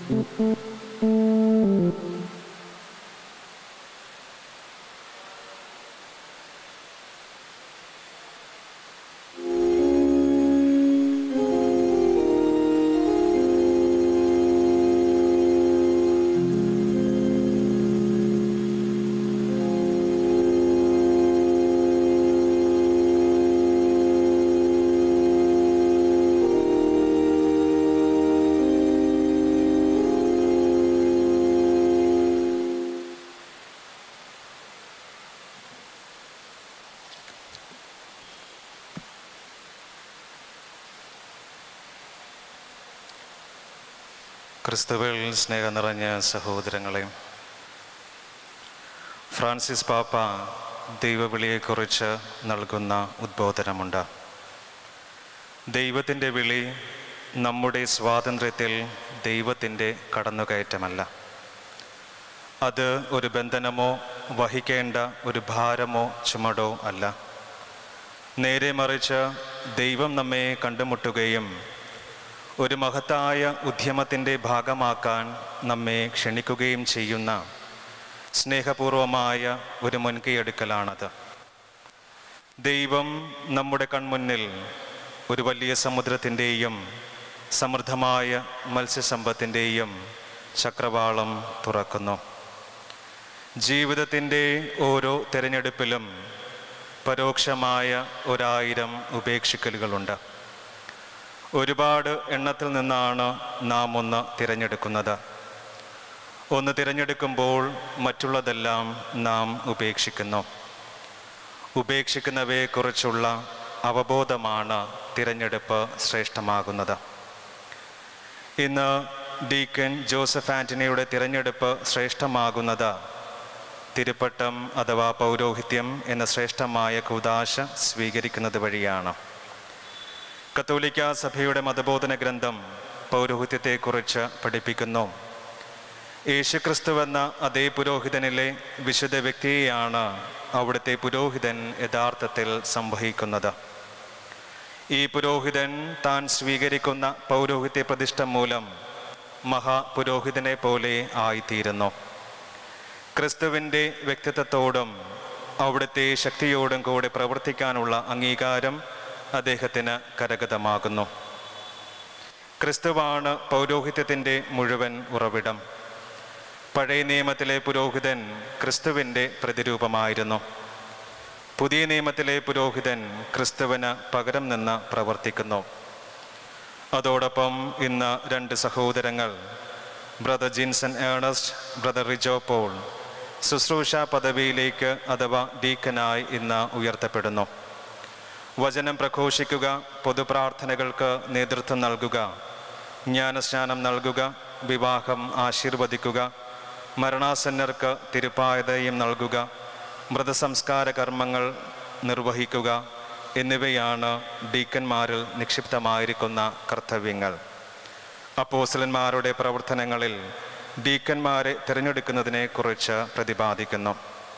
ക്രിസ്തുവിൽ സ്നേഹം നിറഞ്ഞ സഹോദരങ്ങളെ ഫ്രാൻസിസ് പാപ്പ ദൈവവിളിയെക്കുറിച്ച് നൽകുന്ന ഉദ്ബോധനമുണ്ട് ദൈവത്തിൻ്റെ വിളി നമ്മുടെ സ്വാതന്ത്ര്യത്തിൽ ദൈവത്തിൻ്റെ കടന്നുകയറ്റമല്ല അത് ഒരു ബന്ധനമോ വഹിക്കേണ്ട ഒരു ഭാരമോ ചുമടോ അല്ല നേരെ മറിച്ച് ദൈവം നമ്മെ കണ്ടുമുട്ടുകയും ഒരു മഹത്തായ ഉദ്യമത്തിൻ്റെ ഭാഗമാക്കാൻ നമ്മെ ക്ഷണിക്കുകയും ചെയ്യുന്ന സ്നേഹപൂർവമായ ഒരു മുൻകൈയെടുക്കലാണത് ദൈവം നമ്മുടെ കൺമുന്നിൽ ഒരു വലിയ സമുദ്രത്തിൻ്റെയും സമൃദ്ധമായ മത്സ്യസമ്പത്തിൻ്റെയും ചക്രവാളം തുറക്കുന്നു ജീവിതത്തിൻ്റെ ഓരോ തിരഞ്ഞെടുപ്പിലും പരോക്ഷമായ ഒരായിരം ഉപേക്ഷിക്കലുകളുണ്ട് ഒരുപാട് എണ്ണത്തിൽ നിന്നാണ് നാം ഒന്ന് തിരഞ്ഞെടുക്കുന്നത് ഒന്ന് തിരഞ്ഞെടുക്കുമ്പോൾ മറ്റുള്ളതെല്ലാം നാം ഉപേക്ഷിക്കുന്നു ഉപേക്ഷിക്കുന്നവയെക്കുറിച്ചുള്ള അവബോധമാണ് തിരഞ്ഞെടുപ്പ് ശ്രേഷ്ഠമാകുന്നത് ഇന്ന് ഡീക്കൻ ജോസഫ് ആൻ്റണിയുടെ തിരഞ്ഞെടുപ്പ് ശ്രേഷ്ഠമാകുന്നത് തിരുപ്പട്ടം അഥവാ പൗരോഹിത്യം എന്ന ശ്രേഷ്ഠമായ കുദാശ സ്വീകരിക്കുന്നത് വഴിയാണ് കത്തോലിക്ക സഭയുടെ മതബോധന ഗ്രന്ഥം പൗരോഹിത്യത്തെക്കുറിച്ച് പഠിപ്പിക്കുന്നു യേശുക്രിസ്തുവെന്ന അതേ പുരോഹിതനിലെ വിശുദ്ധ വ്യക്തിയെയാണ് അവിടുത്തെ പുരോഹിതൻ യഥാർത്ഥത്തിൽ സംവഹിക്കുന്നത് ഈ പുരോഹിതൻ താൻ സ്വീകരിക്കുന്ന പൗരോഹിത്യ പ്രതിഷ്ഠ മൂലം മഹാപുരോഹിതനെ പോലെ ആയിത്തീരുന്നു ക്രിസ്തുവിൻ്റെ വ്യക്തിത്വത്തോടും അവിടുത്തെ ശക്തിയോടും കൂടെ പ്രവർത്തിക്കാനുള്ള അംഗീകാരം അദ്ദേഹത്തിന് കരഗതമാകുന്നു ക്രിസ്തുവാണ് പൗരോഹിത്യത്തിൻ്റെ മുഴുവൻ ഉറവിടം പഴയ നിയമത്തിലെ പുരോഹിതൻ ക്രിസ്തുവിൻ്റെ പ്രതിരൂപമായിരുന്നു പുതിയ നിയമത്തിലെ പുരോഹിതൻ ക്രിസ്തുവിന് പകരം നിന്ന് പ്രവർത്തിക്കുന്നു അതോടൊപ്പം ഇന്ന് രണ്ട് സഹോദരങ്ങൾ brother Jinson Ernest brother Rijo Paul ശുശ്രൂഷ പദവിയിലേക്ക് അഥവാ ഡീക്കനായി ഇന്ന് ഉയർത്തപ്പെടുന്നു വചനം പ്രഘോഷിക്കുക പൊതുപ്രാർത്ഥനകൾക്ക് നേതൃത്വം നൽകുക ജ്ഞാനസ്നാനം നൽകുക വിവാഹം ആശീർവദിക്കുക മരണാസന്നർക്ക് തിരുപ്പായതയും നൽകുക മൃതസംസ്കാര കർമ്മങ്ങൾ നിർവഹിക്കുക എന്നിവയാണ് ഡീക്കന്മാരിൽ നിക്ഷിപ്തമായിരിക്കുന്ന കർത്തവ്യങ്ങൾ അപ്പോസലന്മാരുടെ പ്രവർത്തനങ്ങളിൽ ഡീക്കന്മാരെ തിരഞ്ഞെടുക്കുന്നതിനെ കുറിച്ച് പ്രതിപാദിക്കുന്നു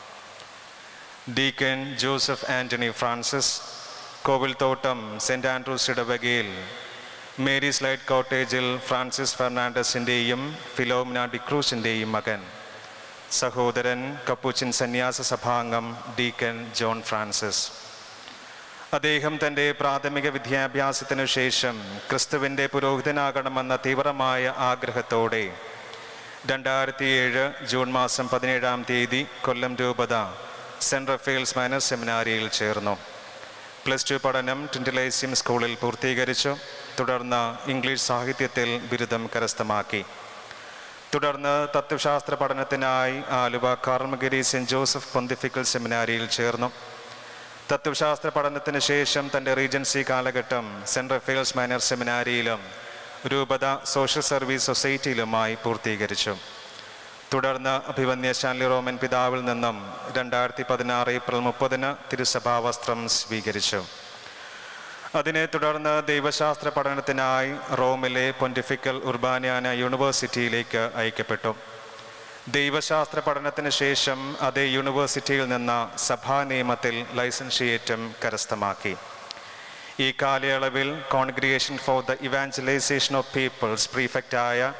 deacon Joseph Antony Francis Kovilthottam Saint Andrews ഇടവകയിൽ മേരീസ് ലൈറ്റ് കോട്ടേജിൽ ഫ്രാൻസിസ് ഫെർണാണ്ടസിൻ്റെയും ഫിലോമിന ഡിക്രൂസിൻ്റെയും മകൻ സഹോദരൻ കപ്പൂച്ചിൻ സന്യാസ സഭാംഗം ഡീക്കൻ ജോൺ ഫ്രാൻസിസ് അദ്ദേഹം തൻ്റെ പ്രാഥമിക വിദ്യാഭ്യാസത്തിനു ശേഷം ക്രിസ്തുവിൻ്റെ പുരോഹിതനാകണമെന്ന തീവ്രമായ ആഗ്രഹത്തോടെ രണ്ടായിരത്തി ഏഴ് ജൂൺ മാസം പതിനേഴാം തീയതി കൊല്ലം രൂപത സെൻറ് റഫേൽസ് മൈനർ സെമിനാരിയിൽ ചേർന്നു പ്ലസ് ടു പഠനം ടിൻറ്റിലൈസ്യം സ്കൂളിൽ പൂർത്തീകരിച്ചു തുടർന്ന് ഇംഗ്ലീഷ് സാഹിത്യത്തിൽ ബിരുദം കരസ്ഥമാക്കി തുടർന്ന് തത്വശാസ്ത്ര പഠനത്തിനായി Aluva Carmelgiri Saint Joseph pontifical സെമിനാരിയിൽ ചേർന്നു തത്വശാസ്ത്ര പഠനത്തിന് ശേഷം തൻ്റെ റീജൻസി കാലഘട്ടം സെൻറ് റഫേൽസ് മൈനർ സെമിനാരിയിലും രൂപത സോഷ്യൽ സർവീസ് സൊസൈറ്റിയിലുമായി പൂർത്തീകരിച്ചു തുടർന്ന് അഭിവന്യ ശാന്ലി റോമൻ പിതാവിൽ നിന്നും രണ്ടായിരത്തി പതിനാറ് ഏപ്രിൽ മുപ്പതിന് തിരുസഭാവസ്ത്രം സ്വീകരിച്ചു അതിനെ തുടർന്ന് ദൈവശാസ്ത്ര പഠനത്തിനായി റോമിലെ പൊന്റിഫിക്കൽ ഉർബാനിയാന യൂണിവേഴ്സിറ്റിയിലേക്ക് അയക്കപ്പെട്ടു ദൈവശാസ്ത്ര പഠനത്തിന് ശേഷം അതേ യൂണിവേഴ്സിറ്റിയിൽ നിന്ന് സഭാ നിയമത്തിൽ ലൈസൻഷിയേറ്റം കരസ്ഥമാക്കി ഈ കാലയളവിൽ congregation for the evangelization of peoples പ്രീഫെക്റ്റായ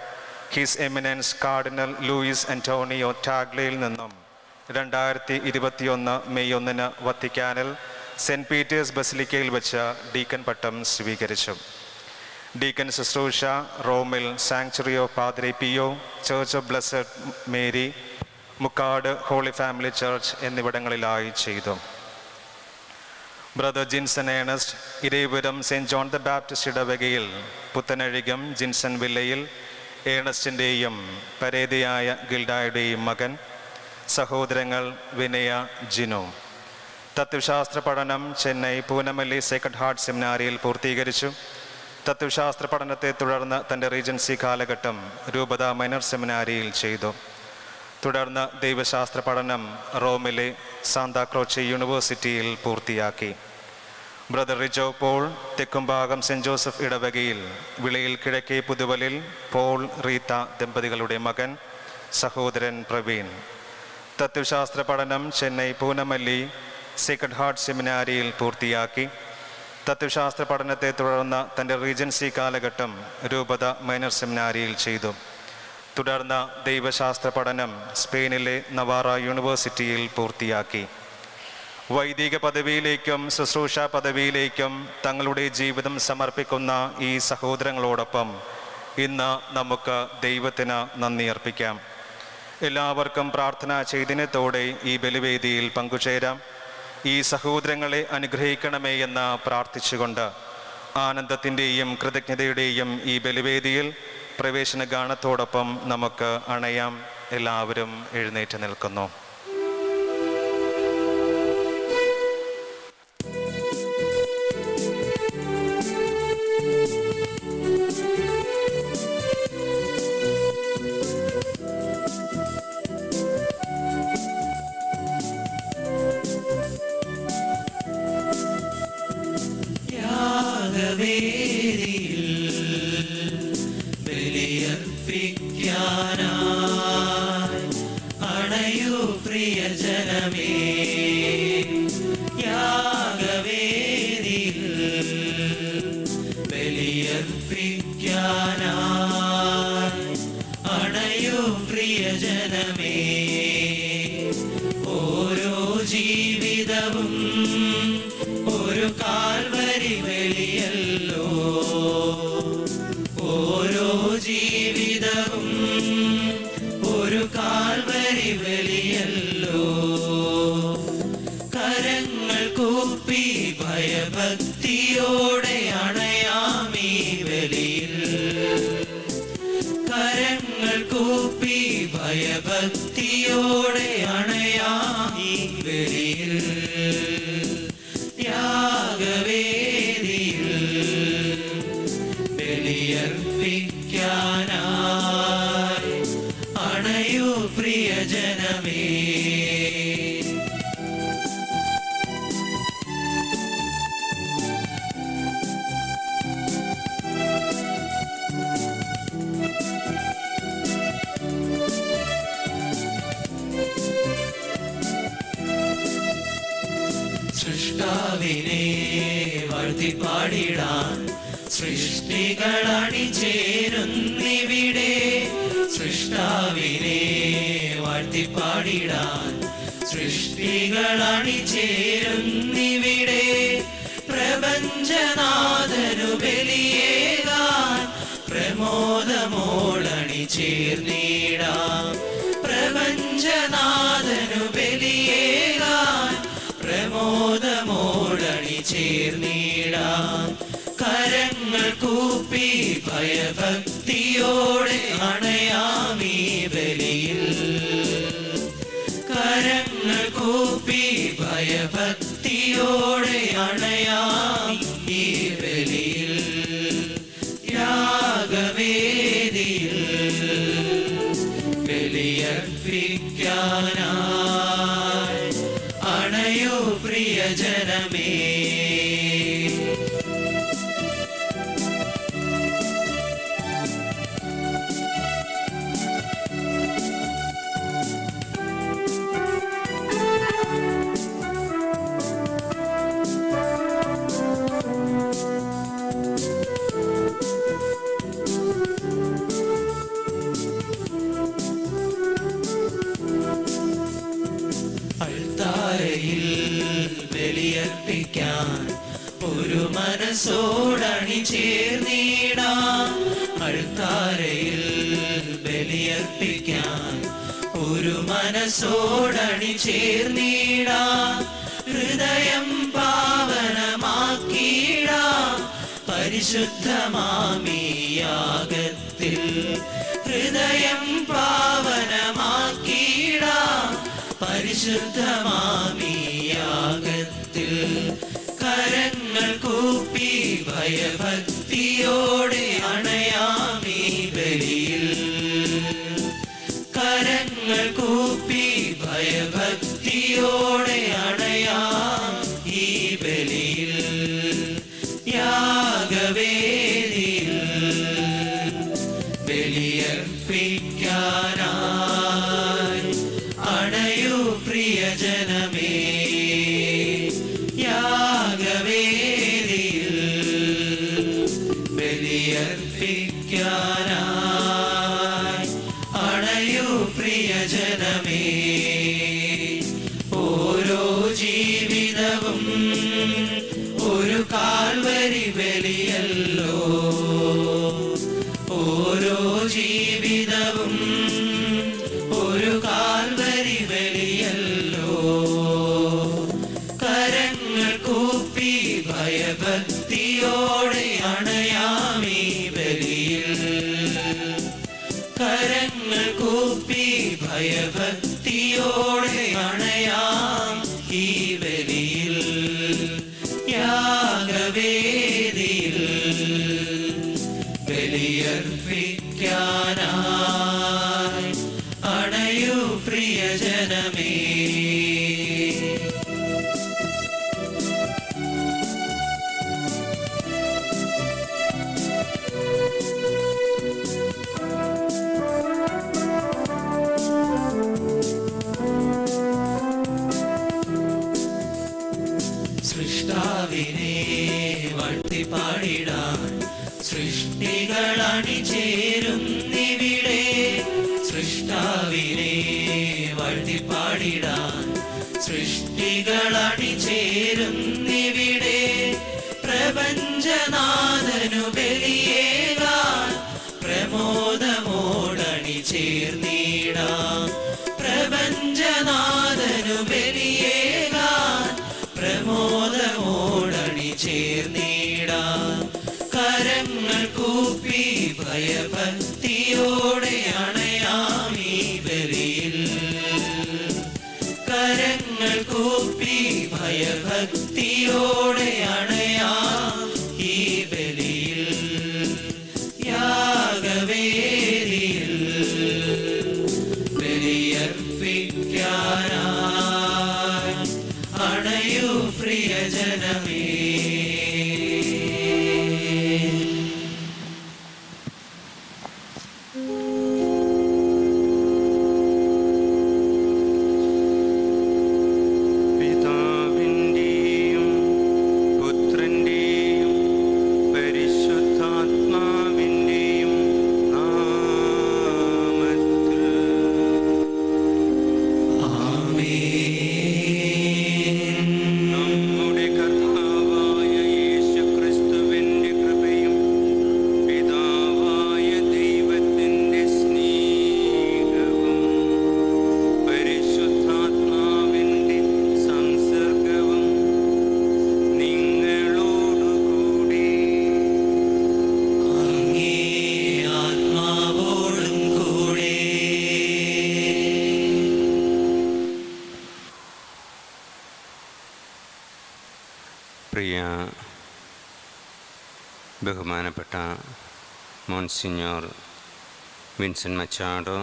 his eminence cardinal Luis Antonio ടാഗ്ലയിൽ നിന്നും രണ്ടായിരത്തി ഇരുപത്തിയൊന്ന് മെയ് ഒന്നിന് വത്തിക്കാനിൽ സെൻറ്റ് പീറ്റേഴ്സ് ബസിലിക്കയിൽ വെച്ച് ഡീക്കൻ പട്ടം സ്വീകരിച്ചു ഡീക്കൻ ശുശ്രൂഷ റോമിൽ sanctuary of Padre Pio church of blessed Mary Mukkad holy family church എന്നിവിടങ്ങളിലായി ചെയ്തു brother Jinson Ernest Irepuram Saint John the Baptist ഇടവകയിൽ പുത്തനഴികം ജിൻസൺ വില്ലയിൽ ഏണസ്റ്റിൻ്റെയും പരേതയായ ഗിൽഡായുടെയും മകൻ സഹോദരങ്ങൾ വിനയ ജിനു തത്വശാസ്ത്ര പഠനം ചെന്നൈ പൂനമല്ലി സെക്കൻഡ് ഹാർട്ട് സെമിനാരിയിൽ പൂർത്തീകരിച്ചു തത്വശാസ്ത്ര പഠനത്തെ തുടർന്ന് തൻ്റെ റീജൻസി കാലഘട്ടം രൂപത മൈനർ സെമിനാരിയിൽ ചെയ്തു തുടർന്ന് ദൈവശാസ്ത്ര പഠനം റോമിലെ സാന്താക്രോച്ചി യൂണിവേഴ്സിറ്റിയിൽ പൂർത്തിയാക്കി brother Rijo Paul Thekkumbhagam Saint Joseph ഇടവകയിൽ വിളയിൽ കിഴക്കേ പുതുവലിൽ പോൾ റീത്ത ദമ്പതികളുടെ മകൻ സഹോദരൻ പ്രവീൺ തത്വശാസ്ത്ര പഠനം ചെന്നൈ പൂനമല്ലി സീക്രട്ട് ഹാർട്ട് സെമിനാരിയിൽ പൂർത്തിയാക്കി തത്വശാസ്ത്ര പഠനത്തെ തുടർന്ന് തൻ്റെ റീജൻസി കാലഘട്ടം രൂപത മൈനർ സെമിനാരിയിൽ ചെയ്തു തുടർന്ന് ദൈവശാസ്ത്ര പഠനം സ്പെയിനിലെ നവാറ യൂണിവേഴ്സിറ്റിയിൽ പൂർത്തിയാക്കി വൈദിക പദവിയിലേക്കും ശുശ്രൂഷ പദവിയിലേക്കും തങ്ങളുടെ ജീവിതം സമർപ്പിക്കുന്ന ഈ സഹോദരങ്ങളോടൊപ്പം ഇന്ന് നമുക്ക് ദൈവത്തിന് നന്ദി അർപ്പിക്കാം എല്ലാവർക്കും പ്രാർത്ഥനാ ചൈതന്യത്തോടെ ഈ ബലിവേദിയിൽ പങ്കുചേരാം ഈ സഹോദരങ്ങളെ അനുഗ്രഹിക്കണമേ എന്ന് പ്രാർത്ഥിച്ചുകൊണ്ട് ആനന്ദത്തിൻ്റെയും കൃതജ്ഞതയുടെയും ഈ ബലിവേദിയിൽ പ്രവേശന ഗാനത്തോടൊപ്പം നമുക്ക് അണയാം എല്ലാവരും എഴുന്നേറ്റ് നിൽക്കുന്നു ബലിയർപ്പിക്കാനായി അണയൂ പ്രിയജനമേ യാഗവേദിയിൽ ബലിയർപ്പിക്കാനായി അണയൂ പ്രിയജനമേ ഓരോ ജീവിതവും ഒരു കാൽവരി വെളിയല്ലോ ഓരോ ജീവിതവും ഒരു കാൽവരി വെളിയല്ലോ കരങ്ങൾ കൂപ്പി ഭയഭക്തിയോടെ അണയാമീ വെളിയിൽ കരങ്ങൾ കൂപ്പി ഭയഭക്തിയോടെ അണയാമീ വെളിയിൽ യാഗവേദിയിൽ ബലിയർപ്പിക്കാനായി അണയൂ പ്രിയജനമേ സൃഷ്ടാവിനെ വാഴ്ത്തിപ്പാടിടാൻ സൃഷ്ടികളണി ചേരുന്നിവിടെ സൃഷ്ടാവിനെ വാഴ്ത്തിപ്പാടിടാൻ സൃഷ്ടികളണി ചേരുന്നിവിടെ പ്രപഞ്ചനാഥനു ബലിയേകാൻ പ്രമോദമോടണി ചേർന്നിടാം പ്രപഞ്ചനാഥനു ബലിയേകാൻ പ്രമോദമോടണി ചേർന്നിടാം കരങ്ങൾ കൂപ്പി ഭയഭക്തിയോടെ അണയാമീ ബലിയിൽ കരങ്ങൾ കൂപ്പി ഭയഭക്തിയോടെ അണയാം ഈ ബലിയിൽ യാഗവേദിയിൽ ബലിയർപ്പിക്കാനായി അണയോ പ്രിയജനമേ മനസ്സോടണി ചേർന്നിടാം അൾത്താരയിൽ ബലിയർപ്പിക്കാൻ ഒരു മനസ്സോടണി ചേർന്നിടാം ഹൃദയം പാവനമാക്കിയിടാം പരിശുദ്ധമാമിയാകത്തിൽ ഹൃദയം പാവനമാക്കിയിടാം പരിശുദ്ധമാമിയാകത്തിൽ കരങ്ങൾ കൂപ്പി ഭയഭക്തിയോടെ അണയാമീ ബലിയിൽ കരങ്ങൾ കൂപ്പി ഭയഭക്തിയോടെ അണയാം ഈ ബലിയിൽ യാഗവേദിയിൽ ബലിയർപ്പിക്കാനായി അണയൂ പ്രിയജനമേ യാഗവേദിയിൽ ബലിയർപ്പിക്കാനായി അണയൂ പ്രിയജനമേ ഓരോ ജീവിതവും ഒരു കാൽവരി ബലിയല്ലോ ഓരോ ജീവിതവും ഒരു കാൽവരി ബലിയല്ലോ കരങ്ങൾ കൂപ്പി ഭയഭക്തിയോടെ അണയാമീ ബലിയിൽ കരങ്ങൾ കൂപ്പി ഭയഭക്തിയോടെ അണയാം ഈ ബലിയിൽ യാഗവേദിയിൽ ബലിയർപ്പിക്കാനായി അണയൂ പ്രിയജനമേ സൃഷ്ടാവിനെ വട്ടിപ്പാടിടാൻ സൃഷ്ടികൾ അണിചേരുന്നിവിടെ സൃഷ്ടാവിനെ വട്ടിപ്പാടിടാൻ സൃഷ്ടികൾ അണിചേരുന്നിവിടെ പ്രപഞ്ചനാഥനു ബലിയേകാൻ പ്രമോദമോടണി ചേർന്നിടാം പ്രപഞ്ചനാഥനു ബലിയേകാൻ പ്രമോദമോടണി ചേർന്നിടാം കരങ്ങൾ കൂപ്പി ഭയഭക്തിയോടെ അണയാമീ ബലിയിൽ കരങ്ങൾ കൂപ്പി ഭയഭക്തിയോടെ അണയാം ഈ ബലിയിൽ യാഗവേദിയിൽ ബലിയർപ്പിക്കാനായി അണയൂ പ്രിയജനമേ പിതാവിൻ്റെയും പുത്രൻ്റെയും പരിശുദ്ധാത്മാവിൻ്റെയും നാമത്തിൽ നമ്മുടെ കർത്താവായ യേശുക്രിസ്തുവിൻ്റെ കൃപയും പിതാവായ ദൈവത്തിൻ്റെ സ്നേഹവും പരിശുദ്ധാത്മാവിൻ്റെ സംസർഗവും നിങ്ങളോടുകൂടി അങ്ങേ ആത്മാവോടും കൂടെ പ്രിയ ബഹുമാനപ്പെട്ട monsignor Vincent Machado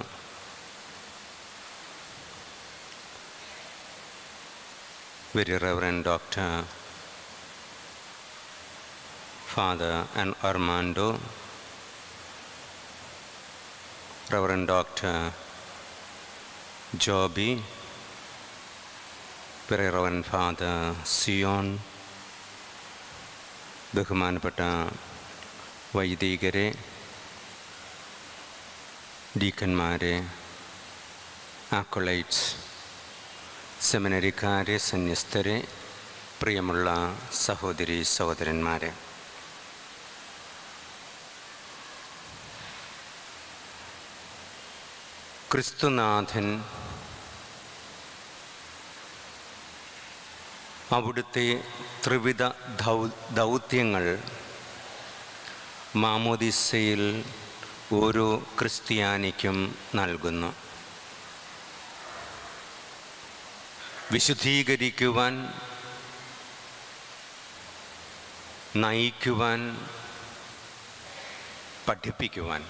very reverend doctor father and Armando reverend doctor Joby very reverend father Sion ബഹുമാനപ്പെട്ട വൈദികരെ ഡീക്കന്മാരെ ആക്കൊളൈറ്റ്സ് സെമിനറിക്കാരെ സന്യസ്തരെ പ്രിയമുള്ള സഹോദരി സഹോദരന്മാരെ ക്രിസ്തുനാഥൻ അവിടുത്തെ ത്രിവിധ ദൗ ദൗത്യങ്ങൾ മാമോദിസയിൽ ഓരോ ക്രിസ്ത്യാനിക്കും നൽകുന്നു വിശുദ്ധീകരിക്കുവാൻ നയിക്കുവാൻ പഠിപ്പിക്കുവാൻ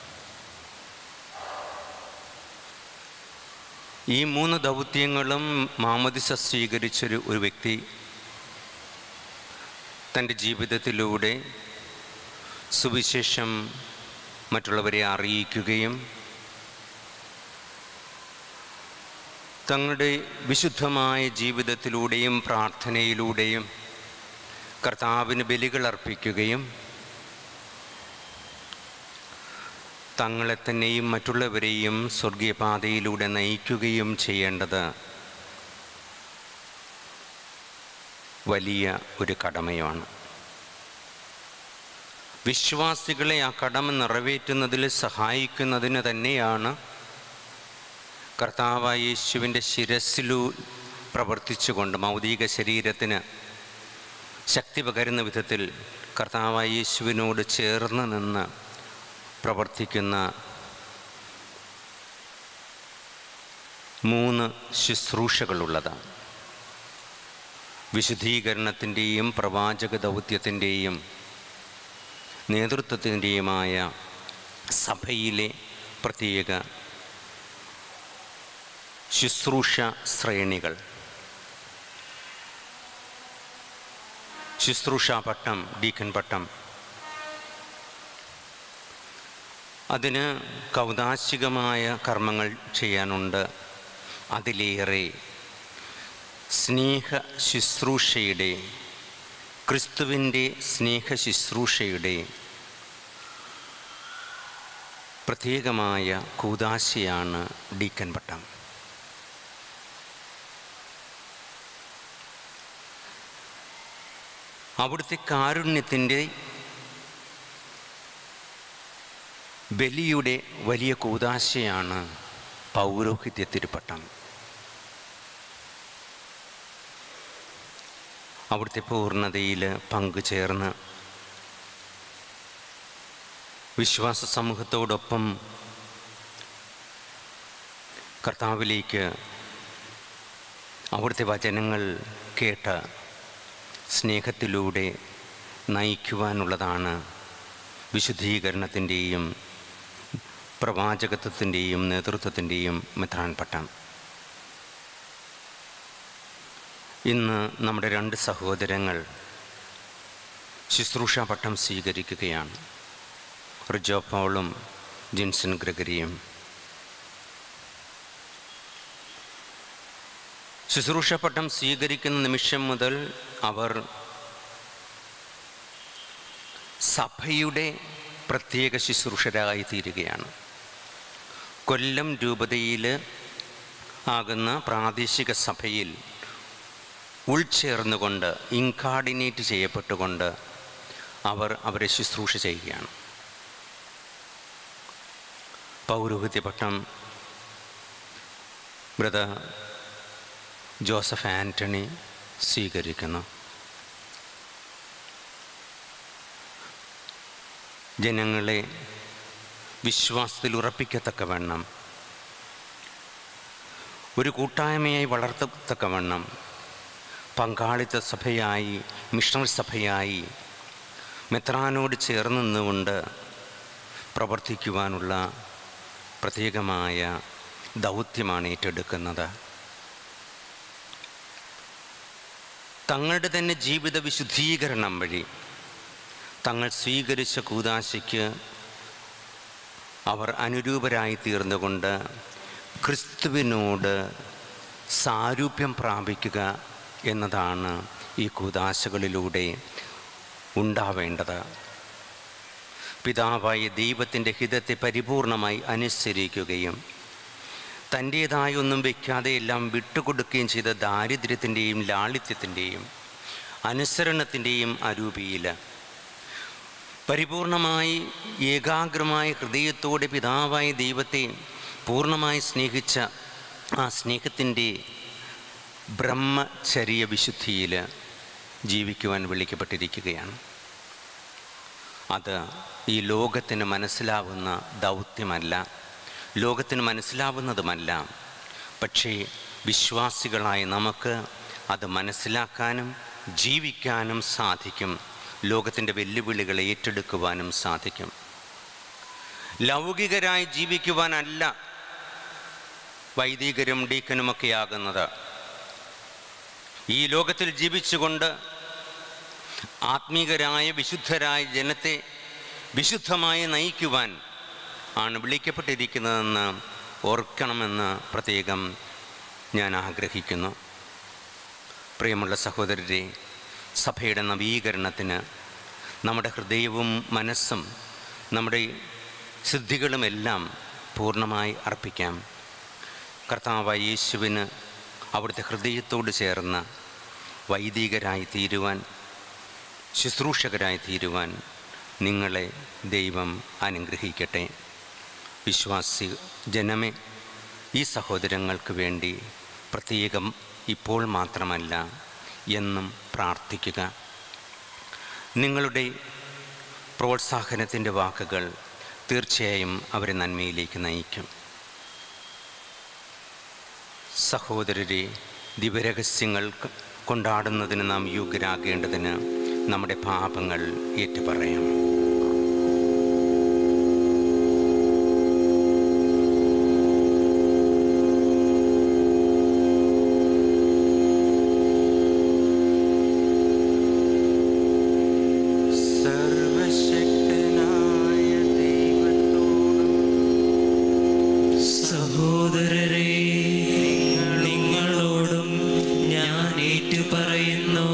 ഈ മൂന്ന് ദൗത്യങ്ങളും മാമദിസ സ്വീകരിച്ചൊരു ഒരു വ്യക്തി തൻ്റെ ജീവിതത്തിലൂടെ സുവിശേഷം മറ്റുള്ളവരെ അറിയിക്കുകയും തങ്ങളുടെ വിശുദ്ധമായ ജീവിതത്തിലൂടെയും പ്രാർത്ഥനയിലൂടെയും കർത്താവിന് ബലികൾ അർപ്പിക്കുകയും തങ്ങളെ തന്നെയും മറ്റുള്ളവരെയും സ്വർഗീയപാതയിലൂടെ നയിക്കുകയും ചെയ്യേണ്ടത് വലിയ ഒരു കടമയാണ് വിശ്വാസികളെ ആ കടമ നിറവേറ്റുന്നതിൽ സഹായിക്കുന്നതിന് തന്നെയാണ് കർത്താവായ യേശുവിൻ്റെ ശിരസ്സിലു പ്രവർത്തിച്ചുകൊണ്ട് മൗതിക ശരീരത്തിന് ശക്തി പകരുന്ന വിധത്തിൽ കർത്താവായ യേശുവിനോട് ചേർന്ന് നിന്ന് പ്രവർത്തിക്കുന്ന മൂന്ന് ശുശ്രൂഷകളുള്ളതാണ് വിശുദ്ധീകരണത്തിൻ്റെയും പ്രവാചക ദൗത്യത്തിൻ്റെയും നേതൃത്വത്തിൻ്റെയുമായ സഭയിലെ പ്രത്യേക ശുശ്രൂഷ ശ്രേണികൾ ശുശ്രൂഷ പട്ടം ഡീക്കൻ പട്ടം അതിന് കൗതാശികമായ കർമ്മങ്ങൾ ചെയ്യാനുണ്ട് അതിലേറെ സ്നേഹ ശുശ്രൂഷയുടെ ക്രിസ്തുവിൻ്റെ സ്നേഹ ശുശ്രൂഷയുടെ പ്രത്യേകമായ കൂതാശയാണ് ഡീക്കൻ പട്ടം അവിടുത്തെ കാരുണ്യത്തിൻ്റെ ബലിയുടെ വലിയ കൂതാശയാണ് പൗരോഹിത്യ തിരുപ്പട്ടം അവിടുത്തെ പൂർണ്ണതയിൽ പങ്കുചേർന്ന് വിശ്വാസ സമൂഹത്തോടൊപ്പം കർത്താവിലേക്ക് അവിടുത്തെ വചനങ്ങൾ കേട്ട് സ്നേഹത്തിലൂടെ നയിക്കുവാനുള്ളതാണ് വിശുദ്ധീകരണത്തിൻ്റെയും പ്രവാചകത്വത്തിൻ്റെയും നേതൃത്വത്തിൻ്റെയും മെത്രാൻ പട്ടം ഇന്ന് നമ്മുടെ രണ്ട് സഹോദരങ്ങൾ ശുശ്രൂഷ പട്ടം സ്വീകരിക്കുകയാണ് റിജോ പോളും ജിൻസൺ ഗ്രഗരിയും ശുശ്രൂഷ പട്ടം സ്വീകരിക്കുന്ന നിമിഷം മുതൽ അവർ സഭയുടെ പ്രത്യേക ശുശ്രൂഷരായി തീരുകയാണ് കൊല്ലം രൂപതയിൽ ആകുന്ന പ്രാദേശിക സഭയിൽ ഉൾച്ചേർന്നുകൊണ്ട് ഇൻകാർഡിനേറ്റ് ചെയ്യപ്പെട്ടുകൊണ്ട് അവർ അവരെ ശുശ്രൂഷ ചെയ്യുകയാണ് പൗരോഹിത്യപട്ടം ബ്രദർ ജോസഫ് ആൻ്റണി സ്വീകരിക്കുന്നു ജനങ്ങളെ വിശ്വാസത്തിൽ ഉറപ്പിക്കത്തക്കവണ്ണം ഒരു കൂട്ടായ്മയായി വളർത്തത്തക്കവണ്ണം പങ്കാളിത്ത സഭയായി മിഷണറി സഭയായി മെത്രാനോട് ചേർന്ന് നിന്നുകൊണ്ട് പ്രവർത്തിക്കുവാനുള്ള പ്രത്യേകമായ ദൗത്യമാണ് ഏറ്റെടുക്കുന്നത് തങ്ങളുടെ തന്നെ ജീവിത വിശുദ്ധീകരണം വഴി തങ്ങൾ സ്വീകരിച്ച കൂതാശയ്ക്ക് അവർ അനുരൂപരായി തീർന്നുകൊണ്ട് ക്രിസ്തുവിനോട് സാരൂപ്യം പ്രാപിക്കുക എന്നതാണ് ഈ കൂതാശകളിലൂടെ ഉണ്ടാവേണ്ടത് പിതാവായ ദൈവത്തിൻ്റെ ഹിതത്തെ പരിപൂർണമായി അനുസരിക്കുകയും തൻ്റേതായ ഒന്നും വയ്ക്കാതെ എല്ലാം വിട്ടുകൊടുക്കുകയും ചെയ്ത ദാരിദ്ര്യത്തിൻ്റെയും ലാളിത്യത്തിൻ്റെയും അനുസരണത്തിൻ്റെയും അരൂപിയിൽ പരിപൂർണമായി ഏകാഗ്രമായ ഹൃദയത്തോടെ പിതാവായ ദൈവത്തെ പൂർണ്ണമായി സ്നേഹിച്ച ആ സ്നേഹത്തിൻ്റെ ബ്രഹ്മചര്യ വിശുദ്ധിയിൽ ജീവിക്കുവാൻ വിളിക്കപ്പെട്ടിരിക്കുകയാണ് അത് ഈ ലോകത്തിന് മനസ്സിലാവുന്ന ദൗത്യമല്ല ലോകത്തിന് മനസ്സിലാവുന്നതുമല്ല പക്ഷേ വിശ്വാസികളായ നമുക്ക് അത് മനസ്സിലാക്കാനും ജീവിക്കാനും സാധിക്കും ലോകത്തിൻ്റെ വെല്ലുവിളികളെ ഏറ്റെടുക്കുവാനും സാധിക്കും ലൗകികരായി ജീവിക്കുവാനല്ല വൈദികരും ഡീക്കനുമൊക്കെയാകുന്നത് ഈ ലോകത്തിൽ ജീവിച്ചുകൊണ്ട് ആത്മീകരായ വിശുദ്ധരായ ജനത്തെ വിശുദ്ധമായി നയിക്കുവാൻ ആണ് വിളിക്കപ്പെട്ടിരിക്കുന്നതെന്ന് ഓർക്കണമെന്ന് പ്രത്യേകം ഞാൻ ആഗ്രഹിക്കുന്നു പ്രിയമുള്ള സഹോദരരെ സഭയുടെ നവീകരണത്തിന് നമ്മുടെ ഹൃദയവും മനസ്സും നമ്മുടെ സിദ്ധികളുമെല്ലാം പൂർണ്ണമായി അർപ്പിക്കാം കർത്താവായ യേശുവിന് അവിടുത്തെ ഹൃദയത്തോട് ചേർന്ന വൈദികരായി തീരുവാൻ ശുശ്രൂഷകരായി തീരുവാൻ നിങ്ങളെ ദൈവം അനുഗ്രഹിക്കട്ടെ വിശ്വാസി ജനമേ ഈ സഹോദരങ്ങൾക്ക് വേണ്ടി പ്രത്യേകം ഇപ്പോൾ മാത്രമല്ല എന്നും പ്രാർത്ഥിക്കുക നിങ്ങളുടെ പ്രോത്സാഹനത്തിൻ്റെ വാക്കുകൾ തീർച്ചയായും അവരെ നന്മയിലേക്ക് നയിക്കും സഹോദരരെ ദിവരഹസ്യങ്ങൾ കൊണ്ടാടുന്നതിന് നാം യോഗ്യരാകേണ്ടതിന് നമ്മുടെ പാപങ്ങൾ ഏറ്റുപറയാം സർവശക്തനായ ദൈവത്തോടും സഹോദരരെ നിങ്ങളോടും ഞാൻ ഏറ്റുപറയുന്നു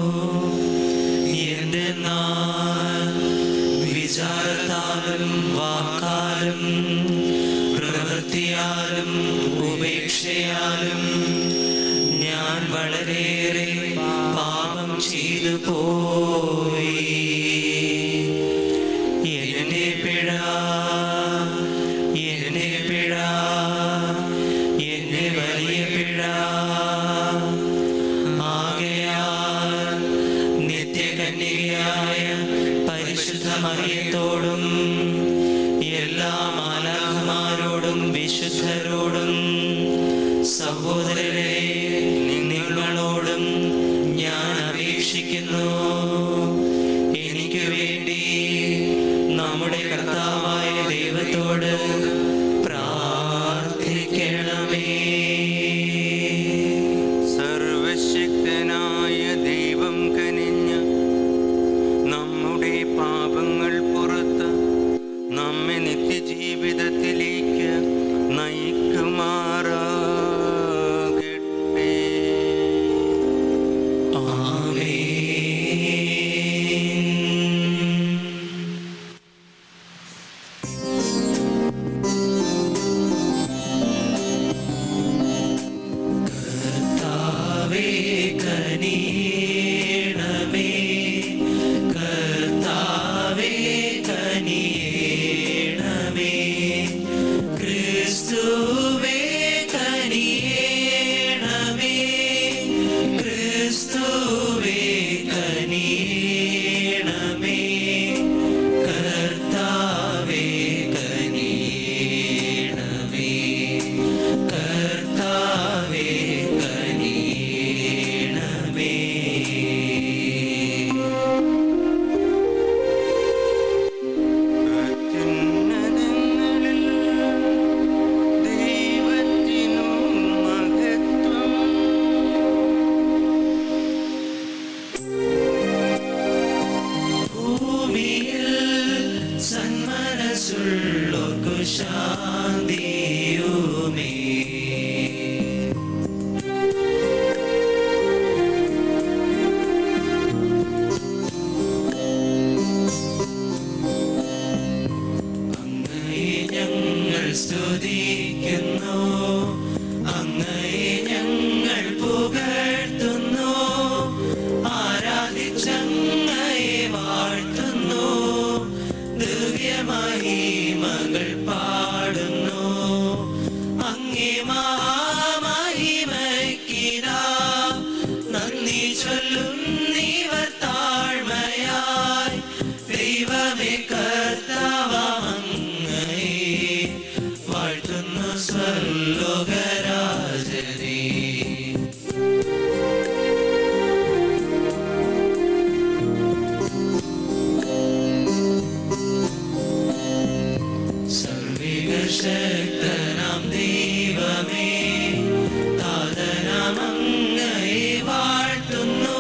എന്തെന്നാൽ വിചാരത്താലും വാക്കാലും പ്രവൃത്തിയാലും ഉപേക്ഷയാലും ഞാൻ വളരെയേറെ പാപം ചെയ്തു പോയി എന്നെ പിഴ എന്നെ പിഴ എന്നെ വലിയ പിഴ ആകയാൽ നിത്യകന്യകയായ പരിശുദ്ധ മറിയത്തോടും എല്ലാ മാലാഖമാരോടും വിശുദ്ധരോടും സഹോദരരെ നിങ്ങളോടും ഞാൻ അപേക്ഷിക്കുന്നു എനിക്ക് വേണ്ടി നമ്മുടെ കർത്താവായ ദൈവത്തോട് പ്രാർത്ഥിക്കണമേ സർവശക്തനായ ദൈവം കനിഞ്ഞ് നമ്മുടെ പാപങ്ങൾ പുറത്ത് നമ്മെ നിത്യജീവിതത്തിലേക്ക് നയിക്കുമാറാകട്ടെ കർത്താവേ കനിയണമേ കർത്താവേ കനിയണമേ ക്രിസ്തുവേ കനിയണമേ ക്രിസ്തുവേ കനിയണമേ കർത്താവേ കനിയണമേ കർത്താവേ കനിയണമേ അത്യുന്നതങ്ങളിൽ ദൈവത്തിനു മഹത്വം ഭൂമിയിൽ സന്മനസ്സുള്ളോർക്കു ശാന്തിയുമേ അങ്ങയെ ഞങ്ങൾ സ്തുതിക്കുന്നു അങ്ങയെ ഞങ്ങൾ പുകഴ്ത്തുന്നു ആരാധിച്ചങ്ങയെ വാഴ്ത്തുന്നു ദിവ്യമായി മകൾ പാടുന്നു മഹാമഹിമയ്ക്കിതാ നന്ദി ചൊല്ലുന്നീവർ താഴ്മയായി ദൈവമേ കർത്താവങ്ങയെ വാഴ്ത്തുന്നു സ്വർലോകരാജനേ സർവികശക്തനാം ദൈവമേ താതനാമങ്ങയെ വാഴ്ത്തുന്നു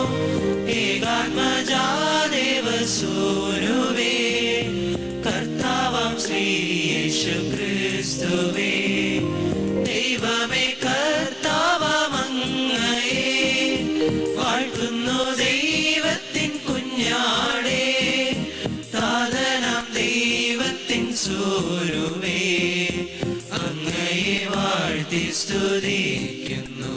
ഏകാത്മജാദേവസൂനുവേ കർത്താവാം ശ്രീ യേശു ക്രിസ്തുവേ ദൈവമേ കർത്താവമങ്ങയെ വാഴ്ത്തുന്നു ദൈവത്തിൻ കുഞ്ഞാടേ താതനാം ദൈവത്തിൻ സൂരുവേ അങ്ങയെ വാഴ്ത്തി സ്തുതിക്കുന്നു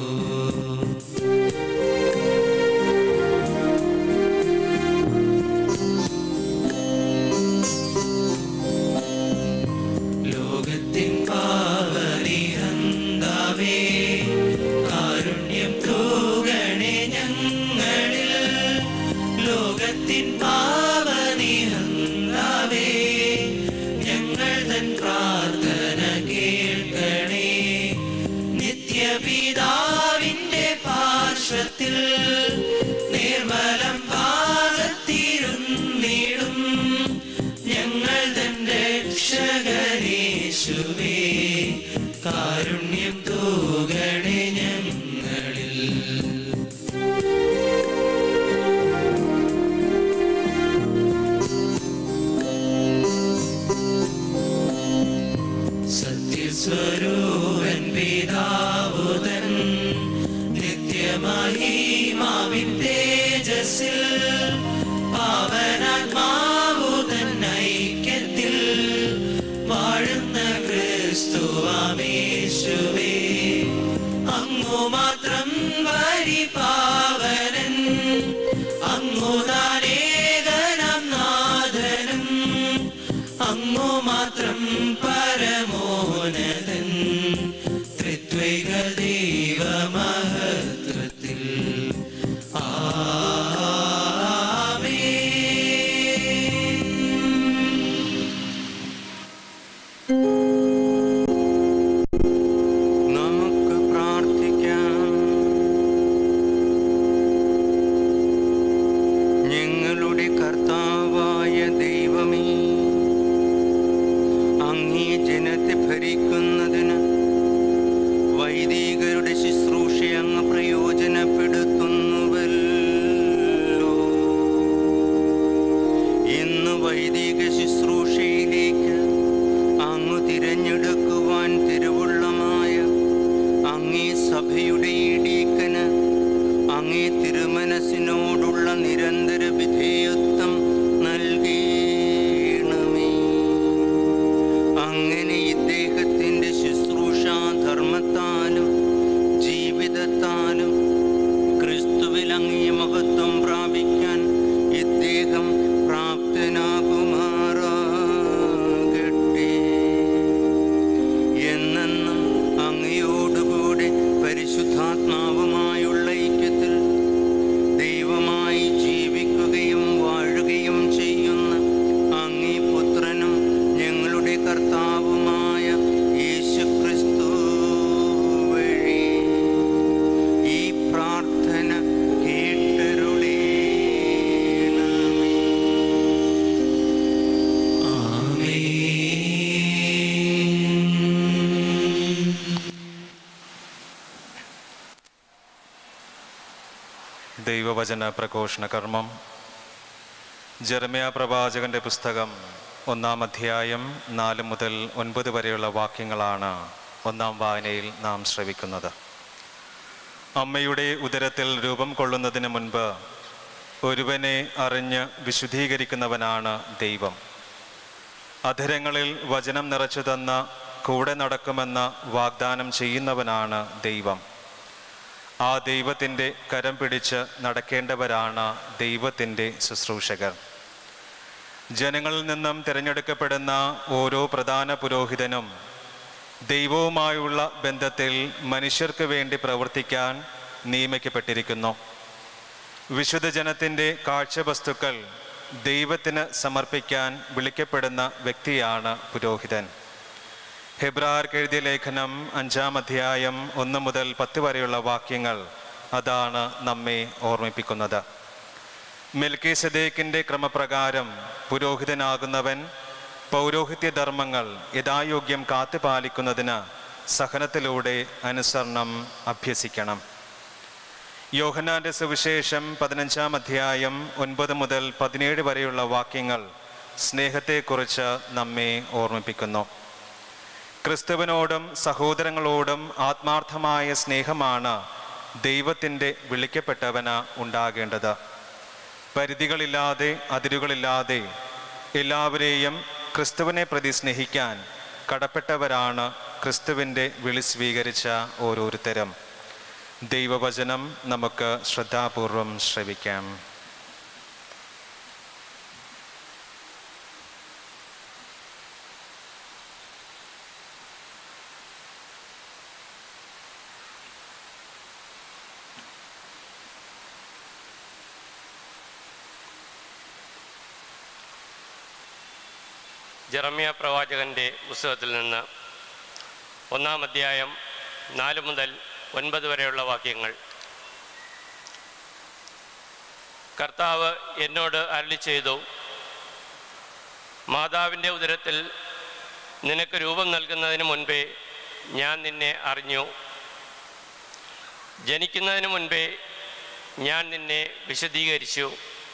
ലോകത്തിൻ പാവനിഹന്താവേ കാരുണ്യം തൂകണേ ഞങ്ങളിൽ ലോകത്തിൻ പാവനിഹന്താവേ ഞങ്ങൾ തൻ പ്രാർത്ഥന കേൾക്കണേ നിത്യപിതാവിന്റെ പാർശ്വത്തിൽ നിർമ്മലം ഭാഗത്തിരുന്നിടും ഞങ്ങൾ തൻ രക്ഷകനേശുവേ കാരുണ്യം തൂകണേ ഞങ്ങളിൽ സത്യസ്വരൂപൻ പിതാവുതൻ നിത്യമഹിമാവിൻ തേജസ്സിൽ പാവനാത്മാവുതൻ ഐക്യത്തിൽ വാഴുന്ന ക്രിസ്തുവാമേശുവേ അങ്ങു മാത്രം വരി പാവനൻ അങ്ങു താനേകനം നാഥനും അങ്ങു മാത്രം പരമോനതൻ ത്രിത്വൈക ദൈവമഹത്വത്തിൽ ആമേൻ നമുക്ക് പ്രാർത്ഥിക്കാം ഞങ്ങളുടെ കർത്താവായ ദൈവമേ അങ്ങേ ജനത്തെ ഭരിക്കുന്നതിന് വൈദികരുടെ ശുശ്രൂഷ അങ്ങ് പ്രയോജനപ്പെടുത്തുന്നുവല്ലോ ഇന്ന് വൈദിക ശുശ്രൂഷയിലേക്ക് അങ്ങ് തിരഞ്ഞെടുക്കുവാൻ തിരുവുള്ളമായ അങ്ങേ സഭയുടെ ഇടീക്കന് അങ്ങേ തിരുമനസിനോടുള്ള നിരന്തര വിധേയത്വം നൽകണമേ അങ്ങനെ ഇദ്ദേഹത്തിൻ്റെ ശുശ്രൂഷാധർമ്മത്താലും ജീവിതത്താലും ക്രിസ്തുവിൽ അങ്ങേ മഹത്വം പ്രാപിക്കാൻ ഇദ്ദേഹം പ്രാപ്തനാകുമാറാകട്ടെ എന്നെന്നും അങ്ങയോടുകൂടെ പരിശുദ്ധാത്മാവുമായുള്ള ഐക്യത്തിൽ ദൈവമായി ജീവിക്കുകയും വാഴുകയും ചെയ്യുന്ന അങ്ങേ പുത്രനും ഞങ്ങളുടെ കർത്താവുമായ യേശു ക്രിസ്തു വഴി ഈ പ്രാർത്ഥന കേട്ടരുളേണമേ ദൈവവചന പ്രഘോഷണ കർമ്മം ജെറമ്യ പ്രവാചകന്റെ പുസ്തകം ഒന്നാം അധ്യായം നാല് മുതൽ ഒൻപത് വരെയുള്ള വാക്യങ്ങളാണ് ഒന്നാം വായനയിൽ നാം ശ്രവിക്കുന്നത് അമ്മയുടെ ഉദരത്തിൽ രൂപം കൊള്ളുന്നതിന് മുൻപ് ഒരുവനെ അറിഞ്ഞ് വിശുദ്ധീകരിക്കുന്നവനാണ് ദൈവം അധരങ്ങളിൽ വചനം നിറച്ചു തന്ന കൂടെ നടക്കുമെന്ന് വാഗ്ദാനം ചെയ്യുന്നവനാണ് ദൈവം ആ ദൈവത്തിൻ്റെ കരം പിടിച്ച് നടക്കേണ്ടവരാണ് ദൈവത്തിൻ്റെ ശുശ്രൂഷകർ ജനങ്ങളിൽ നിന്നും തിരഞ്ഞെടുക്കപ്പെടുന്ന ഓരോ പ്രധാന പുരോഹിതനും ദൈവവുമായുള്ള ബന്ധത്തിൽ മനുഷ്യർക്ക് വേണ്ടി പ്രവർത്തിക്കാൻ നിയമിക്കപ്പെട്ടിരിക്കുന്നു വിശുദ്ധ ജനത്തിൻ്റെ കാഴ്ചവസ്തുക്കൾ ദൈവത്തിന് സമർപ്പിക്കാൻ വിളിക്കപ്പെടുന്ന വ്യക്തിയാണ് പുരോഹിതൻ ഹെബ്രാർക്ക് എഴുതിയ ലേഖനം അഞ്ചാം അധ്യായം ഒന്ന് മുതൽ പത്ത് വരെയുള്ള വാക്യങ്ങൾ അതാണ് നമ്മെ ഓർമ്മിപ്പിക്കുന്നത് മിൽക്കി സദേക്കിൻ്റെ ക്രമപ്രകാരം പുരോഹിതനാകുന്നവൻ പൗരോഹിത്യ ധർമ്മങ്ങൾ യഥായോഗ്യം കാത്തുപാലിക്കുന്നതിന് സഹനത്തിലൂടെ അനുസരണം അഭ്യസിക്കണം യോഹന്നാന്റെ സുവിശേഷം പതിനഞ്ചാം അധ്യായം ഒൻപത് മുതൽ പതിനേഴ് വരെയുള്ള വാക്യങ്ങൾ സ്നേഹത്തെക്കുറിച്ച് നമ്മെ ഓർമ്മിപ്പിക്കുന്നു ക്രിസ്തുവിനോടും സഹോദരങ്ങളോടും ആത്മാർത്ഥമായ സ്നേഹമാണ് ദൈവത്തിൻ്റെ വിളിക്കപ്പെട്ടവന് ഉണ്ടാകേണ്ടത് പരിധികളില്ലാതെ അതിരുകളില്ലാതെ എല്ലാവരെയും ക്രിസ്തുവിനെ പ്രതി സ്നേഹിക്കാൻ കടപ്പെട്ടവരാണ് ക്രിസ്തുവിൻ്റെ വിളി സ്വീകരിച്ച ഓരോരുത്തരും ദൈവവചനം നമുക്ക് ശ്രദ്ധാപൂർവം ശ്രവിക്കാം ജെറമ്യ പ്രവാചകന്റെ പുസ്തകത്തിൽ നിന്ന് ഒന്നാം അധ്യായം നാല് മുതൽ ഒൻപത് വരെയുള്ള വാക്യങ്ങൾ കർത്താവ് എന്നോട് അരളി ചെയ്തു മാതാവിൻ്റെ ഉദരത്തിൽ നിനക്ക് രൂപം നൽകുന്നതിന് മുൻപേ ഞാൻ നിന്നെ അറിഞ്ഞു ജനിക്കുന്നതിന് മുൻപേ ഞാൻ നിന്നെ വിശദീകരിച്ചു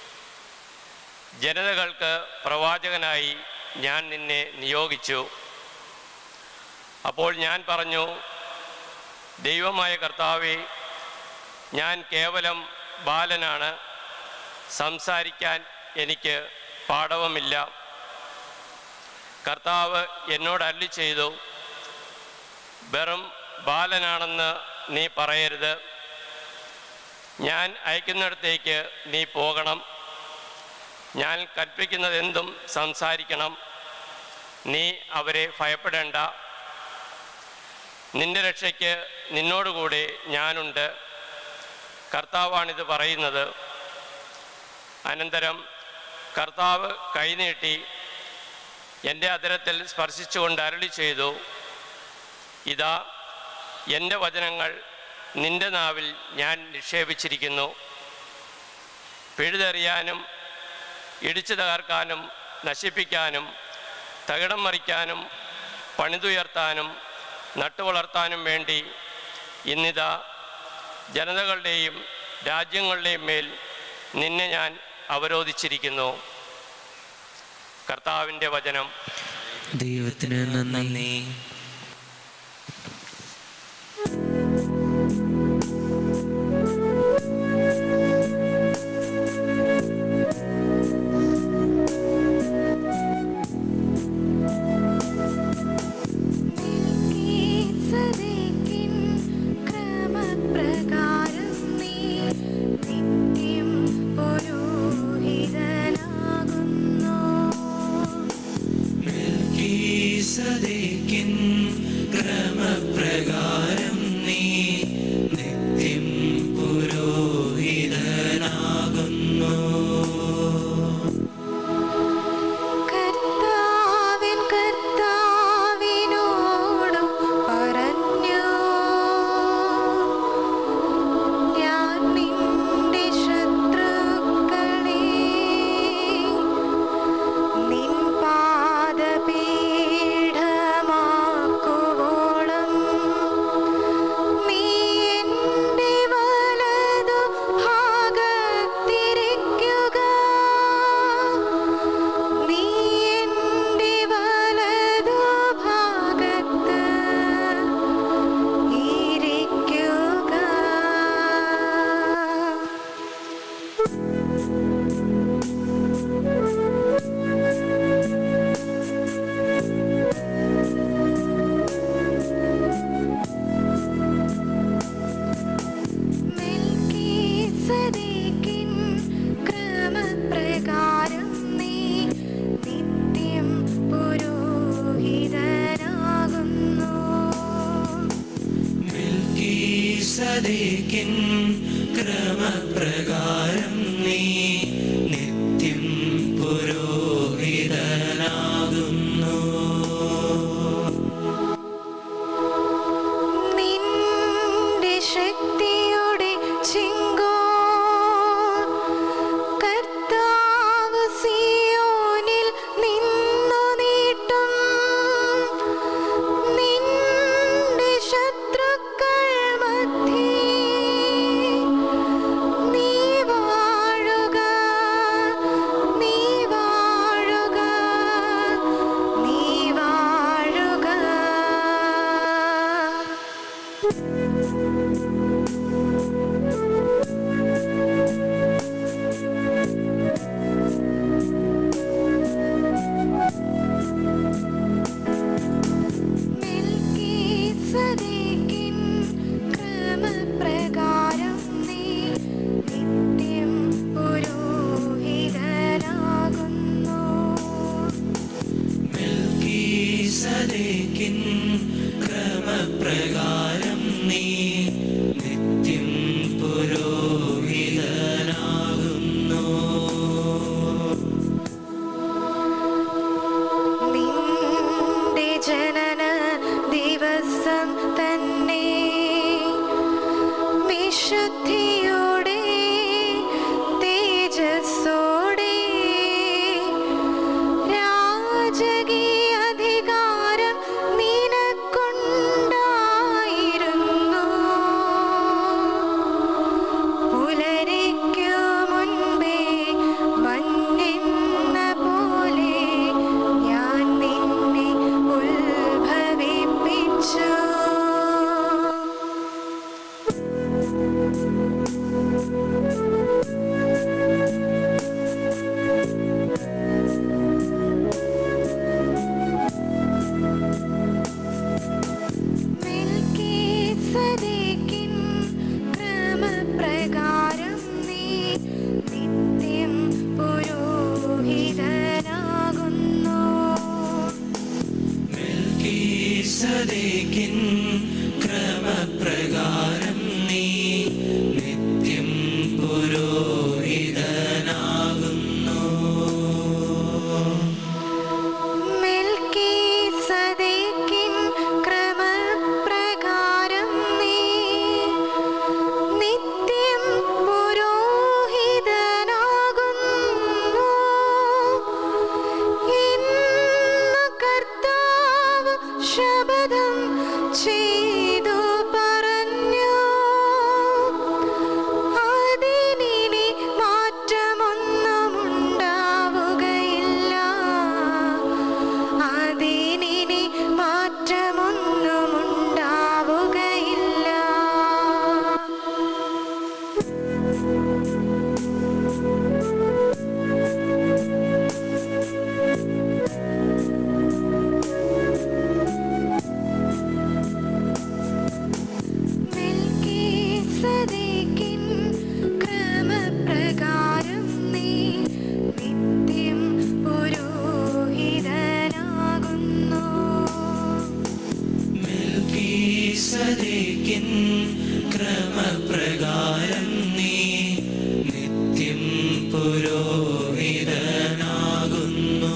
ജനതകൾക്ക് പ്രവാചകനായി ഞാൻ നിന്നെ നിയോഗിച്ചു അപ്പോൾ ഞാൻ പറഞ്ഞു ദൈവമായ കർത്താവെ ഞാൻ കേവലം ബാലനാണ് സംസാരിക്കാൻ എനിക്ക് പാടവമില്ല കർത്താവ് എന്നോട് അല്ലി ചെയ്തു വെറും ബാലനാണെന്ന് നീ പറയരുത് ഞാൻ അയക്കുന്നിടത്തേക്ക് നീ പോകണം ഞാൻ കൽപ്പിക്കുന്നതെന്തും സംസാരിക്കണം നീ അവരെ ഭയപ്പെടേണ്ട നിന്റെ രക്ഷയ്ക്ക് നിന്നോടുകൂടെ ഞാനുണ്ട് കർത്താവാണിത് പറയുന്നത് അനന്തരം കർത്താവ് കൈനീട്ടി എൻ്റെ അതിരത്തിൽ സ്പർശിച്ചുകൊണ്ട് അരളി ചെയ്തു ഇതാ എൻ്റെ വചനങ്ങൾ നിന്റെ നാവിൽ ഞാൻ നിക്ഷേപിച്ചിരിക്കുന്നു പിഴുതെറിയാനും ഇടിച്ചു തകർക്കാനും നശിപ്പിക്കാനും തകിടം മറിക്കാനും പണിതുയർത്താനും നട്ടുവളർത്താനും വേണ്ടി ഇന്നിതാ ജനതകളുടെയും രാജ്യങ്ങളുടെയും മേൽ നിന്നെ ഞാൻ അവരോധിച്ചിരിക്കുന്നു കർത്താവിൻ്റെ വചനം ദൈവത്തിന് നന്ദി സദൈക്കിൻ ക്രമപ്രകാരം നീ നിത്യം പുരോഹിതനാകുന്നു സദേക്കിൻ സദേക്കിൻ ക്രമപ്രകാരം നീ നിത്യം പുരോഹിതനാകുന്നു നിന്റെ ശക്തിയുടെ ചിങ്കോ കർത്താവ് സിയോനിൽ നിന്നു നീട്ടും നിന്റെ ശത്രുക്കൾ മധ്യേ നീ വാഴുക നീ വാഴുക നീ വാഴുക മെൽക്കീസദേക്കിൻ ക്രമപ്രകാരം നീ നിത്യം പുരോഹിതനാകുന്നു. സദേക്കിൻ ക്രമപ്രകാരം നീ നിത്യം പുരോഹിതനാകുന്നു നിന്റെ ജനന ദിവസം തന്നെ വിശുദ്ധിയോടെ തേജസ്സോടെ രാജകീയ അധികാരം നിനക്കുണ്ടായിരുന്നു പുലരിക്കു മുൻപേ മഞ്ഞെന്ന പോലെ ഞാൻ നിന്നെ ഉത്ഭവിപ്പിച്ചു മെൽക്കീസദേക്കിൻ ക്രമപ്രകാരം നീ നിത്യം പുരോഹിതനാകുന്നു. സദേക്കിൻ ക്രമപ്രകാരം നീ നിത്യം പുരോഹിതനാകുന്നു മെൽക്കീസദേക്കിൻ ക്രമപ്രകാരം നീ നിത്യം പുരോഹിതനാകുന്നു. ഇന്ന് കർത്താവ് ശപഥം ചെയ്തു പറഞ്ഞു അതിനി മാറ്റമൊന്നും ഉണ്ടാവുകയില്ല അതിനി മാറ്റമൊന്നും ഉണ്ടാവുകയില്ല മെൽക്കീസദേക്കിൻ ക്രമപ്രകാരം നീ നിത്യം പുരോഹിതനാകുന്നു. സദേക്കിൻ ക്രമപ്രകാരം നീ നിത്യം പുരോഹിതനാകുന്നു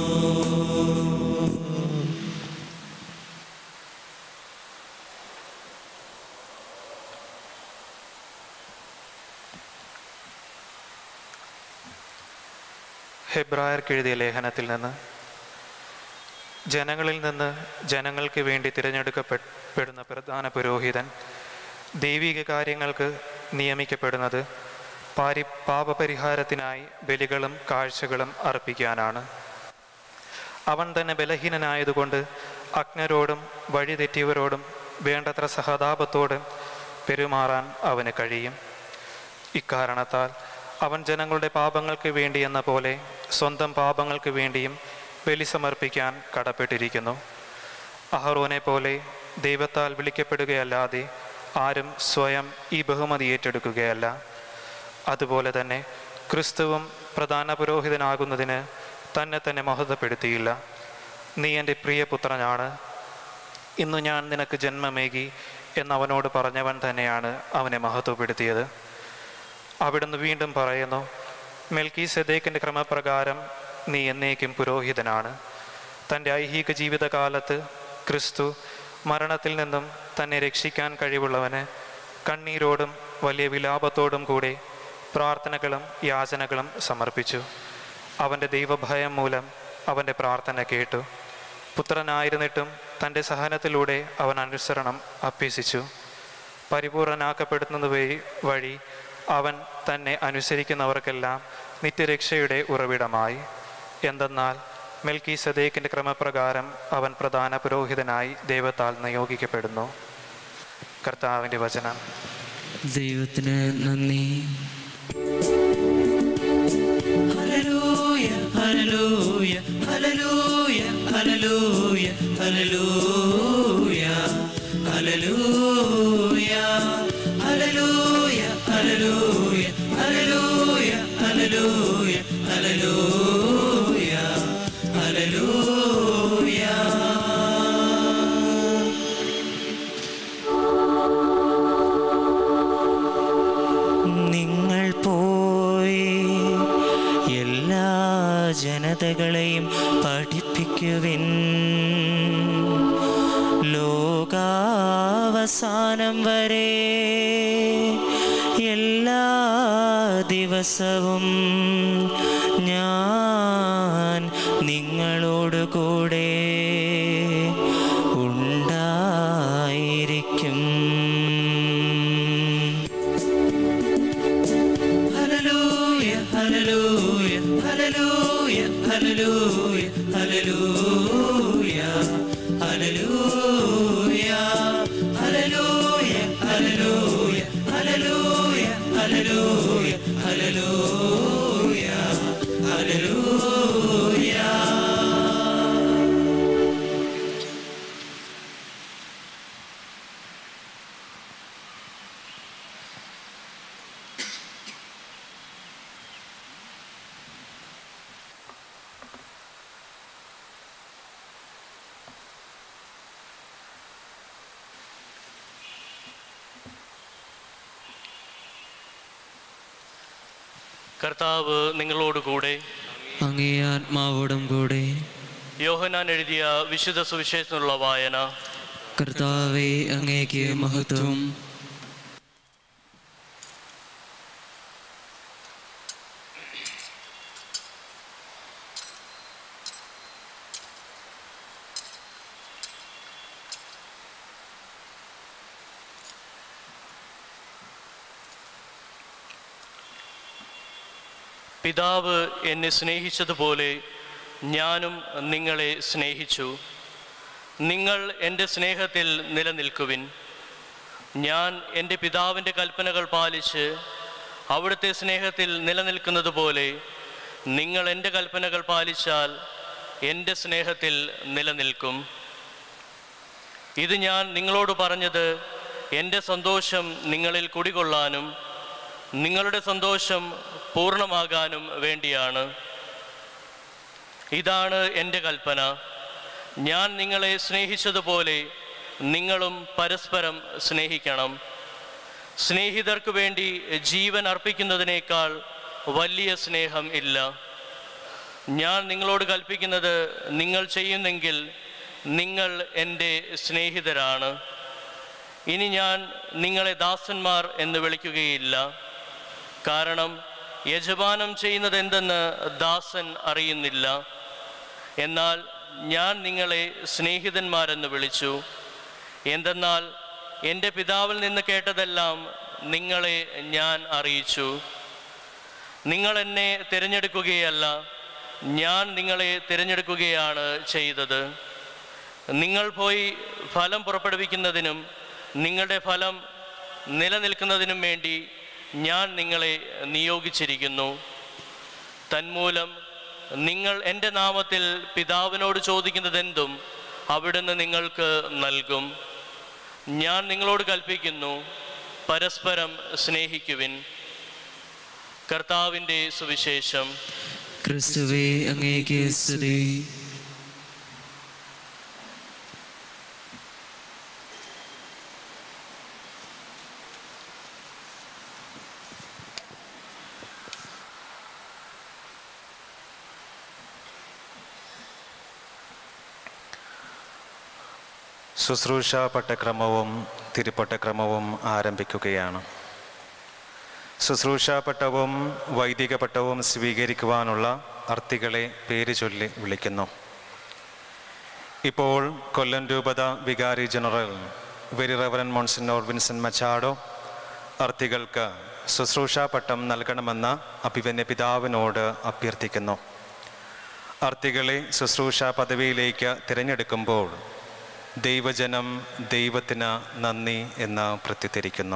ഹെബ്രായർക്ക് എഴുതിയ ലേഖനത്തിൽ നിന്ന് ജനങ്ങളിൽ നിന്ന് ജനങ്ങൾക്ക് വേണ്ടി തിരഞ്ഞെടുക്കപ്പെടുന്ന പ്രധാന പുരോഹിതൻ ദൈവിക കാര്യങ്ങൾക്ക് നിയമിക്കപ്പെടുന്നത് പാരി പാപപരിഹാരത്തിനായി ബലികളും കാഴ്ചകളും അർപ്പിക്കാനാണ് അവൻ തന്നെ ബലഹീനനായതുകൊണ്ട് അജ്ഞരോടും വഴിതെറ്റിയവരോടും വേണ്ടത്ര സഹതാപത്തോട് പെരുമാറാൻ അവന് കഴിയും ഇക്കാരണത്താൽ അവൻ ജനങ്ങളുടെ പാപങ്ങൾക്ക് വേണ്ടി എന്ന പോലെ സ്വന്തം പാപങ്ങൾക്ക് വേണ്ടിയും ബലി സമർപ്പിക്കാൻ കടപ്പെട്ടിരിക്കുന്നു അഹറോനെ പോലെ ദൈവത്താൽ വിളിക്കപ്പെടുകയല്ലാതെ ആരും സ്വയം ഈ ബഹുമതി ഏറ്റെടുക്കുകയല്ല അതുപോലെ തന്നെ ക്രിസ്തുവും പ്രധാന പുരോഹിതനാകുന്നതിന് തന്നെ തന്നെ മഹത്വപ്പെടുത്തിയില്ല നീ എൻ്റെ പ്രിയപുത്രനാണ് ഇന്നു ഞാൻ നിനക്ക് ജന്മമേകി എന്നവനോട് പറഞ്ഞവൻ തന്നെയാണ് അവനെ മഹത്വപ്പെടുത്തിയത് അവിടുന്ന് വീണ്ടും പറയുന്നു മെൽക്കി സെദേക്കിൻ്റെ ക്രമപ്രകാരം നീ എന്നേക്കും പുരോഹിതനാണ് തൻ്റെ ഐഹിക ജീവിതകാലത്ത് ക്രിസ്തു മരണത്തിൽ നിന്നും തന്നെ രക്ഷിക്കാൻ കഴിവുള്ളവന് കണ്ണീരോടും വലിയ വിലാപത്തോടും കൂടെ പ്രാർത്ഥനകളും യാചനകളും സമർപ്പിച്ചു അവൻ്റെ ദൈവഭയം മൂലം അവൻ്റെ പ്രാർത്ഥന കേട്ടു പുത്രനായിരുന്നിട്ടും തൻ്റെ സഹനത്തിലൂടെ അവൻ അനുസരണം അഭ്യസിച്ചു പരിപൂർണനാക്കപ്പെടുന്നത് വഴി വഴി അവൻ തന്നെ അനുസരിക്കുന്നവർക്കെല്ലാം നിത്യരക്ഷയുടെ ഉറവിടമായി എന്തെന്നാൽ മെൽക്കി സദേക്കിൻ്റെ ക്രമപ്രകാരം അവൻ പ്രധാന പുരോഹിതനായി ദൈവത്താൽ നിയോഗിക്കപ്പെടുന്നു കർത്താവിൻ്റെ വചനം ദൈവത്തിന് നന്ദി hallelujah hallelujah hallelujah hallelujah hallelujah hallelujah hallelujah hallelujah hallelujah hallelujah hallelujah hallelujah നിങ്ങൾ പോയി എല്ലാ ജനതകളെയും പഠിപ്പിക്കുവിൻ ലോകാവസാനം വരെ എല്ലാ ദിവസവും ഞാൻ നിങ്ങളോട് കൂടെ ഉണ്ടായിരിക്കും hallelujah hallelujah hallelujah hallelujah hallelujah hallelujah hallelujah hallelujah hallelujah hallelujah hallelujah hallelujah കർത്താവ് നിങ്ങളോടുകൂടെ അങ്ങേ ആത്മാവോടും കൂടെ യോഹനാൻ എഴുതിയ വിശുദ്ധ സുവിശേഷത്തിനുള്ള വായന കർത്താവെ അങ്ങേക്ക് മഹത്വം പിതാവ് എന്നെ സ്നേഹിച്ചതുപോലെ ഞാനും നിങ്ങളെ സ്നേഹിച്ചു നിങ്ങൾ എൻ്റെ സ്നേഹത്തിൽ നിലനിൽക്കുവിൻ ഞാൻ എൻ്റെ പിതാവിൻ്റെ കൽപ്പനകൾ പാലിച്ച് അവിടുത്തെ സ്നേഹത്തിൽ നിലനിൽക്കുന്നത് പോലെ നിങ്ങൾ എൻ്റെ കൽപ്പനകൾ പാലിച്ചാൽ എൻ്റെ സ്നേഹത്തിൽ നിലനിൽക്കും ഇത് ഞാൻ നിങ്ങളോട് പറഞ്ഞത് എൻ്റെ സന്തോഷം നിങ്ങളിൽ കുടികൊള്ളാനും നിങ്ങളുടെ സന്തോഷം പൂർണ്ണമാകാനും വേണ്ടിയാണ് ഇതാണ് എൻ്റെ കൽപ്പന ഞാൻ നിങ്ങളെ സ്നേഹിച്ചതുപോലെ നിങ്ങളും പരസ്പരം സ്നേഹിക്കണം സ്നേഹിതർക്ക് വേണ്ടി ജീവൻ അർപ്പിക്കുന്നതിനേക്കാൾ വലിയ സ്നേഹം ഇല്ല ഞാൻ നിങ്ങളോട് കൽപ്പിക്കുന്നത് നിങ്ങൾ ചെയ്യുന്നെങ്കിൽ നിങ്ങൾ എൻ്റെ സ്നേഹിതരാണ് ഇനി ഞാൻ നിങ്ങളെ ദാസന്മാർ എന്ന് വിളിക്കുകയില്ല കാരണം യജമാനം ചെയ്യുന്നത് എന്തെന്ന് ദാസൻ അറിയുന്നില്ല എന്നാൽ ഞാൻ നിങ്ങളെ സ്നേഹിതന്മാരെന്ന് വിളിച്ചു എന്തെന്നാൽ എൻ്റെ പിതാവിൽ നിന്ന് കേട്ടതെല്ലാം നിങ്ങളെ ഞാൻ അറിയിച്ചു നിങ്ങൾ എന്നെ തിരഞ്ഞെടുക്കുകയല്ല ഞാൻ നിങ്ങളെ തിരഞ്ഞെടുക്കുകയാണ് ചെയ്തത് നിങ്ങൾ പോയി ഫലം പുറപ്പെടുവിക്കുന്നതിനും നിങ്ങളുടെ ഫലം നിലനിൽക്കുന്നതിനും വേണ്ടി ഞാൻ നിങ്ങളെ നിയോഗിച്ചിരിക്കുന്നു തന്മൂലം നിങ്ങൾ എൻ്റെ നാമത്തിൽ പിതാവിനോട് ചോദിക്കുന്നതെന്തും അവിടുന്ന് നിങ്ങൾക്ക് നൽകും ഞാൻ നിങ്ങളോട് കൽപ്പിക്കുന്നു പരസ്പരം സ്നേഹിക്കുവിൻ കർത്താവിൻ്റെ സുവിശേഷം ക്രിസ്തുവേ അങ്ങേക്ക് സ്തുതി ശുശ്രൂഷ പട്ടക്രമവും തിരുപ്പട്ടക്രമവും ആരംഭിക്കുകയാണ് ശുശ്രൂഷ പട്ടവും വൈദിക പട്ടവും സ്വീകരിക്കുവാനുള്ള അർത്ഥികളെ പേര് ചൊല്ലി വിളിക്കുന്നു ഇപ്പോൾ കൊല്ലം രൂപത വികാരി general very reverend monsignor Vincent Machado അർത്ഥികൾക്ക് ശുശ്രൂഷ പട്ടം നൽകണമെന്ന് അഭിവന്യ പിതാവിനോട് അഭ്യർത്ഥിക്കുന്നു അർത്ഥികളെ ശുശ്രൂഷ പദവിയിലേക്ക് തിരഞ്ഞെടുക്കുമ്പോൾ ദൈവജനം ദൈവത്തിന് നന്ദി എന്ന് പ്രത്യുദ്ധരിക്കുന്നു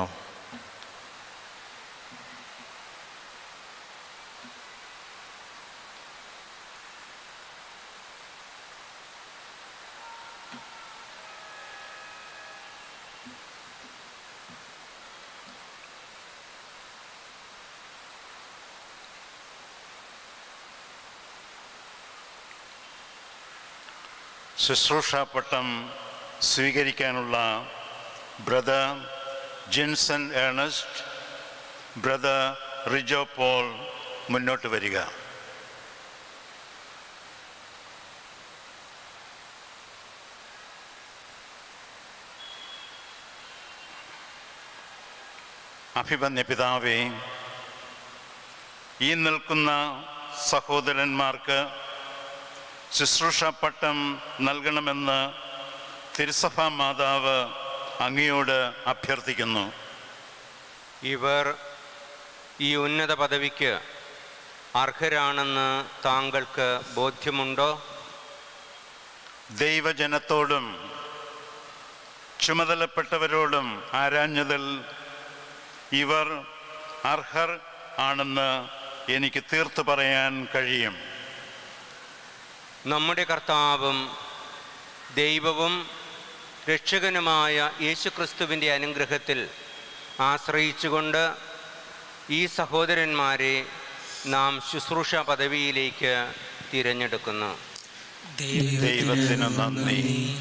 ശുശ്രൂഷാപട്ടം സ്വീകരിക്കാനുള്ള brother Jinson Ernest brother Rijo Paul മുന്നോട്ട് വരിക അഭിമന്യ പിതാവേ ഈ നിൽക്കുന്ന സഹോദരന്മാർക്ക് ശുശ്രൂഷാപട്ടം നൽകണമെന്ന് തിരുസഭാ മാതാവ് അങ്ങയോട് അഭ്യർത്ഥിക്കുന്നു ഇവർ ഈ ഉന്നത പദവിക്ക് അർഹരാണെന്ന് താങ്കൾക്ക് ബോധ്യമുണ്ടോ ദൈവജനത്തോടും ചുമതലപ്പെട്ടവരോടും ആരാഞ്ഞതിൽ ഇവർ അർഹർ ആണെന്ന് എനിക്ക് തീർത്തു പറയാൻ കഴിയും നമ്മുടെ കർത്താവും ദൈവവും രക്ഷകനുമായ യേശുക്രിസ്തുവിൻ്റെ അനുഗ്രഹത്തിൽ ആശ്രയിച്ചുകൊണ്ട് ഈ സഹോദരന്മാരെ നാം ശുശ്രൂഷ പദവിയിലേക്ക് തിരഞ്ഞെടുക്കുന്നു ദൈവത്തിന് നന്ദി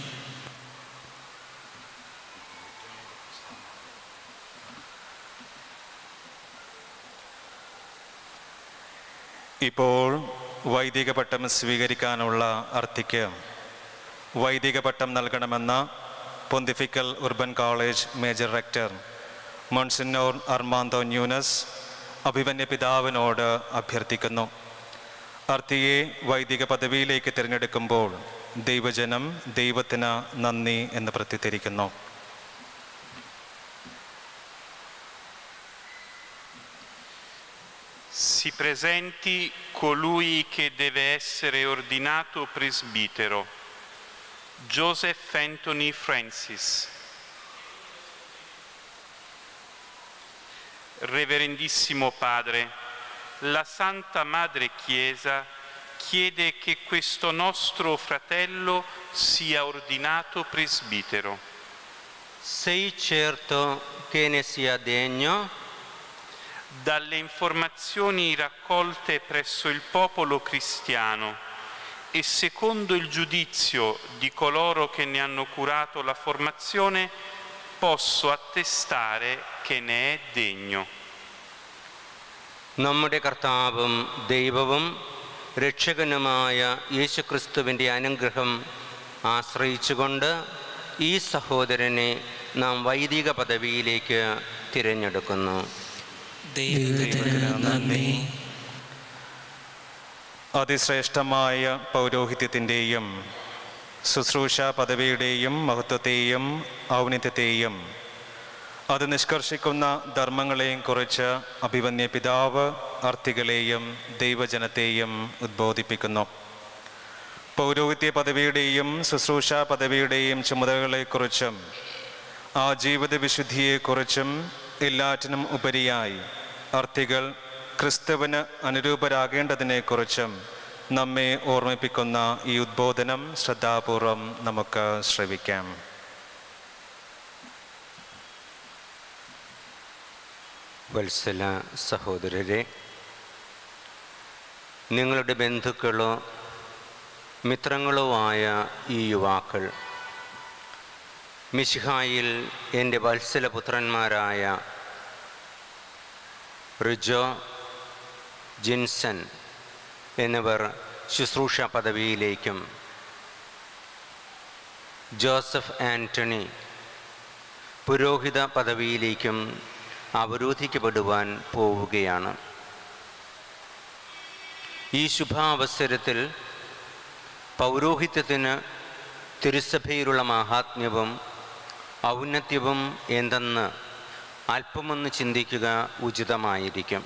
ഇപ്പോൾ വൈദിക പട്ടം സ്വീകരിക്കാനുള്ള അർത്ഥിക്ക് വൈദിക പട്ടം നൽകണമെന്ന pontifical Urban college major rector monsignor Armando Nunes അഭിമന്യ പിതാവിനോട് അഭ്യർത്ഥിക്കുന്നു അർത്ഥിയെ വൈദിക പദവിയിലേക്ക് തിരഞ്ഞെടുക്കുമ്പോൾ ദൈവജനം ദൈവത്തിന് നന്ദി എന്ന് പ്രത്യുദ്ധരിക്കുന്നു Si presenti colui che deve essere ordinato presbitero, Joseph Anthony Francis. Reverendissimo Padre, la Santa Madre Chiesa chiede che questo nostro fratello sia ordinato presbitero. Sei certo che ne sia degno? Dalle informazioni raccolte presso il popolo cristiano e secondo il giudizio di coloro che ne hanno curato la formazione, posso attestare che ne è degno. നമ്മുടെ കർത്താവും ദൈവവും രക്ഷകനുമായ യേശുക്രിസ്തുവിൻ്റെ അനുഗ്രഹം ആശ്രയിച്ചുകൊണ്ട് ഈ സഹോദരനെ നാം വൈദിക പദവിയിലേക്ക് തിരഞ്ഞെടുക്കുന്നു ദൈവത്തിന് നന്ദി അതിശ്രേഷ്ഠമായ പൗരോഹിത്യത്തിൻ്റെയും ശുശ്രൂഷ പദവിയുടെയും മഹത്വത്തെയും ഔന്നിത്യത്തെയും അത് നിഷ്കർഷിക്കുന്ന ധർമ്മങ്ങളെയും കുറിച്ച് അഭിവന്യ പിതാവ് അർത്ഥികളെയും ദൈവജനത്തെയും ഉദ്ബോധിപ്പിക്കുന്നു പൗരോഹിത്യ പദവിയുടെയും ശുശ്രൂഷ പദവിയുടെയും ചുമതലകളെക്കുറിച്ചും ആ ജീവിത വിശുദ്ധിയെക്കുറിച്ചും എല്ലാറ്റിനും ഉപരിയായി അർത്ഥികൾ ക്രിസ്തുവിന് അനുരൂപരാകേണ്ടതിനെക്കുറിച്ചും നമ്മെ ഓർമ്മിപ്പിക്കുന്ന ഈ ഉദ്ബോധനം ശ്രദ്ധാപൂർവം നമുക്ക് ശ്രവിക്കാം വത്സല സഹോദരരെ നിങ്ങളുടെ ബന്ധുക്കളോ മിത്രങ്ങളോ ആയ ഈ യുവാക്കൾ മിശിഹായിൽ എൻ്റെ വത്സല പുത്രന്മാരായ റിജോ ജിൻസൺ എന്നിവർ ശുശ്രൂഷ പദവിയിലേക്കും ജോസഫ് ആൻ്റണി പുരോഹിത പദവിയിലേക്കും അവരോധിക്കപ്പെടുവാൻ പോവുകയാണ് ഈ ശുഭാവസരത്തിൽ പൗരോഹിത്യത്തിന് തിരുസഭയിലുള്ള മാഹാത്മ്യവും ഔന്നത്യവും എന്തെന്ന് അല്പമൊന്ന് ചിന്തിക്കുക ഉചിതമായിരിക്കും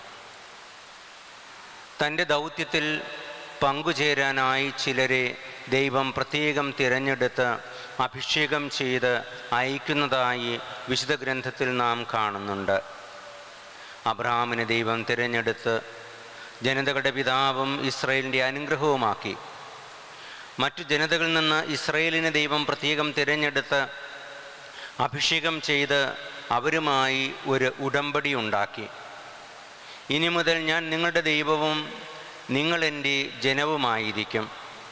തൻ്റെ ദൗത്യത്തിൽ പങ്കുചേരാനായി ചിലരെ ദൈവം പ്രത്യേകം തിരഞ്ഞെടുത്ത് അഭിഷേകം ചെയ്ത് അയക്കുന്നതായി വിശുദ്ധ ഗ്രന്ഥത്തിൽ നാം കാണുന്നുണ്ട് അബ്രഹാമിനെ ദൈവം തിരഞ്ഞെടുത്ത് ജനതകളുടെ പിതാവും ഇസ്രയേലിൻ്റെ അനുഗ്രഹവുമാക്കി മറ്റു ജനതകളിൽ നിന്ന് ഇസ്രയേലിനെ ദൈവം പ്രത്യേകം തിരഞ്ഞെടുത്ത് അഭിഷേകം ചെയ്ത് അവരുമായി ഒരു ഉടമ്പടി ഉണ്ടാക്കി ഇനി മുതൽ ഞാൻ നിങ്ങളുടെ ദൈവവും നിങ്ങൾ എൻ്റെ ജനവുമായിരിക്കും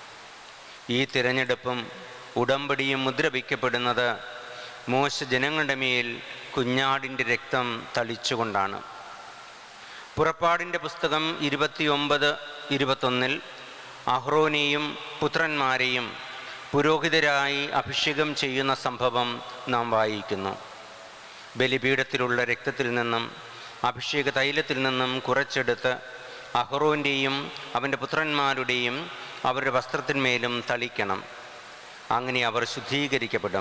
ഈ തിരഞ്ഞെടുപ്പും ഉടമ്പടിയും മുദ്രവയ്ക്കപ്പെടുന്നത് മോശ ജനങ്ങളുടെ മേൽ കുഞ്ഞാടിൻ്റെ രക്തം തളിച്ചുകൊണ്ടാണ് പുറപ്പാടിൻ്റെ പുസ്തകം ഇരുപത്തിയൊമ്പത് ഇരുപത്തൊന്നിൽ അഹ്റോനെയും പുത്രന്മാരെയും പുരോഹിതരായി അഭിഷേകം ചെയ്യുന്ന സംഭവം നാം വായിക്കുന്നു ബലിപീഠത്തിലുള്ള രക്തത്തിൽ നിന്നും അഭിഷേക തൈലത്തിൽ നിന്നും കുറച്ചെടുത്ത് അഹ്റോൻ്റെയും അവൻ്റെ പുത്രന്മാരുടെയും അവരുടെ വസ്ത്രത്തിന്മേലും തളിക്കണം അങ്ങനെ അവർ ശുദ്ധീകരിക്കപ്പെടും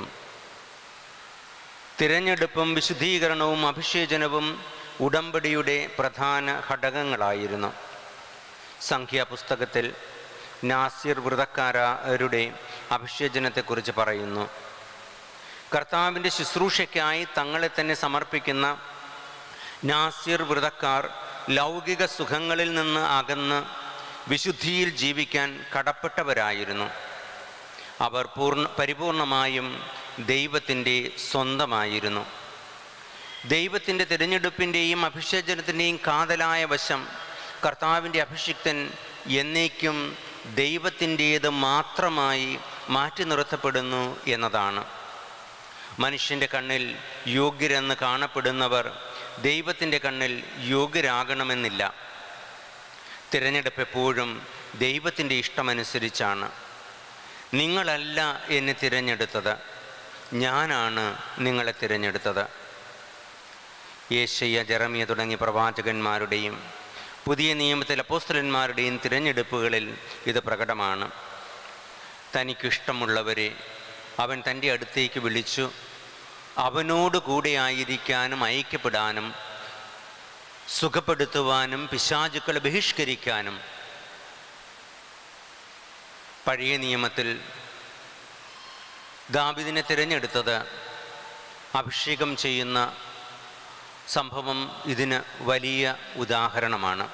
തിരഞ്ഞെടുപ്പും വിശുദ്ധീകരണവും അഭിഷേചനവും ഉടമ്പടിയുടെ പ്രധാന ഘടകങ്ങളായിരുന്നു സംഖ്യാപുസ്തകത്തിൽ നാസിർ വ്രതക്കാരരുടെ അഭിഷേചനത്തെക്കുറിച്ച് പറയുന്നു കർത്താവിൻ്റെ ശുശ്രൂഷയ്ക്കായി തങ്ങളെ തന്നെ സമർപ്പിക്കുന്ന നാസിർ വ്രതക്കാർ ലൗകിക സുഖങ്ങളിൽ നിന്ന് അകന്ന് വിശുദ്ധിയിൽ ജീവിക്കാൻ കടപ്പെട്ടവരായിരുന്നു അവർ പൂർണ്ണ പരിപൂർണമായും ദൈവത്തിൻ്റെ സ്വന്തമായിരുന്നു ദൈവത്തിൻ്റെ തിരഞ്ഞെടുപ്പിൻ്റെയും അഭിഷേചനത്തിൻ്റെയും കാതലായ വശം കർത്താവിൻ്റെ അഭിഷിക്തൻ എന്നേക്കും ദൈവത്തിൻ്റേത് മാത്രമായി മാറ്റി നിർത്തപ്പെടുന്നു എന്നതാണ് മനുഷ്യൻ്റെ കണ്ണിൽ യോഗ്യരെന്ന് കാണപ്പെടുന്നവർ ദൈവത്തിൻ്റെ കണ്ണിൽ യോഗ്യരാകണമെന്നില്ല തിരഞ്ഞെടുപ്പ് എപ്പോഴും ദൈവത്തിൻ്റെ ഇഷ്ടമനുസരിച്ചാണ് നിങ്ങളല്ല എന്നെ തിരഞ്ഞെടുത്തത് ഞാനാണ് നിങ്ങളെ തിരഞ്ഞെടുത്തത് യേശയ്യ ജെറമിയ തുടങ്ങിയ പ്രവാചകന്മാരുടെയും പുതിയ നിയമത്തിലെ അപ്പോസ്തലന്മാരുടെയും തിരഞ്ഞെടുപ്പുകളിൽ ഇത് പ്രകടമാണ് തനിക്കിഷ്ടമുള്ളവരെ അവൻ തൻ്റെ അടുത്തേക്ക് വിളിച്ചു അവനോട് കൂടെ ആയിരിക്കാനും ഐക്യപ്പെടാനും സുഖപ്പെടുത്തുവാനും പിശാചുക്കളെ ബഹിഷ്കരിക്കാനും പഴയ നിയമത്തിൽ ദാബിദിനെ തിരഞ്ഞെടുത്തത് അഭിഷേകം ചെയ്യുന്ന സംഭവം ഇതിന് വലിയ ഉദാഹരണമാണ്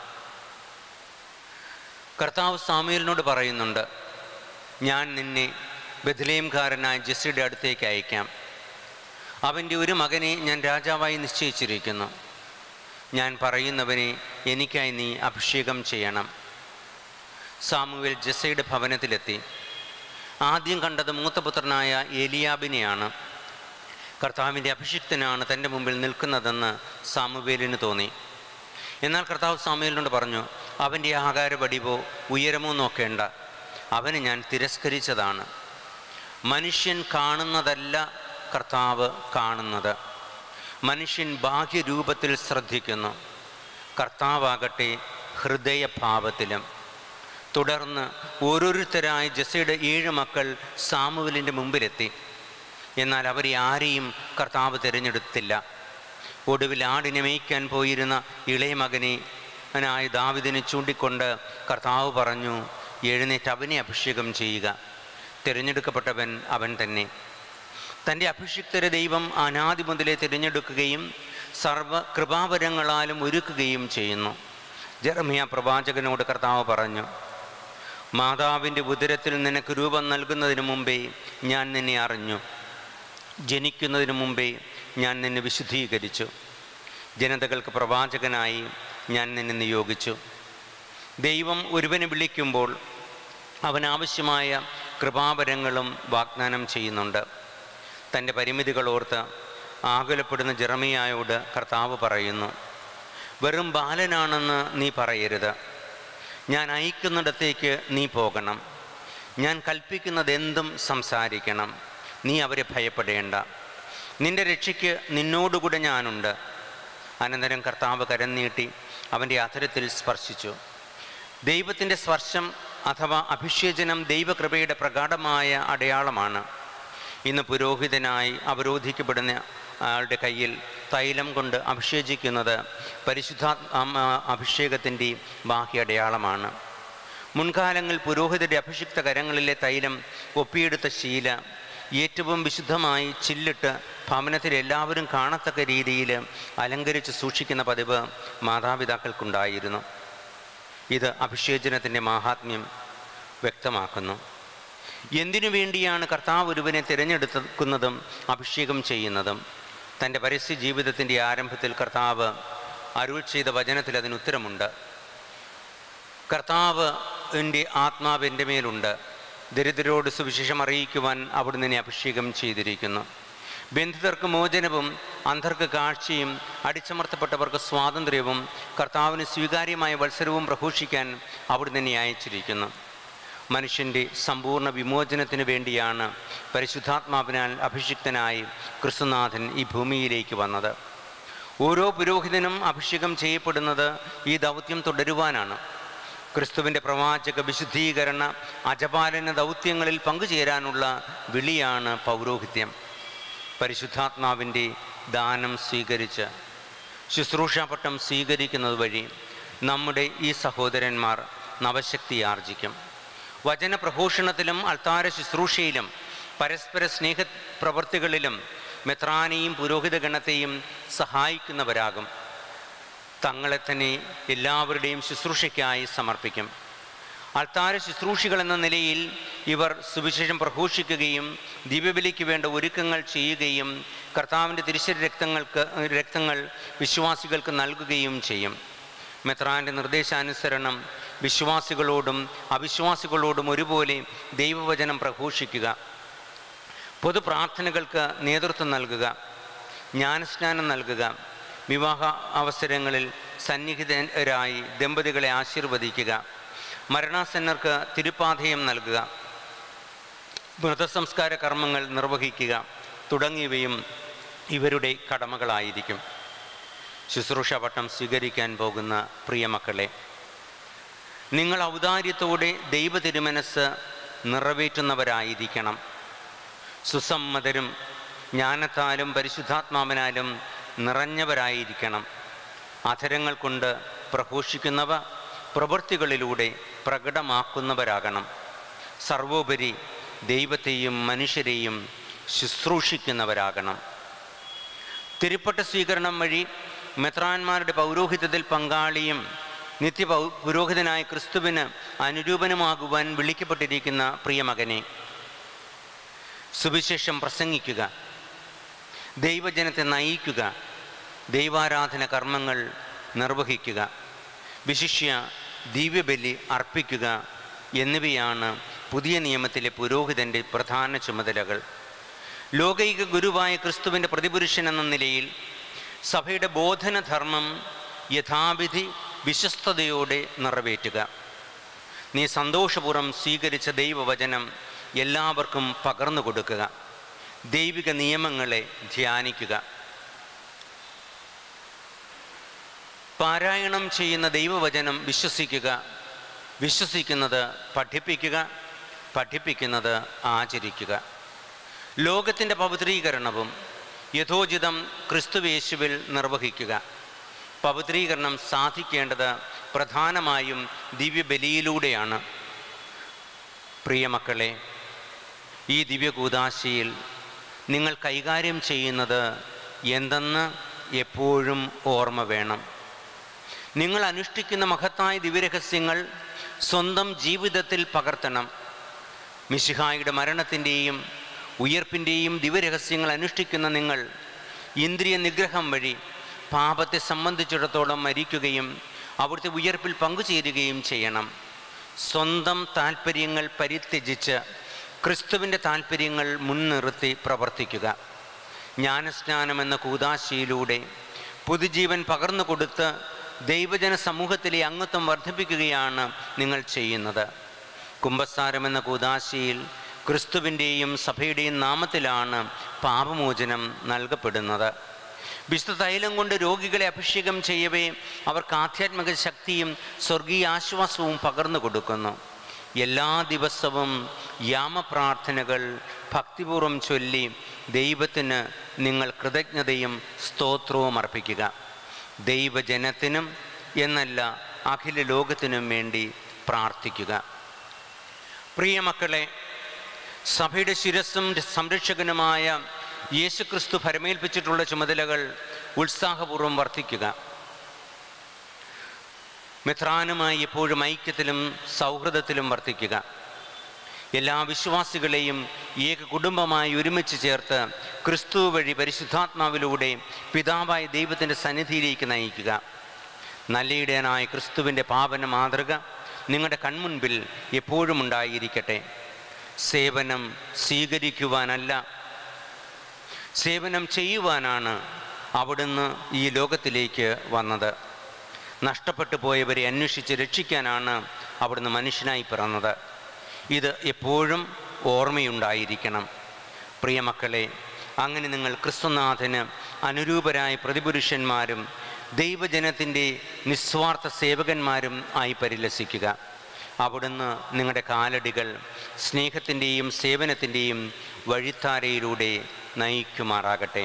കർത്താവ് സാമുയലിനോട് പറയുന്നുണ്ട് ഞാൻ നിന്നെ ബഥലേംകാരനായ ജെസ്സിയുടെ അടുത്തേക്ക് അയക്കാം അവൻ്റെ ഒരു മകനെ ഞാൻ രാജാവായി നിശ്ചയിച്ചിരിക്കുന്നു ഞാൻ പറയുന്നവനെ എനിക്കായി നീ അഭിഷേകം ചെയ്യണം സാമുവേൽ ജെസ്സയുടെ ഭവനത്തിലെത്തി ആദ്യം കണ്ടത് മൂത്തപുത്രനായ ഏലിയാബിനെയാണ് കർത്താവിൻ്റെ അഭിഷിക്തനാണ് തൻ്റെ മുമ്പിൽ നിൽക്കുന്നതെന്ന് സാമുവേലിന് തോന്നി എന്നാൽ കർത്താവ് സാമുവേലിനോട് പറഞ്ഞു അവൻ്റെ ആകാരപടിവോ ഉയരമോ നോക്കേണ്ട അവനെ ഞാൻ തിരസ്കരിച്ചതാണ് മനുഷ്യൻ കാണുന്നതല്ല കർത്താവ് കാണുന്നത് മനുഷ്യൻ ബാഹ്യരൂപത്തിൽ ശ്രദ്ധിക്കുന്നു കർത്താവാകട്ടെ ഹൃദയഭാവത്തിലും തുടർന്ന് ഓരോരുത്തരായി ജസയുടെ ഏഴ് മക്കൾ സാമുവലിൻ്റെ മുമ്പിലെത്തി എന്നാൽ അവരെ ആരെയും കർത്താവ് തിരഞ്ഞെടുത്തില്ല ഒടുവിൽ ആടിനെ മേയ്ക്കാൻ പോയിരുന്ന ഇളയ മകനെ ായ ദാവിദിനെ ചൂണ്ടിക്കൊണ്ട് കർത്താവ് പറഞ്ഞു എഴുന്നേറ്റ് അവനെ അഭിഷേകം ചെയ്യുക തിരഞ്ഞെടുക്കപ്പെട്ടവൻ അവൻ തന്നെ തൻ്റെ അഭിഷിക്തരെ ദൈവം അനാദി മുതലേ തിരഞ്ഞെടുക്കുകയും സർവ കൃപാവരങ്ങളാലും ഒരുക്കുകയും ചെയ്യുന്നു ജെറമിയ പ്രവാചകനോട് കർത്താവ് പറഞ്ഞു മാതാവിൻ്റെ ഉദരത്തിൽ നിനക്ക് രൂപം നൽകുന്നതിന് മുമ്പേ ഞാൻ നിന്നെ അറിഞ്ഞു ജനിക്കുന്നതിന് മുമ്പേ ഞാൻ നിന്നെ വിശുദ്ധീകരിച്ചു ജനതകൾക്ക് പ്രവാചകനായി ഞാൻ നിന്നെ നിയോഗിച്ചു ദൈവം ഒരുവനെ വിളിക്കുമ്പോൾ അവൻ ആവശ്യമായ കൃപാവരങ്ങളും വാഗ്ദാനം ചെയ്യുന്നുണ്ട് തൻ്റെ പരിമിതികളോർത്ത് ആകുലപ്പെടുന്ന ജെറമിയായോട് കർത്താവ് പറയുന്നു വെറും ബാലനാണെന്ന് നീ പറയരുത് ഞാൻ അയക്കുന്നിടത്തേക്ക് നീ പോകണം ഞാൻ കൽപ്പിക്കുന്നതെന്തും സംസാരിക്കണം നീ അവരെ ഭയപ്പെടേണ്ട നിന്റെ രക്ഷയ്ക്ക് നിന്നോടുകൂടെ ഞാനുണ്ട് അനന്തരം കർത്താവ് കരം നീട്ടി അവൻ്റെ അധരത്തിൽ സ്പർശിച്ചു ദൈവത്തിൻ്റെ സ്പർശം അഥവാ അഭിഷേചനം ദൈവകൃപയുടെ പ്രകാടമായ അടയാളമാണ് ഇന്ന് പുരോഹിതനായി അവരോധിക്കപ്പെടുന്ന ആളുടെ കയ്യിൽ തൈലം കൊണ്ട് അഭിഷേചിക്കുന്നത് പരിശുദ്ധാത്മ അഭിഷേകത്തിൻ്റെ ബാഹ്യ അടയാളമാണ് മുൻകാലങ്ങളിൽ പുരോഹിതരുടെ അഭിഷിക്ത കരങ്ങളിലെ തൈലം ഒപ്പിയെടുത്ത ശീല ഏറ്റവും വിശുദ്ധമായി ചില്ലിട്ട് ഭവനത്തിൽ എല്ലാവരും കാണത്തക്ക രീതിയിൽ അലങ്കരിച്ച് സൂക്ഷിക്കുന്ന പതിവ് മാതാപിതാക്കൾക്കുണ്ടായിരുന്നു ഇത് അഭിഷേചനത്തിൻ്റെ മാഹാത്മ്യം വ്യക്തമാക്കുന്നു എന്തിനു വേണ്ടിയാണ് കർത്താവ് ഒരുവനെ തിരഞ്ഞെടുക്കുന്നതും അഭിഷേകം ചെയ്യുന്നതും തൻ്റെ പരസ്യ ജീവിതത്തിൻ്റെ ആരംഭത്തിൽ കർത്താവ് അരുൾ ചെയ്ത വചനത്തിൽ അതിന് ഉത്തരമുണ്ട് കർത്താവ് എൻ്റെ ആത്മാവ് എൻ്റെ മേലുണ്ട് ദരിദ്രരോട് സുവിശേഷം അറിയിക്കുവാൻ അവിടുന്ന് എന്നെ അഭിഷേകം ചെയ്തിരിക്കുന്നു ബന്ധിതർക്ക് മോചനവും അന്ധർക്ക് കാഴ്ചയും അടിച്ചമർത്തപ്പെട്ടവർക്ക് സ്വാതന്ത്ര്യവും കർത്താവിന് സ്വീകാര്യമായ വത്സരവും പ്രഘോഷിക്കാൻ അവിടുന്ന് എന്നെ അയച്ചിരിക്കുന്നു മനുഷ്യൻ്റെ സമ്പൂർണ്ണ വിമോചനത്തിന് വേണ്ടിയാണ് പരിശുദ്ധാത്മാവിനാൽ അഭിഷിക്തനായി ക്രിസ്തുനാഥൻ ഈ ഭൂമിയിലേക്ക് വന്നത് ഓരോ പുരോഹിതനും അഭിഷേകം ചെയ്യപ്പെടുന്നത് ഈ ദൗത്യം തുടരുവാനാണ് ക്രിസ്തുവിൻ്റെ പ്രവാചക വിശുദ്ധീകരണ അജപാലന ദൗത്യങ്ങളിൽ പങ്കുചേരാനുള്ള വിളിയാണ് പൗരോഹിത്യം പരിശുദ്ധാത്മാവിൻ്റെ ദാനം സ്വീകരിച്ച് ശുശ്രൂഷാപട്ടം സ്വീകരിക്കുന്നത് വഴി നമ്മുടെ ഈ സഹോദരന്മാർ നവശക്തി ആർജിക്കും വചന പ്രഘോഷണത്തിലും അൾത്താര ശുശ്രൂഷയിലും പരസ്പര സ്നേഹ പ്രവൃത്തികളിലും മെത്രാനെയും പുരോഹിത ഗണത്തെയും സഹായിക്കുന്നവരാകും തങ്ങളെ തന്നെ എല്ലാവരുടെയും ശുശ്രൂഷയ്ക്കായി സമർപ്പിക്കും അൾത്താര ശുശ്രൂഷികൾ എന്ന നിലയിൽ ഇവർ സുവിശേഷം പ്രഘോഷിക്കുകയും ദിവ്യബലിക്ക് വേണ്ട ഒരുക്കങ്ങൾ ചെയ്യുകയും കർത്താവിൻ്റെ തിരിച്ചരി രക്തങ്ങൾക്ക് രക്തങ്ങൾ വിശ്വാസികൾക്ക് നൽകുകയും ചെയ്യും മെത്രാൻ്റെ നിർദ്ദേശാനുസരണം വിശ്വാസികളോടും അവിശ്വാസികളോടും ഒരുപോലെ ദൈവവചനം പ്രഘോഷിക്കുക പൊതു പ്രാർത്ഥനകൾക്ക് നേതൃത്വം നൽകുക ജ്ഞാനസ്നാനം നൽകുക വിവാഹ അവസരങ്ങളിൽ സന്നിഹിതരായി ദമ്പതികളെ ആശീർവദിക്കുക മരണാസന്നർക്ക് തിരുപ്പാധയം നൽകുക മൃതസംസ്കാര കർമ്മങ്ങൾ നിർവഹിക്കുക തുടങ്ങിയവയും ഇവരുടെ കടമകളായിരിക്കും ശുശ്രൂഷ പട്ടം സ്വീകരിക്കാൻ പോകുന്ന പ്രിയമക്കളെ നിങ്ങൾ ഔദാര്യത്തോടെ ദൈവ തിരുമനസ് നിറവേറ്റുന്നവരായിരിക്കണം സുസമ്മതരും ജ്ഞാനത്താലും പരിശുദ്ധാത്മാവിനാലും നിറഞ്ഞവരായിരിക്കണം അധരങ്ങൾ കൊണ്ട് പ്രഘോഷിക്കുന്നവ പ്രവൃത്തികളിലൂടെ പ്രകടമാക്കുന്നവരാകണം സർവോപരി ദൈവത്തെയും മനുഷ്യരെയും ശുശ്രൂഷിക്കുന്നവരാകണം തിരുപ്പട്ട സ്വീകരണം വഴി മെത്രാന്മാരുടെ പൗരോഹിത്യത്തിൽ പങ്കാളിയും നിത്യ പൗ പുരോഹിതനായ ക്രിസ്തുവിന് അനുരൂപനമാകുവാൻ വിളിക്കപ്പെട്ടിരിക്കുന്ന പ്രിയമകനെ സുവിശേഷം പ്രസംഗിക്കുക ദൈവജനത്തെ നയിക്കുക ദൈവാരാധന കർമ്മങ്ങൾ നിർവഹിക്കുക വിശിഷ്യ ദിവ്യബലി അർപ്പിക്കുക എന്നിവയാണ് പുതിയ നിയമത്തിലെ പുരോഹിതൻ്റെ പ്രധാന ചുമതലകൾ ലോകൈക ഗുരുവായ ക്രിസ്തുവിൻ്റെ പ്രതിപുരുഷൻ എന്ന നിലയിൽ സഭയുടെ ബോധനധർമ്മം യഥാവിധി വിശ്വസ്തയോടെ നിറവേറ്റുക നീ സന്തോഷപൂർവ്വം സ്വീകരിച്ച ദൈവവചനം എല്ലാവർക്കും പകർന്നു കൊടുക്കുക ദൈവിക നിയമങ്ങളെ ധ്യാനിക്കുക പാരായണം ചെയ്യുന്ന ദൈവവചനം വിശ്വസിക്കുക വിശ്വസിക്കുന്നത് പഠിപ്പിക്കുക പഠിപ്പിക്കുന്നത് ആചരിക്കുക ലോകത്തിൻ്റെ പവിത്രീകരണവും യഥോചിതം ക്രിസ്തുവേശുവിൽ നിർവഹിക്കുക പവിത്രീകരണം സാധിക്കേണ്ടത് പ്രധാനമായും ദിവ്യബലിയിലൂടെയാണ് പ്രിയമക്കളെ ഈ ദിവ്യകൂതാശിയിൽ നിങ്ങൾ കൈകാര്യം ചെയ്യുന്നത് എന്തെന്ന് എപ്പോഴും ഓർമ്മ വേണം നിങ്ങൾ അനുഷ്ഠിക്കുന്ന മഹത്തായ ദിവ്യരഹസ്യങ്ങൾ സ്വന്തം ജീവിതത്തിൽ പകർത്തണം മിശിഹായുടെ മരണത്തിൻ്റെയും ഉയർപ്പിൻ്റെയും ദിവ്യരഹസ്യങ്ങൾ അനുഷ്ഠിക്കുന്ന നിങ്ങൾ ഇന്ദ്രിയ നിഗ്രഹം വഴി പാപത്തെ സംബന്ധിച്ചിടത്തോളം മരിക്കുകയും അവിടുത്തെ ഉയർപ്പിൽ പങ്കുചേരുകയും ചെയ്യണം സ്വന്തം താല്പര്യങ്ങൾ പരിത്യജിച്ച് ക്രിസ്തുവിൻ്റെ താല്പര്യങ്ങൾ മുൻനിർത്തി പ്രവർത്തിക്കുക ജ്ഞാനസ്നാനം എന്ന കൂതാശിയിലൂടെ പുതുജീവൻ പകർന്നു കൊടുത്ത് ദൈവജന സമൂഹത്തിലെ അംഗത്വം വർദ്ധിപ്പിക്കുകയാണ് നിങ്ങൾ ചെയ്യുന്നത് കുംഭസാരം എന്ന കൂതാശിയിൽ ക്രിസ്തുവിൻ്റെയും സഭയുടെയും നാമത്തിലാണ് പാപമോചനം നൽകപ്പെടുന്നത് വിശുദ്ധ തൈലം കൊണ്ട് രോഗികളെ അഭിഷേകം ചെയ്യവേ അവർക്ക് ആധ്യാത്മിക ശക്തിയും സ്വർഗീയ ആശ്വാസവും പകർന്നു കൊടുക്കുന്നു എല്ലാ ദിവസവും യാമപ്രാർത്ഥനകൾ ഭക്തിപൂർവ്വം ചൊല്ലി ദൈവത്തിന് നിങ്ങൾ കൃതജ്ഞതയും സ്തോത്രവും അർപ്പിക്കുക ദൈവജനത്തിനും എന്നല്ല അഖില ലോകത്തിനും വേണ്ടി പ്രാർത്ഥിക്കുക പ്രിയമക്കളെ സഭയുടെ ശിരസ്സും സംരക്ഷകനുമായ യേശുക്രിസ്തു ഫരമേൽപ്പിച്ചിട്ടുള്ള ചുമതലകൾ ഉത്സാഹപൂർവ്വം വർദ്ധിക്കുക മെത്രാനുമായി എപ്പോഴും ഐക്യത്തിലും സൗഹൃദത്തിലും വർദ്ധിക്കുക എല്ലാ വിശ്വാസികളെയും ഏക കുടുംബമായി ഒരുമിച്ച് ചേർത്ത് ക്രിസ്തു വഴി പരിശുദ്ധാത്മാവിലൂടെ പിതാവായ ദൈവത്തിൻ്റെ സന്നിധിയിലേക്ക് നയിക്കുക നല്ലയിടയനായ ക്രിസ്തുവിൻ്റെ പാവന മാതൃക നിങ്ങളുടെ കൺമുൻപിൽ എപ്പോഴും ഉണ്ടായിരിക്കട്ടെ സേവനം സ്വീകരിക്കുവാനല്ല സേവനം ചെയ്യുവാനാണ് അവിടുന്ന് ഈ ലോകത്തിലേക്ക് വന്നത് നഷ്ടപ്പെട്ടു പോയവരെ അന്വേഷിച്ച് രക്ഷിക്കാനാണ് അവിടുന്ന് മനുഷ്യനായി പിറന്നത് ഇത് എപ്പോഴും ഓർമ്മയുണ്ടായിരിക്കണം പ്രിയമക്കളെ അങ്ങനെ നിങ്ങൾ ക്രിസ്തുനാഥന് അനുരൂപരായ പ്രതിപുരുഷന്മാരും ദൈവജനത്തിൻ്റെ നിസ്വാർത്ഥ സേവകന്മാരും ആയി പരിലസിക്കുക അവിടുന്ന് നിങ്ങളുടെ കാലടികൾ സ്നേഹത്തിൻ്റെയും സേവനത്തിൻ്റെയും വഴിത്താരയിലൂടെ നയിക്കുമാറാകട്ടെ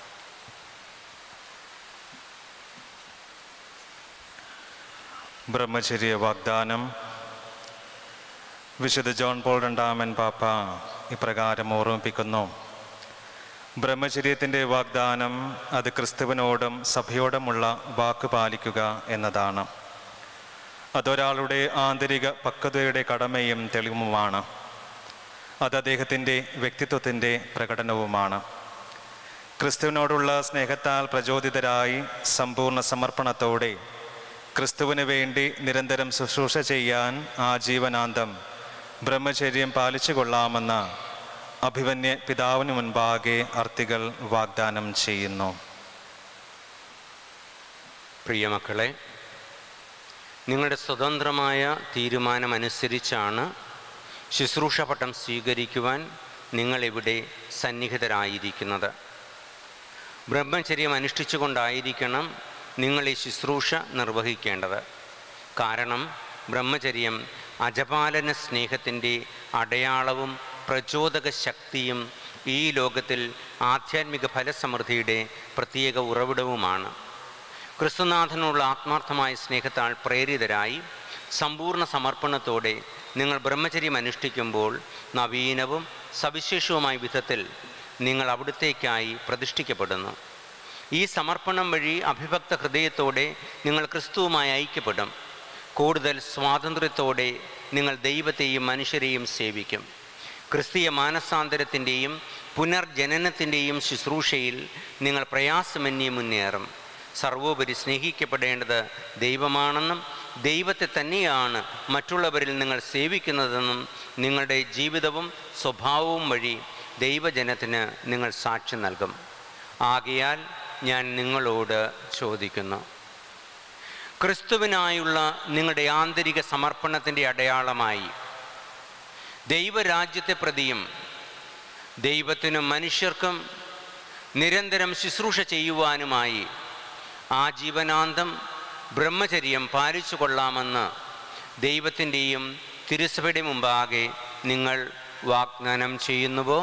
ബ്രഹ്മചര്യ വാഗ്ദാനം വിശുദ്ധ ജോൺ പോൾ രണ്ടാമൻ പാപ്പ ഇപ്രകാരം ഓർമ്മിപ്പിക്കുന്നു ബ്രഹ്മചര്യത്തിൻ്റെ വാഗ്ദാനം അത് ക്രിസ്തുവിനോടും സഭയോടുമുള്ള വാക്ക് പാലിക്കുക എന്നതാണ് അതൊരാളുടെ ആന്തരിക പക്വതയുടെ കടമയും തെളിവുമാണ് അത് അദ്ദേഹത്തിൻ്റെ വ്യക്തിത്വത്തിൻ്റെ പ്രകടനവുമാണ് ക്രിസ്തുവിനോടുള്ള സ്നേഹത്താൽ പ്രചോദിതരായി സമ്പൂർണ്ണ സമർപ്പണത്തോടെ ക്രിസ്തുവിന് വേണ്ടി നിരന്തരം ശുശ്രൂഷ ചെയ്യാൻ ആജീവനാന്തം ബ്രഹ്മചര്യം പാലിച്ചു കൊള്ളാമെന്ന് അഭിമന്യ പിതാവിന് മുൻപാകെ അർത്തികൾ വാഗ്ദാനം ചെയ്യുന്നു പ്രിയമക്കളെ നിങ്ങളുടെ സ്വതന്ത്രമായ തീരുമാനമനുസരിച്ചാണ് ശുശ്രൂഷ പട്ടം സ്വീകരിക്കുവാൻ നിങ്ങളിവിടെ സന്നിഹിതരായിരിക്കുന്നത് ബ്രഹ്മചര്യം അനുഷ്ഠിച്ചുകൊണ്ടായിരിക്കണം നിങ്ങൾ ഈ ശുശ്രൂഷ നിർവഹിക്കേണ്ടത് കാരണം ബ്രഹ്മചര്യം അജപാലന സ്നേഹത്തിൻ്റെ അടയാളവും പ്രചോദക ശക്തിയും ഈ ലോകത്തിൽ ആധ്യാത്മിക ഫലസമൃദ്ധിയുടെ പ്രത്യേക ഉറവിടവുമാണ് ക്രിസ്തുനാഥനുള്ള ആത്മാർത്ഥമായ സ്നേഹത്താൽ പ്രേരിതരായി സമ്പൂർണ്ണ സമർപ്പണത്തോടെ നിങ്ങൾ ബ്രഹ്മചര്യം അനുഷ്ഠിക്കുമ്പോൾ നവീനവും സവിശേഷവുമായ വിധത്തിൽ നിങ്ങൾ അവിടുത്തേക്കായി പ്രതിഷ്ഠിക്കപ്പെടുന്നു ഈ സമർപ്പണം വഴി അഭിഭക്ത ഹൃദയത്തോടെ നിങ്ങൾ ക്രിസ്തുവുമായി ഐക്യപ്പെടും കൂടുതൽ സ്വാതന്ത്ര്യത്തോടെ നിങ്ങൾ ദൈവത്തെയും മനുഷ്യരെയും സേവിക്കും ക്രിസ്തീയ മാനസാന്തരത്തിൻ്റെയും പുനർജനനത്തിൻ്റെയും ശുശ്രൂഷയിൽ നിങ്ങൾ പ്രയാസമന്യേ മുന്നേറും സർവോപരി സ്നേഹിക്കപ്പെടേണ്ടത് ദൈവമാണെന്നും ദൈവത്തെ തന്നെയാണ് മറ്റുള്ളവരിൽ നിങ്ങൾ സേവിക്കുന്നതെന്നും നിങ്ങളുടെ ജീവിതവും സ്വഭാവവും വഴി ദൈവജനത്തിന് നിങ്ങൾ സാക്ഷ്യം നൽകും ആകയാൽ ഞാൻ നിങ്ങളോട് ചോദിക്കുന്നു ക്രിസ്തുവിനായുള്ള നിങ്ങളുടെ ആന്തരിക സമർപ്പണത്തിൻ്റെ അടയാളമായി ദൈവരാജ്യത്തെ പ്രതിയും ദൈവത്തിനും മനുഷ്യർക്കും നിരന്തരം ശുശ്രൂഷ ചെയ്യുവാനുമായി ആജീവനാന്തം ബ്രഹ്മചര്യം പാലിച്ചു കൊള്ളാമെന്ന് ദൈവത്തിൻ്റെയും തിരുസഭയുടെ മുമ്പാകെ നിങ്ങൾ വാഗ്ദാനം ചെയ്യുന്നുവോ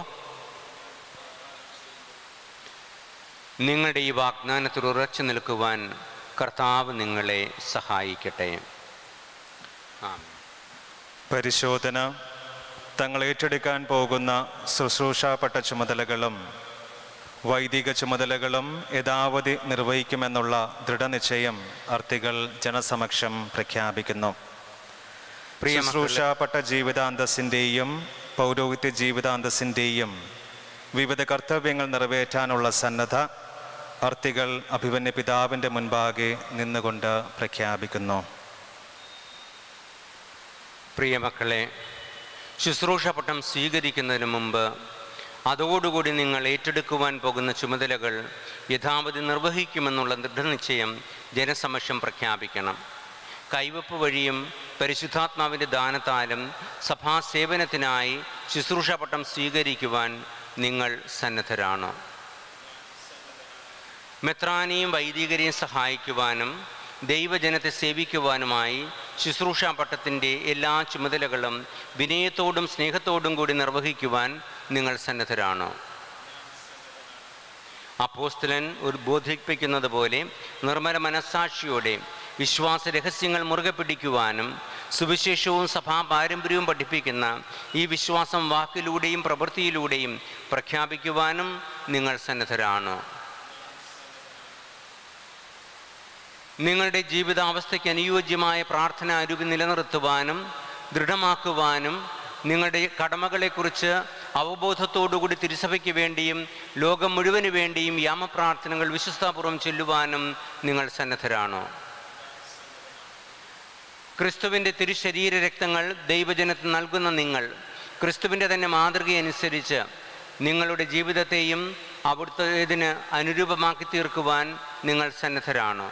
നിങ്ങളുടെ ഈ വാഗ്ദാനത്തിൽ ഉറച്ചു നിൽക്കുവാൻ കർത്താവ് നിങ്ങളെ സഹായിക്കട്ടെ ആമേൻ പരിശോധന തങ്ങൾ ഏറ്റെടുക്കാൻ പോകുന്ന ശുശ്രൂഷാപ്പെട്ട ചുമതലകളും വൈദിക ചുമതലകളും യഥാവധി നിർവഹിക്കുമെന്നുള്ള ദൃഢനിശ്ചയം അർത്ഥികൾ ജനസമക്ഷം പ്രഖ്യാപിക്കുന്നു പ്രിയ മക്കളെ, ശുശ്രൂഷാപ്പെട്ട ജീവിതാന്തസ്സിൻ്റെയും പൗരോഹിത്യ ജീവിതാന്തസ്സിൻ്റെയും വിവിധ കർത്തവ്യങ്ങൾ നിറവേറ്റാനുള്ള സന്നദ്ധ അർത്ഥികൾ അഭിമന്യ പിതാവിൻ്റെ മുൻപാകെ നിന്നുകൊണ്ട് പ്രഖ്യാപിക്കുന്നു പ്രിയമക്കളെ ശുശ്രൂഷ പട്ടം സ്വീകരിക്കുന്നതിന് മുമ്പ് അതോടുകൂടി നിങ്ങൾ ഏറ്റെടുക്കുവാൻ പോകുന്ന ചുമതലകൾ യഥാവധി നിർവഹിക്കുമെന്നുള്ള ദൃഢനിശ്ചയം ജനസമക്ഷം പ്രഖ്യാപിക്കണം കൈവപ്പ് വഴിയും പരിശുദ്ധാത്മാവിൻ്റെ ദാനത്താലും സഭാസേവനത്തിനായി ശുശ്രൂഷ പട്ടം സ്വീകരിക്കുവാൻ നിങ്ങൾ സന്നദ്ധരാണ് മെത്രാനെയും വൈദികരെയും സഹായിക്കുവാനും ദൈവജനത്തെ സേവിക്കുവാനുമായി ശുശ്രൂഷാ പട്ടത്തിൻ്റെ എല്ലാ ചുമതലകളും വിനയത്തോടും സ്നേഹത്തോടും കൂടി നിർവഹിക്കുവാൻ നിങ്ങൾ സന്നദ്ധരാണ് അപ്പോസ്തലൻ ഒരു ബോധിപ്പിക്കുന്നത് പോലെ നിർമ്മല മനസ്സാക്ഷിയോടെ വിശ്വാസ രഹസ്യങ്ങൾ മുറുകെ പിടിക്കുവാനും സുവിശേഷവും സഭാ പാരമ്പര്യവും പഠിപ്പിക്കുന്ന ഈ വിശ്വാസം വാക്കിലൂടെയും പ്രവൃത്തിയിലൂടെയും പ്രഖ്യാപിക്കുവാനും നിങ്ങൾ സന്നദ്ധരാണ് നിങ്ങളുടെ ജീവിതാവസ്ഥയ്ക്ക് അനുയോജ്യമായ പ്രാർത്ഥനാ രൂപി നിലനിർത്തുവാനും ദൃഢമാക്കുവാനും നിങ്ങളുടെ കടമകളെക്കുറിച്ച് അവബോധത്തോടുകൂടി തിരുസഭയ്ക്ക് വേണ്ടിയും ലോകം മുഴുവന് വേണ്ടിയും യാമപ്രാർത്ഥനകൾ വിശ്വസ്താപൂർവം ചൊല്ലുവാനും നിങ്ങൾ സന്നദ്ധരാണോ ക്രിസ്തുവിൻ്റെ തിരുശരീര രക്തങ്ങൾ ദൈവജനത്തിന് നൽകുന്ന നിങ്ങൾ ക്രിസ്തുവിൻ്റെ തന്നെ മാതൃകയനുസരിച്ച് നിങ്ങളുടെ ജീവിതത്തെയും അവിടുത്തെ ഇതിന് അനുരൂപമാക്കി തീർക്കുവാൻ നിങ്ങൾ സന്നദ്ധരാണോ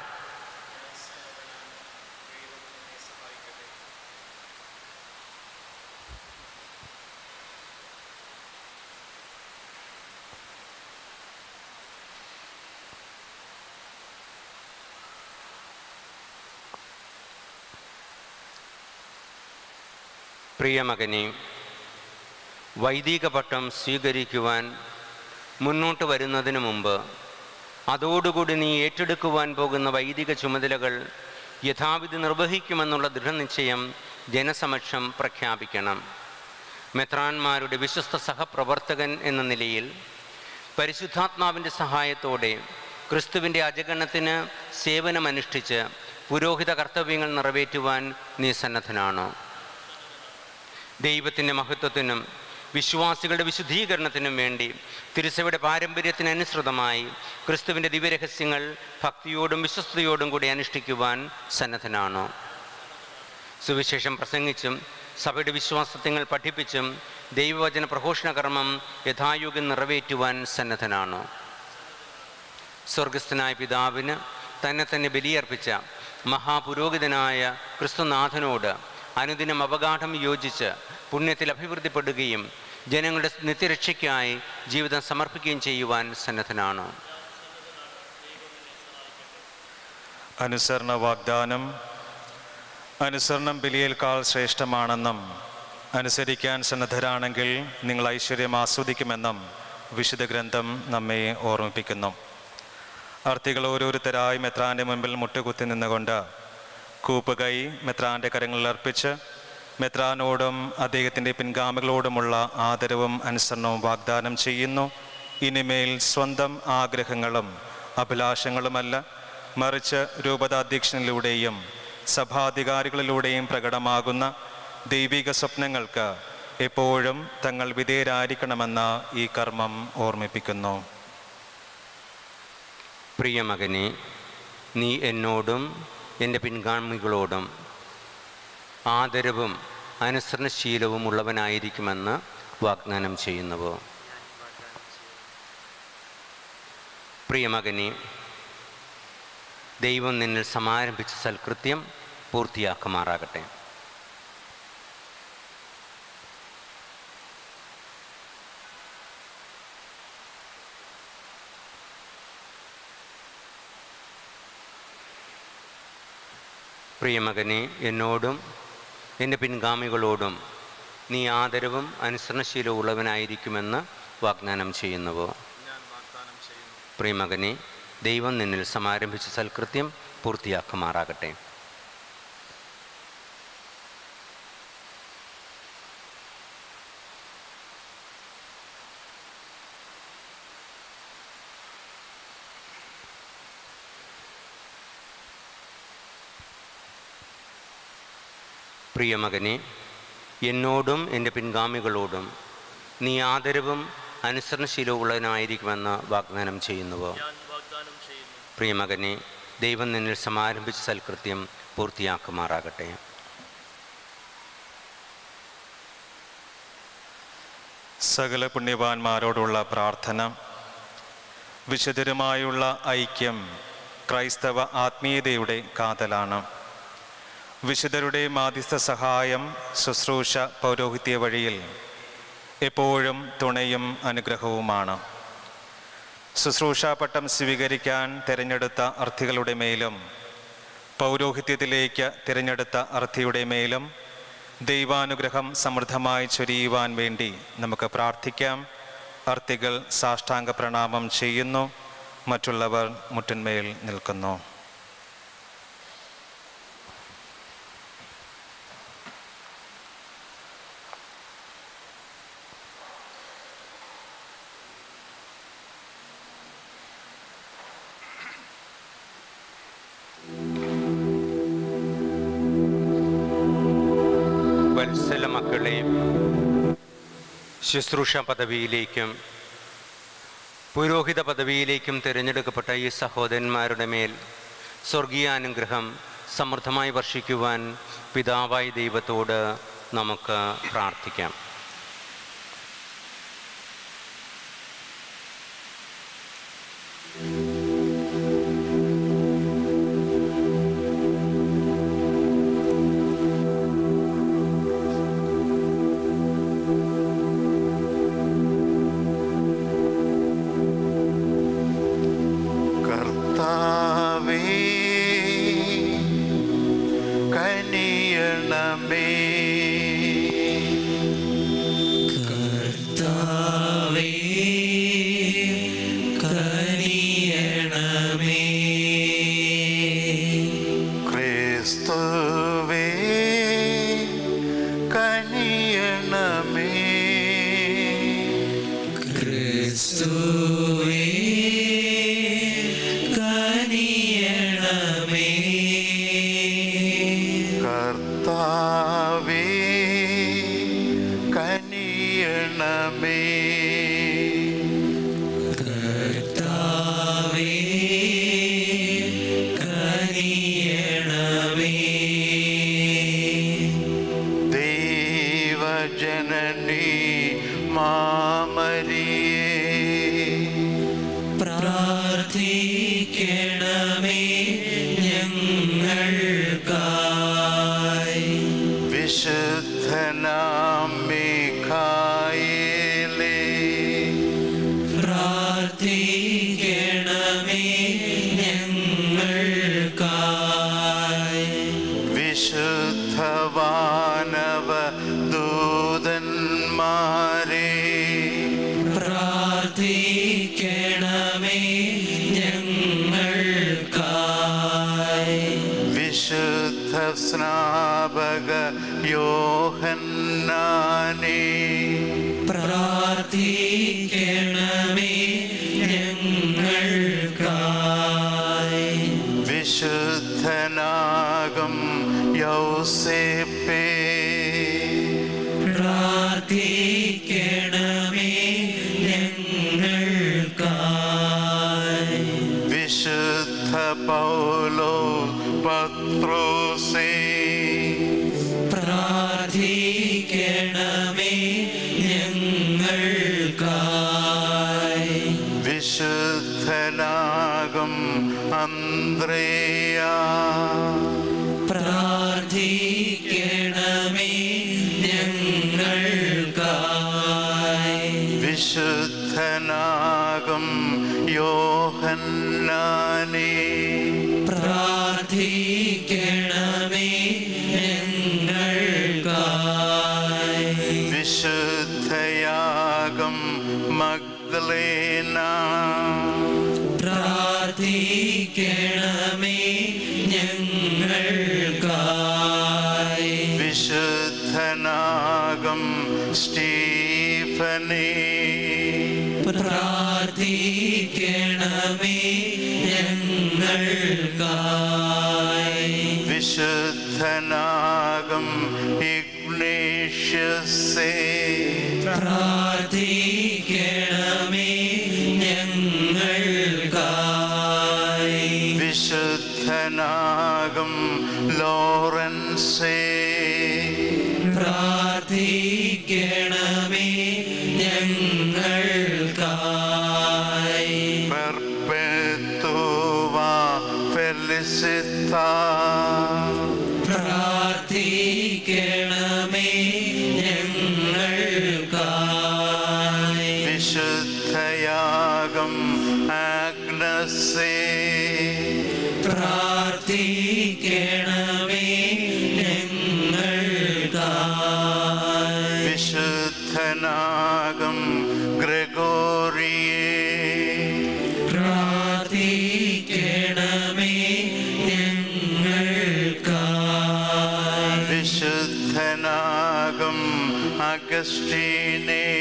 പ്രിയ മകനെ വൈദിക പട്ടം സ്വീകരിക്കുവാൻ മുന്നോട്ട് വരുന്നതിന് മുമ്പ് അതോടുകൂടി നീ ഏറ്റെടുക്കുവാൻ പോകുന്ന വൈദിക ചുമതലകൾ യഥാവിധി നിർവഹിക്കുമെന്നുള്ള ദൃഢനിശ്ചയം ജനസമക്ഷം പ്രഖ്യാപിക്കണം മെത്രാന്മാരുടെ വിശ്വസ്ത സഹപ്രവർത്തകൻ എന്ന നിലയിൽ പരിശുദ്ധാത്മാവിൻ്റെ സഹായത്തോടെ ക്രിസ്തുവിൻ്റെ അജഗണത്തിന് സേവനമനുഷ്ഠിച്ച് പുരോഹിത കർത്തവ്യങ്ങൾ നിറവേറ്റുവാൻ നീ സന്നദ്ധനാണോ ദൈവത്തിൻ്റെ മഹത്വത്തിനും വിശ്വാസികളുടെ വിശുദ്ധീകരണത്തിനും വേണ്ടി തിരുസഭയുടെ പാരമ്പര്യത്തിനനുസൃതമായി ക്രിസ്തുവിൻ്റെ ദിവ്യരഹസ്യങ്ങൾ ഭക്തിയോടും വിശ്വസ്തയോടും കൂടി അനുഷ്ഠിക്കുവാൻ സന്നദ്ധനാണോ സുവിശേഷം പ്രസംഗിച്ചും സഭയുടെ വിശ്വാസത്യങ്ങൾ പഠിപ്പിച്ചും ദൈവവചന പ്രഘോഷണ കർമ്മം യഥായോഗ്യം നിറവേറ്റുവാൻ സന്നദ്ധനാണോ സ്വർഗസ്ഥനായ പിതാവിന് തന്നെ തന്നെ ബലിയർപ്പിച്ച മഹാപുരോഹിതനായ ക്രിസ്തുനാഥനോട് അനുദിനം അവഗാഠം യോജിച്ച് പുണ്യത്തിൽ അഭിവൃദ്ധിപ്പെടുകയും ജനങ്ങളുടെ നിത്യരക്ഷയ്ക്കായി ജീവിതം സമർപ്പിക്കുകയും ചെയ്യുവാൻ സന്നദ്ധനാണ് അനുസരണ വാഗ്ദാനം അനുസരണം ബലിയേൽക്കാൾ ശ്രേഷ്ഠമാണെന്നും അനുസരിക്കാൻ സന്നദ്ധരാണെങ്കിൽ നിങ്ങൾ ഐശ്വര്യം ആസ്വദിക്കുമെന്നും വിശുദ്ധ ഗ്രന്ഥം നമ്മെ ഓർമ്മിപ്പിക്കുന്നു അർത്ഥികൾ ഓരോരുത്തരായി മെത്രാൻ്റെ മുൻപിൽ മുട്ടുകുത്തി നിന്നുകൊണ്ട് കൂപ്പുകൈ മെത്രാൻ്റെ കരങ്ങളിൽ അർപ്പിച്ച് മെത്രാനോടും അദ്ദേഹത്തിൻ്റെ പിൻഗാമികളോടുമുള്ള ആദരവും അനുസരണവും വാഗ്ദാനം ചെയ്യുന്നു ഇനിമേൽ സ്വന്തം ആഗ്രഹങ്ങളും അഭിലാഷങ്ങളുമല്ല മറിച്ച് രൂപതാധ്യക്ഷനിലൂടെയും സഭാധികാരികളിലൂടെയും പ്രകടമാകുന്ന ദൈവിക സ്വപ്നങ്ങൾക്ക് എപ്പോഴും തങ്ങൾ വിധേയരായിരിക്കണമെന്ന് ഈ കർമ്മം ഓർമ്മിപ്പിക്കുന്നു പ്രിയ മകനെ നീ എന്നോടും എൻ്റെ പിൻഗാമികളോടും ആദരവും അനുസരണശീലവും ഉള്ളവനായിരിക്കുമെന്ന് വാഗ്ദാനം ചെയ്യുന്നുവോ പ്രിയ മകനെ ദൈവം നിന്നിൽ സമാരംഭിച്ച സൽകൃത്യം പൂർത്തിയാക്കുമാറാകട്ടെ പ്രിയമകനെ എന്നോടും എൻ്റെ പിൻഗാമികളോടും നീ ആദരവും അനുസരണശീലവും ഉള്ളവനായിരിക്കുമെന്ന് വാഗ്ദാനം ചെയ്യുന്നുവോ പ്രിയമകനെ ദൈവം നിന്നിൽ സമാരംഭിച്ച സൽകൃത്യം പൂർത്തിയാക്കുമാറാകട്ടെ പ്രിയമകനെ എന്നോടും എൻ്റെ പിൻഗാമികളോടും നീ ആദരവും അനുസരണശീലമുള്ളവനായിരിക്കുമെന്ന് വാഗ്ദാനം ചെയ്യുന്നുവോ പ്രിയമകനെ ദൈവം നിന്നിൽ സമാരംഭിച്ച സൽകൃത്യം പൂർത്തിയാക്കുമാറാകട്ടെ സകല പുണ്യവാന്മാരോടുള്ള പ്രാർത്ഥന വിശുദ്ധരുമായുള്ള ഐക്യം ക്രൈസ്തവ ആത്മീയതയുടെ കാതലാണ് വിശുദ്ധരുടെ മാധ്യസ്ഥ സഹായം ശുശ്രൂഷ പൗരോഹിത്യ വഴിയിൽ എപ്പോഴും തുണയും അനുഗ്രഹവുമാണ് ശുശ്രൂഷാപട്ടം സ്വീകരിക്കാൻ തിരഞ്ഞെടുത്ത അർത്ഥികളുടെ മേലും പൗരോഹിത്യത്തിലേക്ക് തിരഞ്ഞെടുത്ത അർത്ഥിയുടെ മേലും ദൈവാനുഗ്രഹം സമൃദ്ധമായി ചൊരിയുവാൻ വേണ്ടി നമുക്ക് പ്രാർത്ഥിക്കാം അർത്ഥികൾ സാഷ്ടാംഗ പ്രണാമം ചെയ്യുന്നു മറ്റുള്ളവർ മുട്ടിന്മേൽ നിൽക്കുന്നു വത്സല മക്കളെ ശുശ്രൂഷ പദവിയിലേക്കും പുരോഹിത പദവിയിലേക്കും തിരഞ്ഞെടുക്കപ്പെട്ട ഈ സഹോദരന്മാരുടെ മേൽ സ്വർഗീയാനുഗ്രഹം സമൃദ്ധമായി വർഷിക്കുവാൻ പിതാവായ ദൈവത്തോട് നമുക്ക് പ്രാർത്ഥിക്കാം കർത്താവേ കനിയണമേ കർത്താവേ കനിയണമേ ക്രിസ്തുവേ കനിയണമേ ക്രിസ്തുവേ കനിയണമേ കർത്താവേ കനിയണമേ കർത്താവേ കനിയണമേ ദൈവജനനി മാമരിയേ പ്രാർത്ഥിക്കണമേ ഞങ്ങൾക്കായി വിശുദ്ധനാം മിഖായേലേ പ്രാർത്ഥിക്കണമേ ഞങ്ങൾക്കായി വിശുദ്ധവാനവ ദൂതന്മാരേ പ്രാർത്ഥിക്കണമേ ഞങ്ങൾക്കായി വിശുദ്ധ സ്നാപക യോഹന്നാനേ പ്രാർത്ഥിക്കണമേ ഞങ്ങൾക്കായി വിശുദ്ധനാകം യൗസേപ്പേ പ്രാർത്ഥിക്കണമേ ഞങ്ങൾക്കായി വിശുദ്ധ പൗലോ പത്രോസേ പ്രാർത്ഥിക്കണമേ ഞങ്ങൾക്കായി വിശുദ്ധനാകം അന്ത്രേയ പ്രാർത്ഥിക്കണമേ ഞങ്ങൾക്കായി വിശുദ്ധനാകം യോഹന്നാനേ പ്രാർത്ഥിക്കണമേ ഞങ്ങൾക്കായി വിശുദ്ധയാഗം മഗ്ദലേന പ്രാർത്ഥിക്കണമേ ഞങ്ങൾക്കായി വിശുദ്ധനാകം സ്റ്റീഫനേ പ്രാർത്ഥിക്കണമേ ഞങ്ങൾക്കായി വിശുദ്ധനാകം ഇഗ്നേഷ്യസേ പ്രാർത്ഥിക്കണമേ ഞങ്ങൾക്കായി വിശുദ്ധനാകം ലോറൻസേ പ്രാർത്ഥിക്കണമേ ഞങ്ങൾക്കായി പെർപെത്തുവ ഫെലിസിത്ത പ്രാർത്ഥിക്കണമേ ഞങ്ങൾക്കായി അഗ്നസേ പ്രാർത്ഥിക്കണമേ ഞങ്ങൾക്കായി വിശുദ്ധനാകം ഗ്രഗോറിയേ പ്രാർത്ഥിക്കണമേ ഞങ്ങൾക്കായി വിശുദ്ധനാകം അഗസ്റ്റീനേ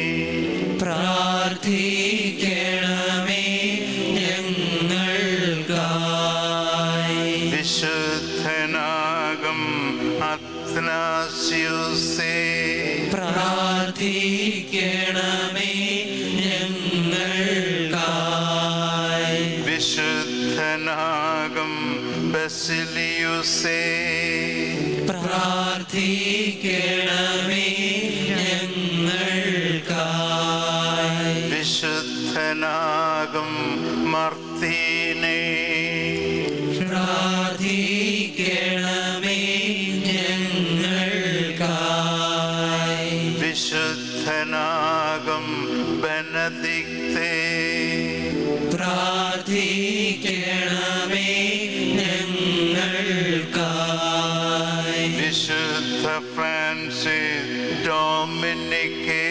പ്രാർത്ഥിക്കണമേ ഞങ്ങൾക്കായി വിശുദ്ധനാകം അത്നാസ്യൂസേ പ്രാർത്ഥിക്കണമേ ഞങ്ങൾക്കായി വിശുദ്ധനാകം ബസിലിയുസേ പ്രാർത്ഥിക്കണമേ ഞങ്ങൾക്കായി വിശുദ്ധനാകം മർത്തീനേ പ്രാർത്ഥിക്കണമേ ഞങ്ങൾക്കായി വിശുദ്ധനാകം ബനദിക്തേ പ്രാർത്ഥിക്കണമേ ഞങ്ങൾക്കായി വിശുദ്ധ ഫ്രാൻസിസ് ഡൊമിനിക്കേ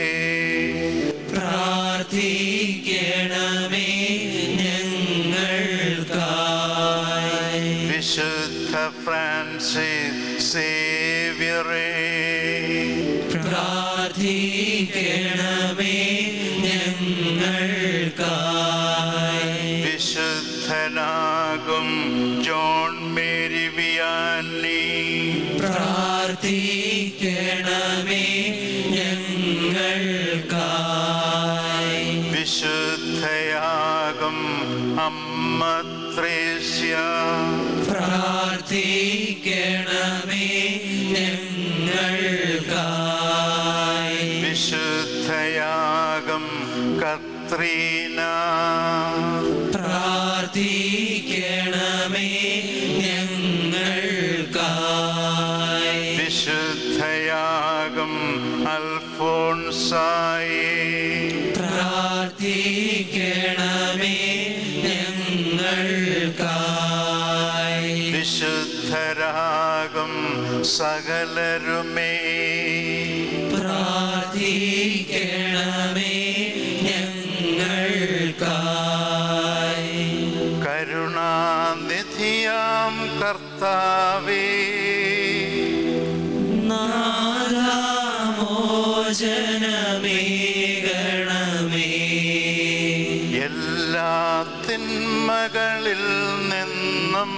പ്രാർത്ഥിക്കണമേ ഞങ്ങൾക്കായി വിശുദ്ധ ഫ്രാൻസിസ് സേവ്യറേ പ്രാർത്ഥിക്കണമേ ഞങ്ങൾക്കായി വിശുദ്ധനാകും ജോൺ മേരി വിയാനി പ്രാർത്ഥിക്കണമേ ഞങ്ങൾക്കായി വിശുദ്ധയാകും അമ്മ ത്രേസ്യ പ്രാർത്ഥിക്കണമേ ഞങ്ങൾക്കായി വിശുദ്ധയാകും കത്രീന പ്രാർത്ഥിക്കണമേ ഞങ്ങൾക്കായി വിശുദ്ധയാകും അൽഫോൺസായി പ്രാർത്ഥിക്കണമേ ഞങ്ങൾക്കായി വിശുദ്ധരാകും സകലരുമേ പ്രാർത്ഥിക്കണമേ ഞങ്ങൾക്കായി കരുണാനിധിയാം കർത്താവേ നാദാമോചനമേകണമേ എല്ലാ തിന്മകളിൽ നിന്നും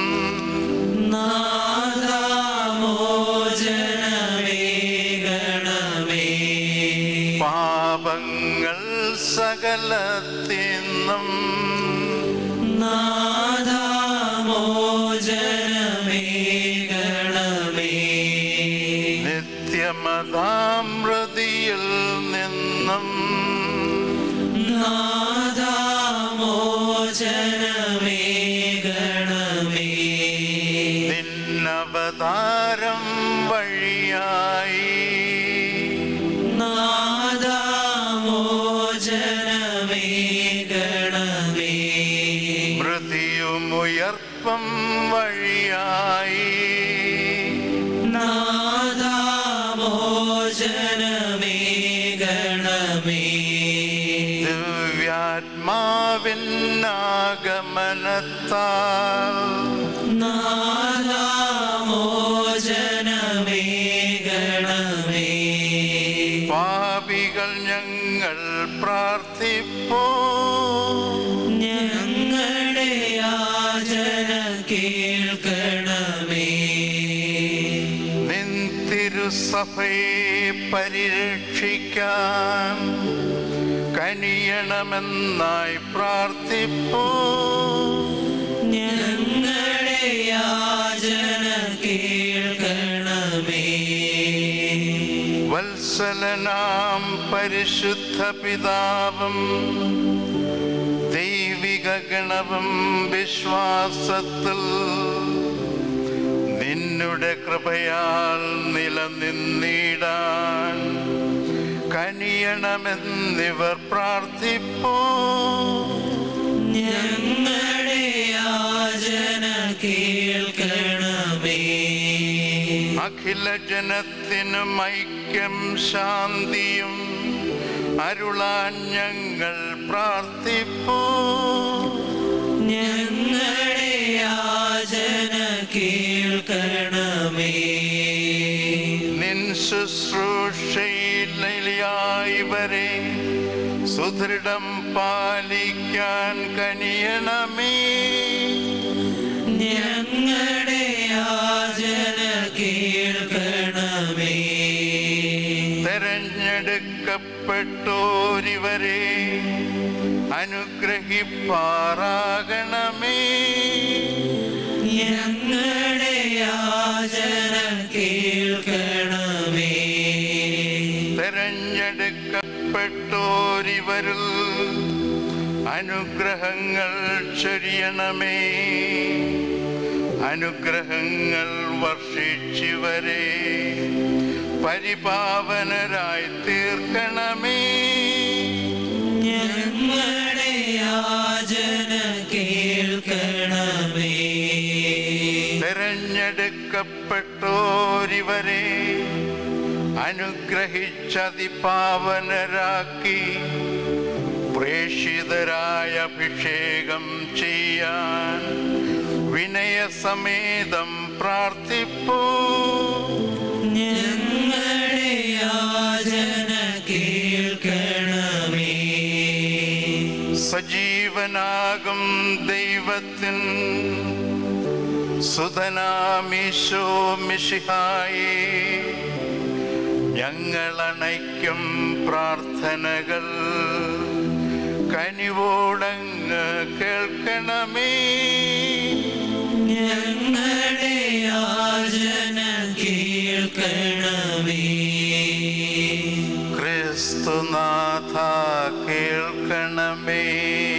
നാദാമോചനമേകണമേ പാപങ്ങൾ സകലത്തിന്നും നാദാമോചനമേകണമേ നിത്യമതാമൃതിയിൽ നിന്നും നാദാമോചനമേകണമേ നിന്നവതാരം വഴിയായി നാദാമോചനമേകണമേ മൃതിയുമുയർപ്പം വഴിയായി നാദാമോചനമേകണമേ ദിവ്യാത്മാവിന്നാഗമനത്താൽ നാദാമോചനമേകണമേ പാപികൾ ഞങ്ങൾ പ്രാർത്ഥിപ്പോ ഞങ്ങളുടെ യാചന കേൾക്കണമേ നിൻ തിരുസഭയെ പരിരക്ഷിക്കാൻ കനിയണമെന്നായി പ്രാർത്ഥിപ്പോ ഞങ്ങളുടെ യാചന കേൾക്കണമേ വത്സലനാം പരിശുദ്ധ പിതാവും ദൈവിക ഗണവും വിശ്വാസത്തിൽ നിന്നുടെ കൃപയാൽ നിലനിന്നിടാൻ കനിയണമെന്നിവർ പ്രാർത്ഥിപ്പോ ഞങ്ങളുടെ യാചന കേൾക്കണമേ അഖില ജനത്തിനും ഐക്യം ശാന്തിയും അരുളാൻ ഞങ്ങൾ പ്രാർത്ഥിപ്പൂ ഞങ്ങളുടെ യാചന കേൾക്കണമേ നിൻ ശുശ്രൂഷയിലായിവരെ സുദൃഢം പാലിക്കാൻ കനിയണമേ ഞങ്ങളുടെ യാചന കേൾക്കണമേ തെരഞ്ഞെടുക്കപ്പെട്ടോരിവരെ അനുഗ്രഹിപ്പാറാകണമേ ഞങ്ങളുടെ യാചന കേൾക്കണമേ തെരഞ്ഞെടുക്കപ്പെട്ടോരിവരിൽ അനുഗ്രഹങ്ങൾ ചൊരിയണമേ അനുഗ്രഹങ്ങൾ വർഷിച്ചിവരെ പരിപാവനരായി തീർക്കണമേ ഞങ്ങളുടെ യാചന കേൾക്കണമേ തെരഞ്ഞെടുക്കപ്പെട്ടോരിവരെ അനുഗ്രഹിച്ചതിപാവനരാക്കി പ്രേഷിതരായ അഭിഷേകം ചെയ്യാൻ വിനയസമേതം പ്രാർത്ഥിപ്പൂ ഞങ്ങളുടെ യാചന കേൾക്കണമേ സജീവനാകും ദൈവത്തിൻ സുതനാമീശോ മിഷിഹായേ ഞങ്ങളണയ്ക്കും പ്രാർത്ഥനകൾ കനിവോടങ്ങ് കേൾക്കണമേ ഞങ്ങളുടെ യാചന കേൾക്കണമേ ക്രിസ്തുനാഥ കേൾക്കണമേ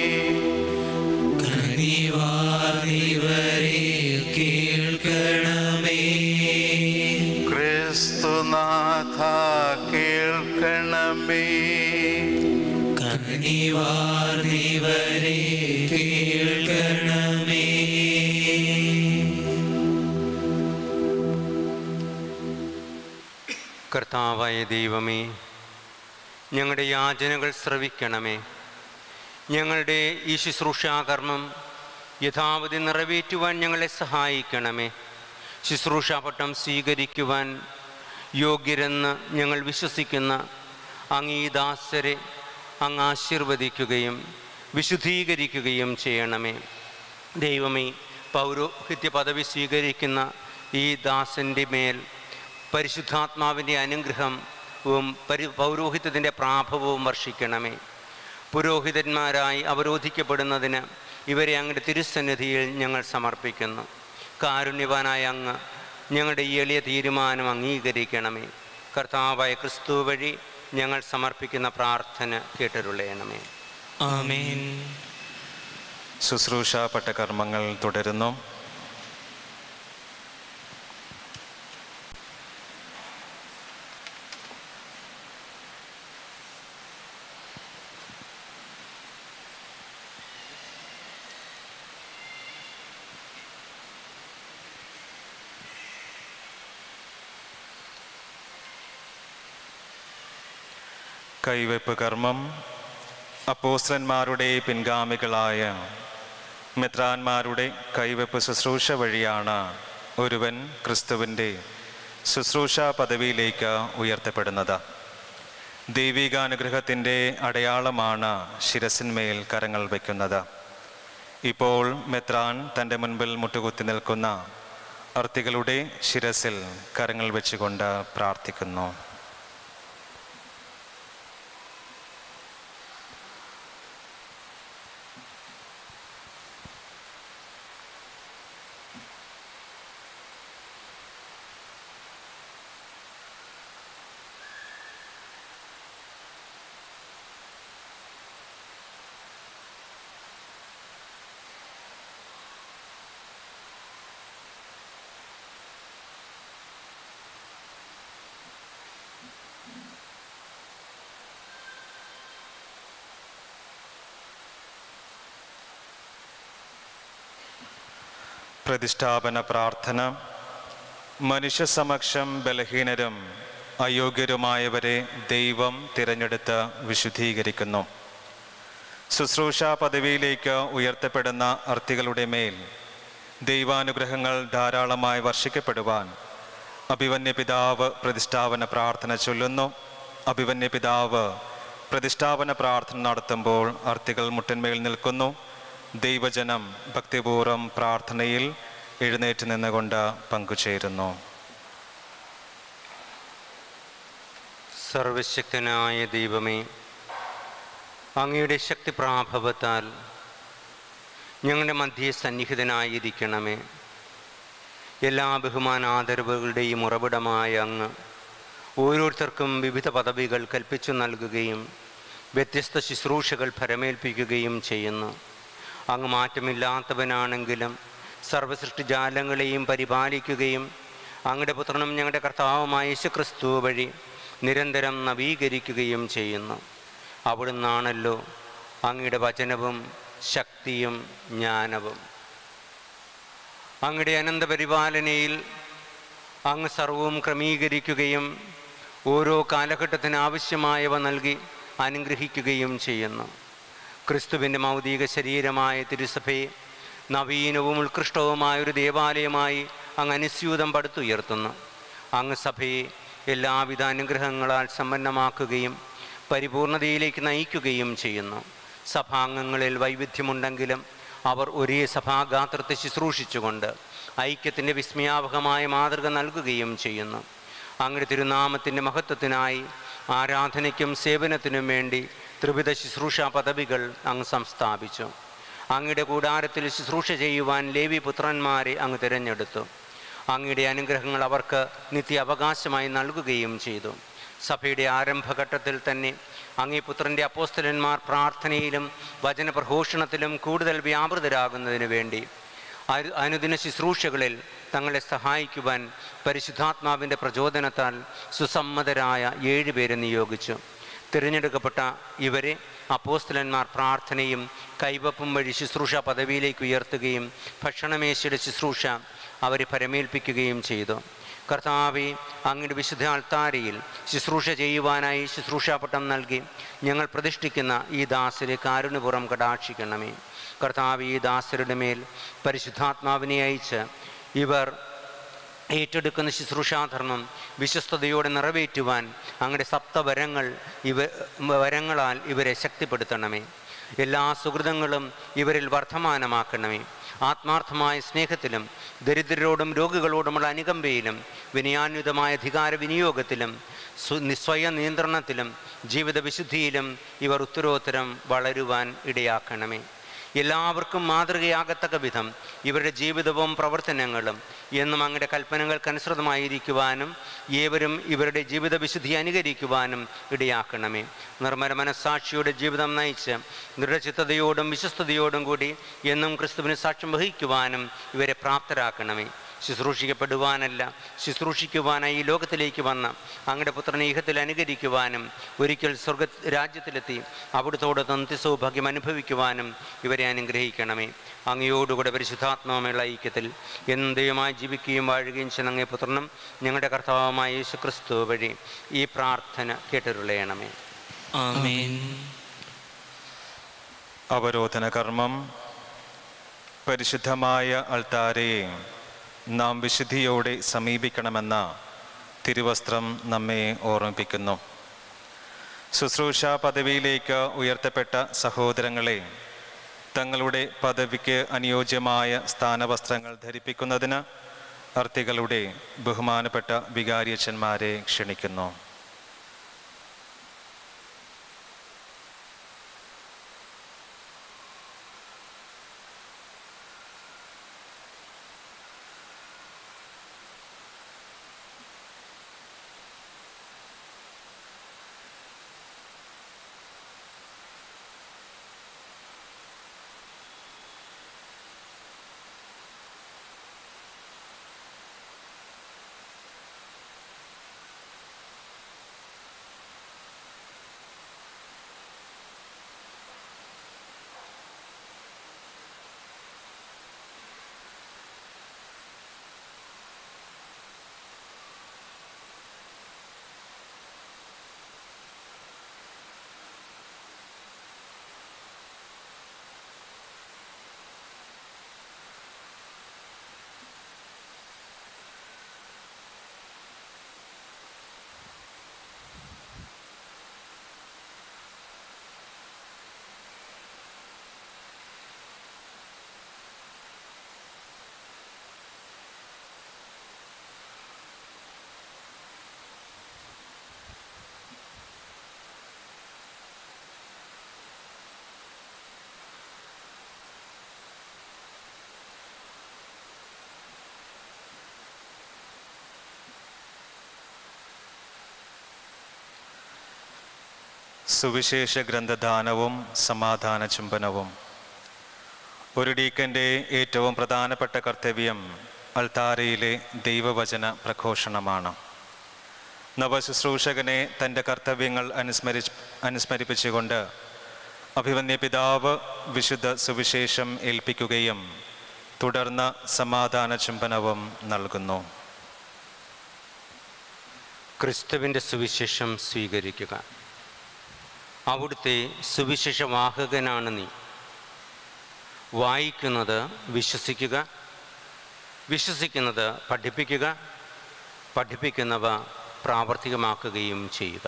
കനിവാദിവരെ കേൾക്കണമേ ക്രിസ്തുനാഥ കേൾക്കണമേ കനിവാദിവരെ കേൾക്കണമേ കർത്താവായ ദൈവമേ ഞങ്ങളുടെ യാചനകൾ ശ്രവിക്കണമേ ഞങ്ങളുടെ ഈ ശുശ്രൂഷാകർമ്മം യഥാവധി നിറവേറ്റുവാൻ ഞങ്ങളെ സഹായിക്കണമേ ശുശ്രൂഷാപട്ടം സ്വീകരിക്കുവാൻ യോഗ്യരെന്ന് ഞങ്ങൾ വിശ്വസിക്കുന്ന അങ്ങീദാസരെ അങ്ങ് ആശീർവദിക്കുകയും വിശുദ്ധീകരിക്കുകയും ചെയ്യണമേ ദൈവമേ പൗരോഹിത്യ പദവി സ്വീകരിക്കുന്ന ഈ ദാസൻ്റെ മേൽ പരിശുദ്ധാത്മാവിൻ്റെ അനുഗ്രഹവും പരി പൗരോഹിത്യത്തിൻ്റെ പ്രാഭവവും വർഷിക്കണമേ പുരോഹിതന്മാരായി അവരോധിക്കപ്പെടുന്നതിന് ഇവരെ അങ്ങയുടെ തിരുസന്നിധിയിൽ ഞങ്ങൾ സമർപ്പിക്കുന്നു കാരുണ്യവാനായ അങ്ങ് ഞങ്ങളുടെ ഈ എളിയ തീരുമാനം അംഗീകരിക്കണമേ കർത്താവായ ക്രിസ്തു വഴി ഞങ്ങൾ സമർപ്പിക്കുന്ന പ്രാർത്ഥന കേട്ടരുളയണമേ ആമേൻ ശുശ്രൂഷാപ്പെട്ട കർമ്മങ്ങൾ തുടരുന്നു കൈവെപ്പ് കർമ്മം അപ്പോസ്തലന്മാരുടെ പിൻഗാമികളായ മെത്രാന്മാരുടെ കൈവെപ്പ് ശുശ്രൂഷ വഴിയാണ് ഒരുവൻ ക്രിസ്തുവിൻ്റെ ശുശ്രൂഷ പദവിയിലേക്ക് ഉയർത്തപ്പെടുന്നത് ദൈവികാനുഗ്രഹത്തിൻ്റെ അടയാളമാണ് ശിരസിന്മേൽ കരങ്ങൾ വയ്ക്കുന്നത് ഇപ്പോൾ മെത്രാൻ തൻ്റെ മുൻപിൽ മുട്ടുകുത്തി നിൽക്കുന്ന അർത്ഥികളുടെ ശിരസിൽ കരങ്ങൾ വെച്ചുകൊണ്ട് പ്രാർത്ഥിക്കുന്നു പ്രതിഷ്ഠാപന പ്രാർത്ഥന മനുഷ്യസമക്ഷം ബലഹീനരും അയോഗ്യരുമായവരെ ദൈവം തിരഞ്ഞെടുത്ത് വിശുദ്ധീകരിക്കുന്നു ശുശ്രൂഷ പദവിയിലേക്ക് ഉയർത്തപ്പെടുന്ന അർത്ഥികളുടെ മേൽ ദൈവാനുഗ്രഹങ്ങൾ ധാരാളമായി വർഷിക്കപ്പെടുവാൻ അഭിവന്യ പിതാവ് പ്രതിഷ്ഠാപന പ്രാർത്ഥന ചൊല്ലുന്നു അഭിവന്യ പിതാവ് പ്രതിഷ്ഠാപന പ്രാർത്ഥന നടത്തുമ്പോൾ അർത്ഥികൾ മുട്ടന്മേൽ നിൽക്കുന്നു ദൈവജനം ഭക്തിപൂർവ്വം പ്രാർത്ഥനയിൽ എഴുന്നേറ്റ് നിന്നുകൊണ്ട് പങ്കുചേരുന്നു സർവശക്തനായ ദൈവമേ അങ്ങയുടെ ശക്തി പ്രാഭവത്താൽ ഞങ്ങളുടെ മധ്യേ സന്നിഹിതനായിരിക്കണമേ എല്ലാ ബഹുമാനാദരവുകളുടെയും ഉറവിടമായ അങ്ങ് ഓരോരുത്തർക്കും വിവിധ പദവികൾ കൽപ്പിച്ചു നൽകുകയും വ്യത്യസ്ത ശുശ്രൂഷകൾ ഫലമേൽപ്പിക്കുകയും ചെയ്യുന്നു അങ്ങ് മാറ്റമില്ലാത്തവനാണെങ്കിലും സർവസൃഷ്ടിജാലങ്ങളെയും പരിപാലിക്കുകയും അങ്ങയുടെ പുത്രനും ഞങ്ങളുടെ കർത്താവുമായ യേശുക്രിസ്തു വഴി നിരന്തരം നവീകരിക്കുകയും ചെയ്യുന്നു അവിടുന്നാണല്ലോ അങ്ങയുടെ വചനവും ശക്തിയും ജ്ഞാനവും അങ്ങയുടെ അനന്തപരിപാലനയിൽ അങ്ങ് സർവവും ക്രമീകരിക്കുകയും ഓരോ കാലഘട്ടത്തിന് ആവശ്യമായവ നൽകി അനുഗ്രഹിക്കുകയും ചെയ്യുന്നു ക്രിസ്തുവിൻ്റെ മൗതിക ശരീരമായ തിരുസഭയെ നവീനവും ഉത്കൃഷ്ടവുമായ ഒരു ദേവാലയമായി അങ്ങ് അനുസ്യൂതം പടുത്തുയർത്തുന്നു അങ്ങ് സഭയെ എല്ലാവിധ അനുഗ്രഹങ്ങളാൽ സമ്പന്നമാക്കുകയും പരിപൂർണതയിലേക്ക് നയിക്കുകയും ചെയ്യുന്നു സഭാംഗങ്ങളിൽ വൈവിധ്യമുണ്ടെങ്കിലും അവർ ഒരേ സഭാഗാത്രത്തെ ശുശ്രൂഷിച്ചുകൊണ്ട് ഐക്യത്തിൻ്റെ വിസ്മയാവഹമായ മാതൃക നൽകുകയും ചെയ്യുന്നു അങ്ങയുടെ തിരുനാമത്തിൻ്റെ മഹത്വത്തിനായി ആരാധനയ്ക്കും സേവനത്തിനും വേണ്ടി ത്രിവിധ ശുശ്രൂഷ പദവികൾ അങ്ങ് സംസ്ഥാപിച്ചു അങ്ങയുടെ കൂടാരത്തിൽ ശുശ്രൂഷ ചെയ്യുവാൻ ലേവി പുത്രന്മാരെ അങ്ങ് തിരഞ്ഞെടുത്തു അങ്ങയുടെ അനുഗ്രഹങ്ങൾ അവർക്ക് നിത്യ അവകാശമായി നൽകുകയും ചെയ്തു സഭയുടെ ആരംഭഘട്ടത്തിൽ തന്നെ അങ്ങേ പുത്രൻ്റെ അപ്പോസ്തലന്മാർ പ്രാർത്ഥനയിലും വചനപ്രഘോഷണത്തിലും കൂടുതൽ വ്യാപൃതരാകുന്നതിന് വേണ്ടി അരു അനുദിന ശുശ്രൂഷകളിൽ തങ്ങളെ സഹായിക്കുവാൻ പരിശുദ്ധാത്മാവിൻ്റെ പ്രചോദനത്താൽ സുസമ്മതരായ ഏഴുപേരെ നിയോഗിച്ചു തിരഞ്ഞെടുക്കപ്പെട്ട ഇവരെ അപ്പോസ്തലന്മാർ പ്രാർത്ഥനയും കൈവപ്പും വഴി ശുശ്രൂഷ പദവിയിലേക്ക് ഉയർത്തുകയും ഭക്ഷണമേശയുടെ ശുശ്രൂഷ അവരെ പരമേൽപ്പിക്കുകയും ചെയ്തു കർത്താവെ അങ്ങയുടെ വിശുദ്ധ അൾത്താരയിൽ ശുശ്രൂഷ ചെയ്യുവാനായി ശുശ്രൂഷാപട്ടം നൽകി ഞങ്ങൾ പ്രതിഷ്ഠിക്കുന്ന ഈ ദാസരെ കാരുണ്യപുറം കടാക്ഷിക്കണമേ കർത്താവ് ഈ ദാസരുടെ മേൽ പരിശുദ്ധാത്മാവിനെ അയച്ച് ഇവർ ഏറ്റെടുക്കുന്ന ശുശ്രൂഷാധർമ്മം വിശ്വസ്തയോടെ നിറവേറ്റുവാൻ അങ്ങയുടെ സപ്തവരങ്ങൾ ഇവ വരങ്ങളാൽ ഇവരെ ശക്തിപ്പെടുത്തണമേ എല്ലാ സുഹൃതങ്ങളും ഇവരിൽ വർദ്ധമാനമാക്കണമേ ആത്മാർത്ഥമായ സ്നേഹത്തിലും ദരിദ്രരോടും രോഗികളോടുമുള്ള അനുകമ്പയിലും വിനയാന്വിതമായ അധികാര വിനിയോഗത്തിലും സ്വ സ്വയം നിയന്ത്രണത്തിലും ജീവിത വിശുദ്ധിയിലും ഇവർ ഉത്തരോത്തരം വളരുവാൻ ഇടയാക്കണമേ എല്ലാവർക്കും മാതൃകയാകത്തക്ക വിധം ഇവരുടെ ജീവിതവും പ്രവർത്തനങ്ങളും എന്നും അങ്ങയുടെ കൽപ്പനകൾക്കനുസൃതമായിരിക്കുവാനും ഏവരും ഇവരുടെ ജീവിത വിശുദ്ധി അനുകരിക്കുവാനും ഇടയാക്കണമേ നിർമ്മല മനസ്സാക്ഷിയുടെ ജീവിതം നയിച്ച് ദൃഢചിത്തതയോടും വിശ്വസ്തയോടും കൂടി എന്നും ക്രിസ്തുവിന് സാക്ഷ്യം വഹിക്കുവാനും ഇവരെ പ്രാപ്തരാക്കണമേ ശുശ്രൂഷിക്കപ്പെടുവാനല്ല ശുശ്രൂഷിക്കുവാനായി ഈ ലോകത്തിലേക്ക് വന്ന അങ്ങയുടെ പുത്രനെ ഇഹത്തിൽ അനുകരിക്കുവാനും ഒരിക്കൽ സ്വർഗ രാജ്യത്തിലെത്തി അവിടുത്തോട് നിത്യസൗഭാഗ്യം അനുഭവിക്കുവാനും ഇവരെ അനുഗ്രഹിക്കണമേ അങ്ങയോടുകൂടെ പരിശുദ്ധാത്മാവുമുള്ള ഐക്യത്തിൽ എന്നും ദൈവമായി ജീവിക്കുകയും വാഴുകയും ചെയ്യുന്ന അങ്ങേ പുത്രനും ഞങ്ങളുടെ കർത്താവുമായ യേശു ക്രിസ്തു വഴി ഈ പ്രാർത്ഥന കേട്ടരുളയണമേ ആമേൻ അവരോധന കർമ്മം പരിശുദ്ധമായ അൾത്താരയെ നാം വിശുദ്ധിയോടെ സമീപിക്കണമെന്ന തിരുവസ്ത്രം നമ്മെ ഓർമ്മിപ്പിക്കുന്നു ശുശ്രൂഷ പദവിയിലേക്ക് ഉയർത്തപ്പെട്ട സഹോദരങ്ങളെ തങ്ങളുടെ പദവിക്ക് അനുയോജ്യമായ സ്ഥാനവസ്ത്രങ്ങൾ ധരിപ്പിക്കുന്നതിന് അർത്ഥികളുടെ ബഹുമാനപ്പെട്ട വികാരിയച്ഛന്മാരെ ക്ഷണിക്കുന്നു സുവിശേഷ ഗ്രന്ഥദാനവും സമാധാന ചുംബനവും ഒരു ഡീക്കൻ്റെ ഏറ്റവും പ്രധാനപ്പെട്ട കർത്തവ്യം അൾത്താരയിലെ ദൈവവചന പ്രഘോഷണമാണ് നവശുശ്രൂഷകനെ തൻ്റെ കർത്തവ്യങ്ങൾ അനുസ്മരി അനുസ്മരിപ്പിച്ചുകൊണ്ട് അഭിവന്യ പിതാവ് വിശുദ്ധ സുവിശേഷം ഏൽപ്പിക്കുകയും തുടർന്ന് സമാധാന ചുംബനവും നൽകുന്നു ക്രിസ്തുവിൻ്റെ സുവിശേഷം സ്വീകരിക്കുക അവിടുത്തെ സുവിശേഷവാഹകനാണ് നീ വായിക്കുന്നത് വിശ്വസിക്കുക വിശ്വസിക്കുന്നത് പഠിപ്പിക്കുക പഠിപ്പിക്കുന്നവ പ്രാവർത്തികമാക്കുകയും ചെയ്യുക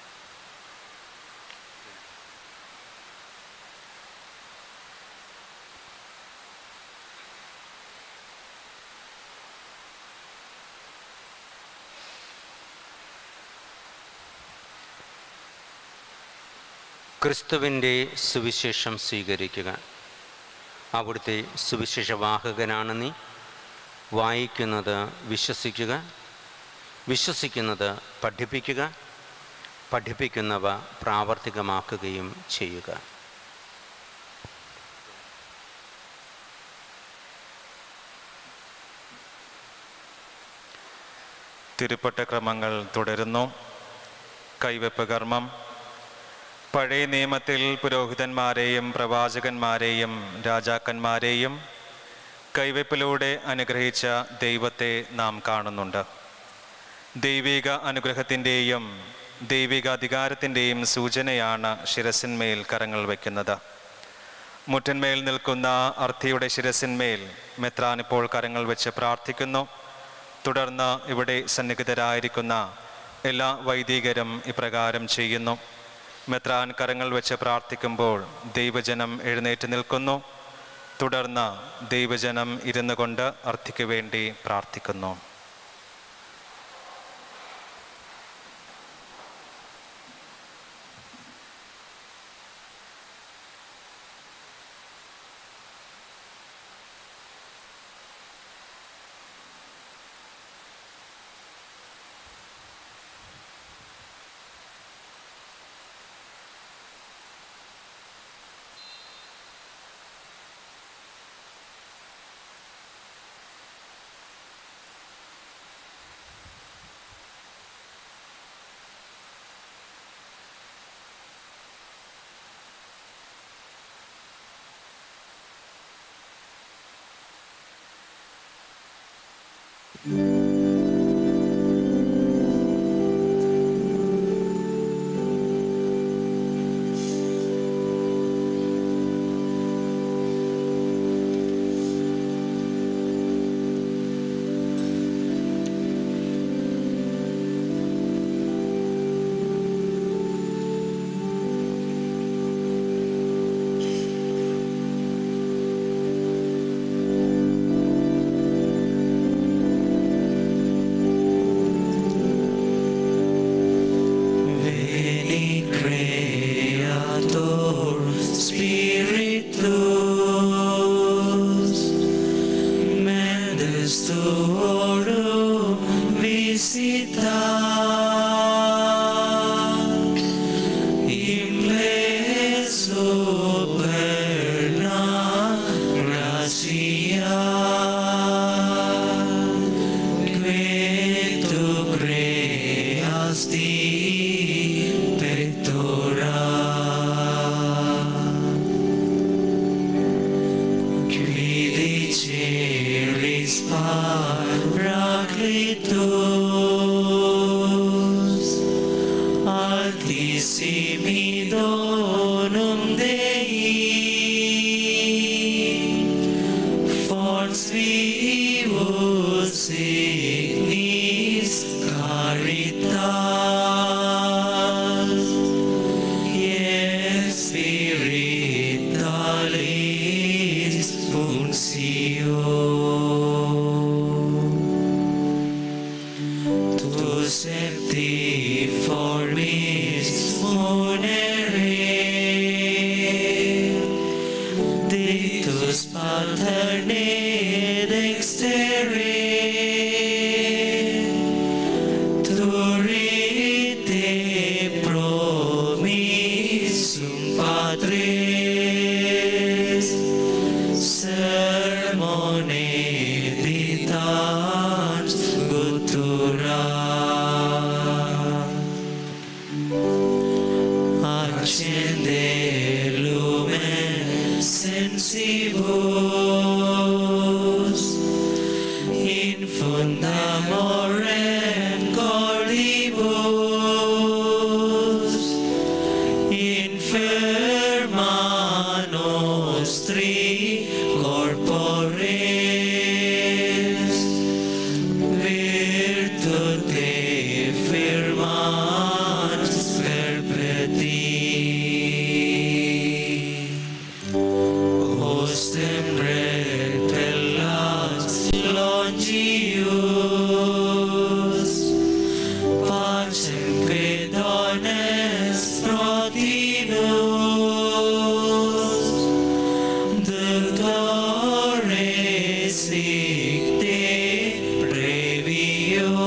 ക്രിസ്തുവിൻ്റെ സുവിശേഷം സ്വീകരിക്കുക അവിടുത്തെ സുവിശേഷവാഹകനാണ് നീ വായിക്കുന്നത് വിശ്വസിക്കുക വിശ്വസിക്കുന്നത് പഠിപ്പിക്കുക പഠിപ്പിക്കുന്നവ പ്രാവർത്തികമാക്കുകയും ചെയ്യുക തിരുപ്പട്ട ക്രമങ്ങൾ തുടരുന്നു കൈവെപ്പ് കർമ്മം പഴയ നിയമത്തിൽ പുരോഹിതന്മാരെയും പ്രവാചകന്മാരെയും രാജാക്കന്മാരെയും കൈവെപ്പിലൂടെ അനുഗ്രഹിച്ച ദൈവത്തെ നാം കാണുന്നുണ്ട് ദൈവിക അനുഗ്രഹത്തിൻ്റെയും ദൈവിക അധികാരത്തിൻ്റെയും സൂചനയാണ് ശിരസിന്മേൽ കരങ്ങൾ വയ്ക്കുന്നത് മുറ്റന്മേൽ നിൽക്കുന്ന അർത്ഥിയുടെ ശിരസിന്മേൽ മെത്രാൻ ഇപ്പോൾ കരങ്ങൾ വെച്ച് പ്രാർത്ഥിക്കുന്നു തുടർന്ന് ഇവിടെ സന്നിഹിതരായിരിക്കുന്ന എല്ലാ വൈദികരും ഇപ്രകാരം ചെയ്യുന്നു മെത്രാൻ കരങ്ങൾ വെച്ച് പ്രാർത്ഥിക്കുമ്പോൾ ദൈവജനം എഴുന്നേറ്റ് നിൽക്കുന്നു തുടർന്ന് ദൈവജനം ഇരുന്നു കൊണ്ട് അർത്ഥിക്ക് വേണ്ടി പ്രാർത്ഥിക്കുന്നു Veni Creator Spiritus Mendes tuorum visita Imple superna gratia que tu creasti pectora qui diceris paraclitus altissimi donum Dei Fons vivus signis caritas Yes spiritualis unsio Tu septiformis munere Dictus paterne dextere Turite promis presicte previo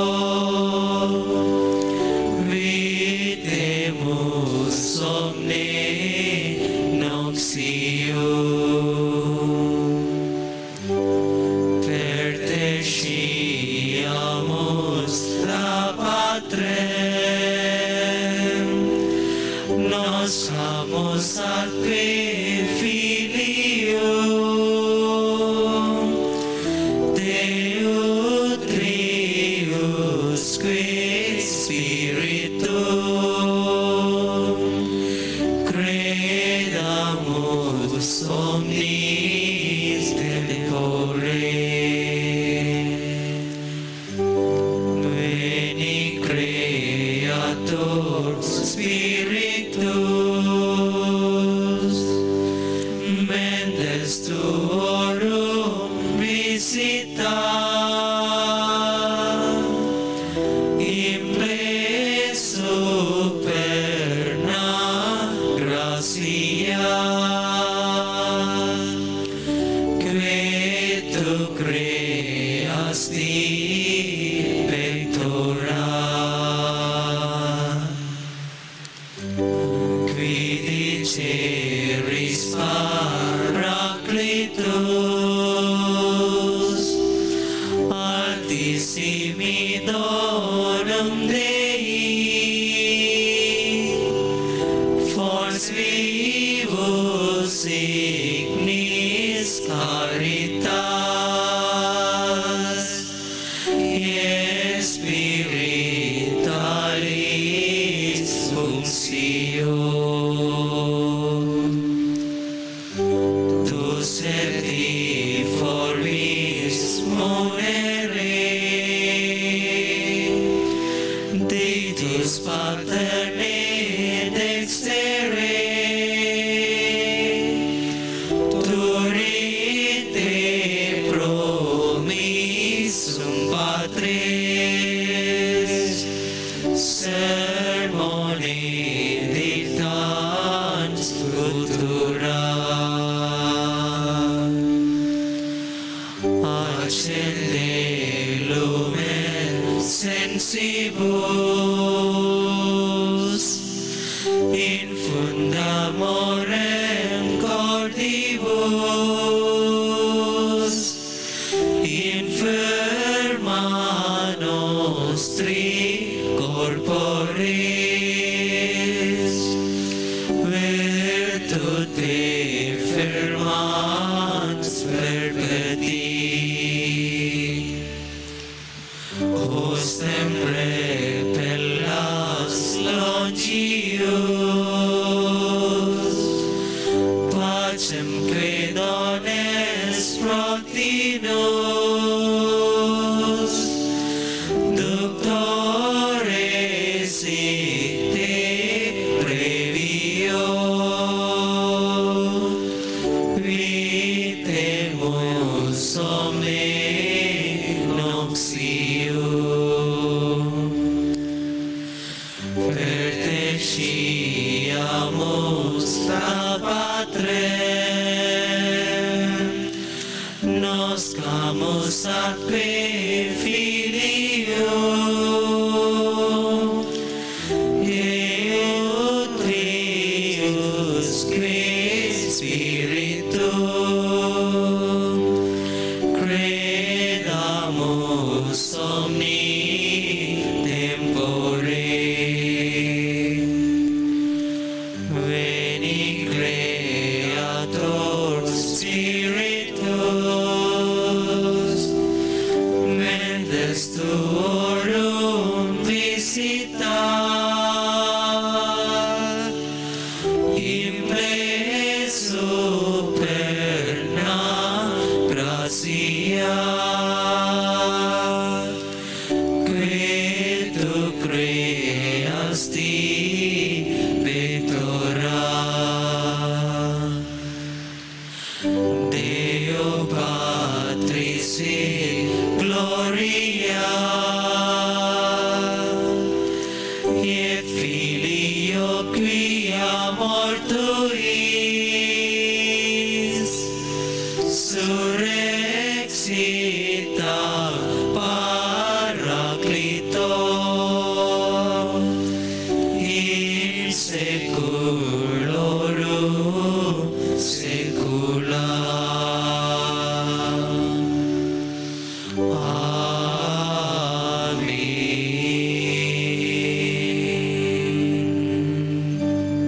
videmus omne noxio pertesciamus la patrem nos hamus atque filio Deo Triusque Spiritu credamus omnis tempore Veni Creator Spiritus Mentes tuorum visita Impreso perna gracia Que tu creasti pectora qui diceris Paracletus altissimi donum Dei fors vivus ignis caritas et spiritualis functio tu serti forbis monere Deitus paterne dextere Turite promissum Patris Sermone dictans futura Accende lumen sensibus in fundamorem cordibus inferma nostri corporis virtute firmans perpeti Hostem repellas longius Pacem credones protinus Doctores ite previo Vitemus omne noxio Pertesciamus a Patrem Noscamus atque Filio Eo Triusque Spiritu credamus omni tempore veni creator spiritus mentes tuorum visita impreso perna gracia que tu creasti pectora Deo Patris et Gloria et Filio quia mortuis resurrexita Paraclito in seculorum secula. Amen.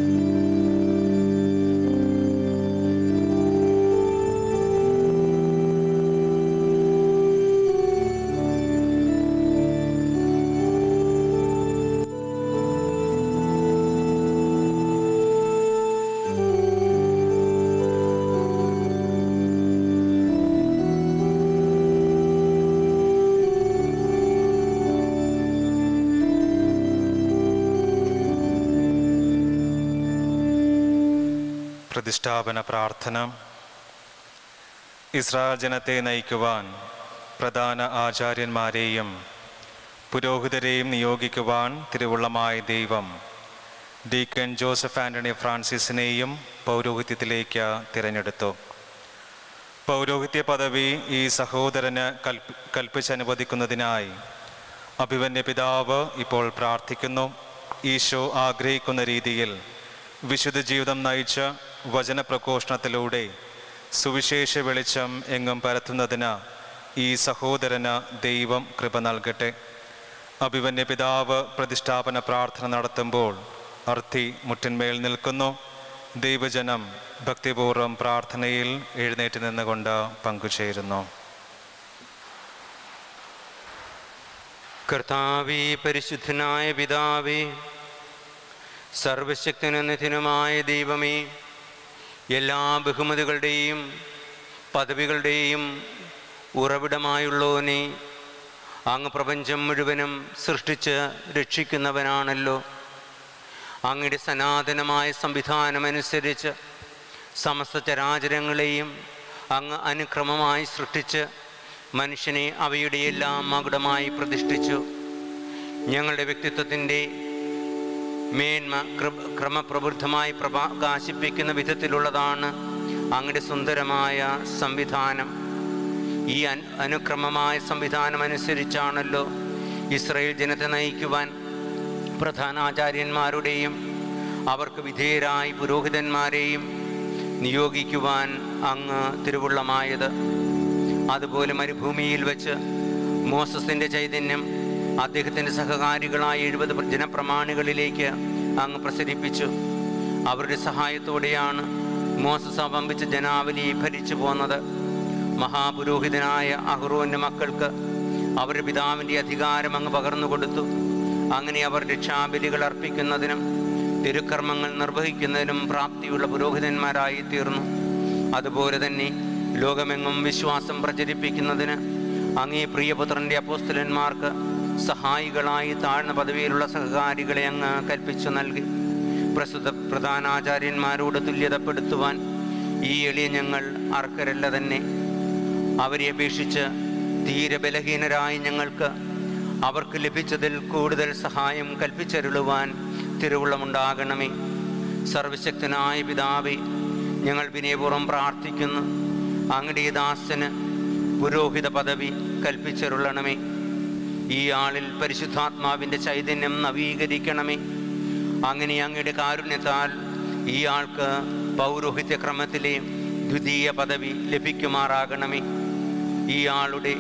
പ്രതിഷ്ഠാപന പ്രാർത്ഥന Israel ജനത്തെ നയിക്കുവാൻ പ്രധാന ആചാര്യന്മാരെയും പുരോഹിതരെയും നിയോഗിക്കുവാൻ തിരുവുള്ളമായ ദൈവം deacon Joseph Antony ഫ്രാൻസിസിനെയും പൗരോഹിത്യത്തിലേക്ക് തിരഞ്ഞെടുത്തു പൗരോഹിത്യ പദവി ഈ സഹോദരന് കൽപ്പി കൽപ്പിച്ചനുവദിക്കുന്നതിനായി അഭിവന്യ പിതാവ് ഇപ്പോൾ പ്രാർത്ഥിക്കുന്നു ഈശോ ആഗ്രഹിക്കുന്ന രീതിയിൽ വിശുദ്ധ ജീവിതം നയിച്ച വചനപ്രഘോഷണത്തിലൂടെ സുവിശേഷ വെളിച്ചം എങ്ങും പരത്തുന്നതിന് ഈ സഹോദരന് ദൈവം കൃപ നൽകട്ടെ അഭിവന്യ പിതാവ് പ്രതിഷ്ഠാപന പ്രാർത്ഥന നടത്തുമ്പോൾ അർത്ഥി മുട്ടിന്മേൽ നിൽക്കുന്നു ദൈവജനം ഭക്തിപൂർവ്വം പ്രാർത്ഥനയിൽ എഴുന്നേറ്റ് നിന്നുകൊണ്ട് പങ്കുചേരുന്നു കർത്താവേ പരിശുദ്ധനായ പിതാവേ സർവശക്തനനിധിനുമായ ദൈവമേ എല്ലാ ബഹുമതികളുടെയും പദവികളുടെയും ഉറവിടമായുള്ളോനെ അങ്ങ് പ്രപഞ്ചം മുഴുവനും സൃഷ്ടിച്ച് രക്ഷിക്കുന്നവനാണല്ലോ അങ്ങയുടെ സനാതനമായ സംവിധാനമനുസരിച്ച് സമസ്ത ചരാചരങ്ങളെയും അങ്ങ് അനുക്രമമായി സൃഷ്ടിച്ച് മനുഷ്യനെ അവയുടെ എല്ലാം മകുടമായി പ്രതിഷ്ഠിച്ചു ഞങ്ങളുടെ വ്യക്തിത്വത്തിൻ്റെ മേന്മ ക്ര- ക്രമപ്രബുദ്ധമായി പ്രകാശിപ്പിക്കുന്ന വിധത്തിലുള്ളതാണ് അങ്ങയുടെ സുന്ദരമായ സംവിധാനം ഈ അൻ അനുക്രമമായ സംവിധാനം അനുസരിച്ചാണല്ലോ ഇസ്രയേൽ ജനത്തെ നയിക്കുവാൻ പ്രധാനാചാര്യന്മാരുടെയും അവർക്ക് വിധേയരായി പുരോഹിതന്മാരെയും നിയോഗിക്കുവാൻ അങ്ങ് തിരുവുള്ളമായത് അതുപോലെ മരുഭൂമിയിൽ വെച്ച് മോസസിൻ്റെ ചൈതന്യം അദ്ദേഹത്തിൻ്റെ സഹകാരികളായ എഴുപത് ജനപ്രമാണികളിലേക്ക് അങ്ങ് പ്രസരിപ്പിച്ചു അവരുടെ സഹായത്തോടെയാണ് മോസസ് അവമ്പിച്ച ജനാവലി ഭരിച്ചു പോന്നത് മഹാപുരോഹിതനായ അഹ്റോന്റെ മക്കൾക്ക് അവരുടെ പിതാവിൻ്റെ അധികാരം അങ്ങ് പകർന്നു കൊടുത്തു അങ്ങനെ അവർ രക്ഷാബലികൾ അർപ്പിക്കുന്നതിനും തിരുക്കർമ്മങ്ങൾ നിർവഹിക്കുന്നതിനും പ്രാപ്തിയുള്ള പുരോഹിതന്മാരായി തീർന്നു അതുപോലെ തന്നെ ലോകമെങ്ങും വിശ്വാസം പ്രചരിപ്പിക്കുന്നതിന് അങ്ങേ പ്രിയപുത്രൻ്റെ അപ്പോസ്തലന്മാർക്ക് സഹായികളായി താഴ്ന്ന പദവിയിലുള്ള സഹകാരികളെ അങ്ങ് കൽപ്പിച്ചു നൽകി പ്രസ്തുത പ്രധാനാചാര്യന്മാരോട് തുല്യതപ്പെടുത്തുവാൻ ഈ എളിയ ഞങ്ങൾ അർഹരല്ല തന്നെ അവരെ അപേക്ഷിച്ച് തീരെ ബലഹീനരായ ഞങ്ങൾക്ക് അവർക്ക് ലഭിച്ചതിൽ കൂടുതൽ സഹായം കൽപ്പിച്ചരുളുവാൻ തിരുവുള്ളമുണ്ടാകണമേ സർവശക്തനായ പിതാവേ ഞങ്ങൾ വിനയപൂർവ്വം പ്രാർത്ഥിക്കുന്നു അങ്ങയുടെ ദാസന് പുരോഹിത പദവി കൽപ്പിച്ചരുളണമേ ഈ ആളിൽ പരിശുദ്ധാത്മാവിൻ്റെ ചൈതന്യം നവീകരിക്കണമേ അങ്ങനെ അങ്ങയുടെ കാരുണ്യത്താൽ ഈ ആൾക്ക് പൗരോഹിത്യ ക്രമത്തിലെ ദ്വിതീയ പദവി ലഭിക്കുമാറാകണമേ ഈ ആളുടെ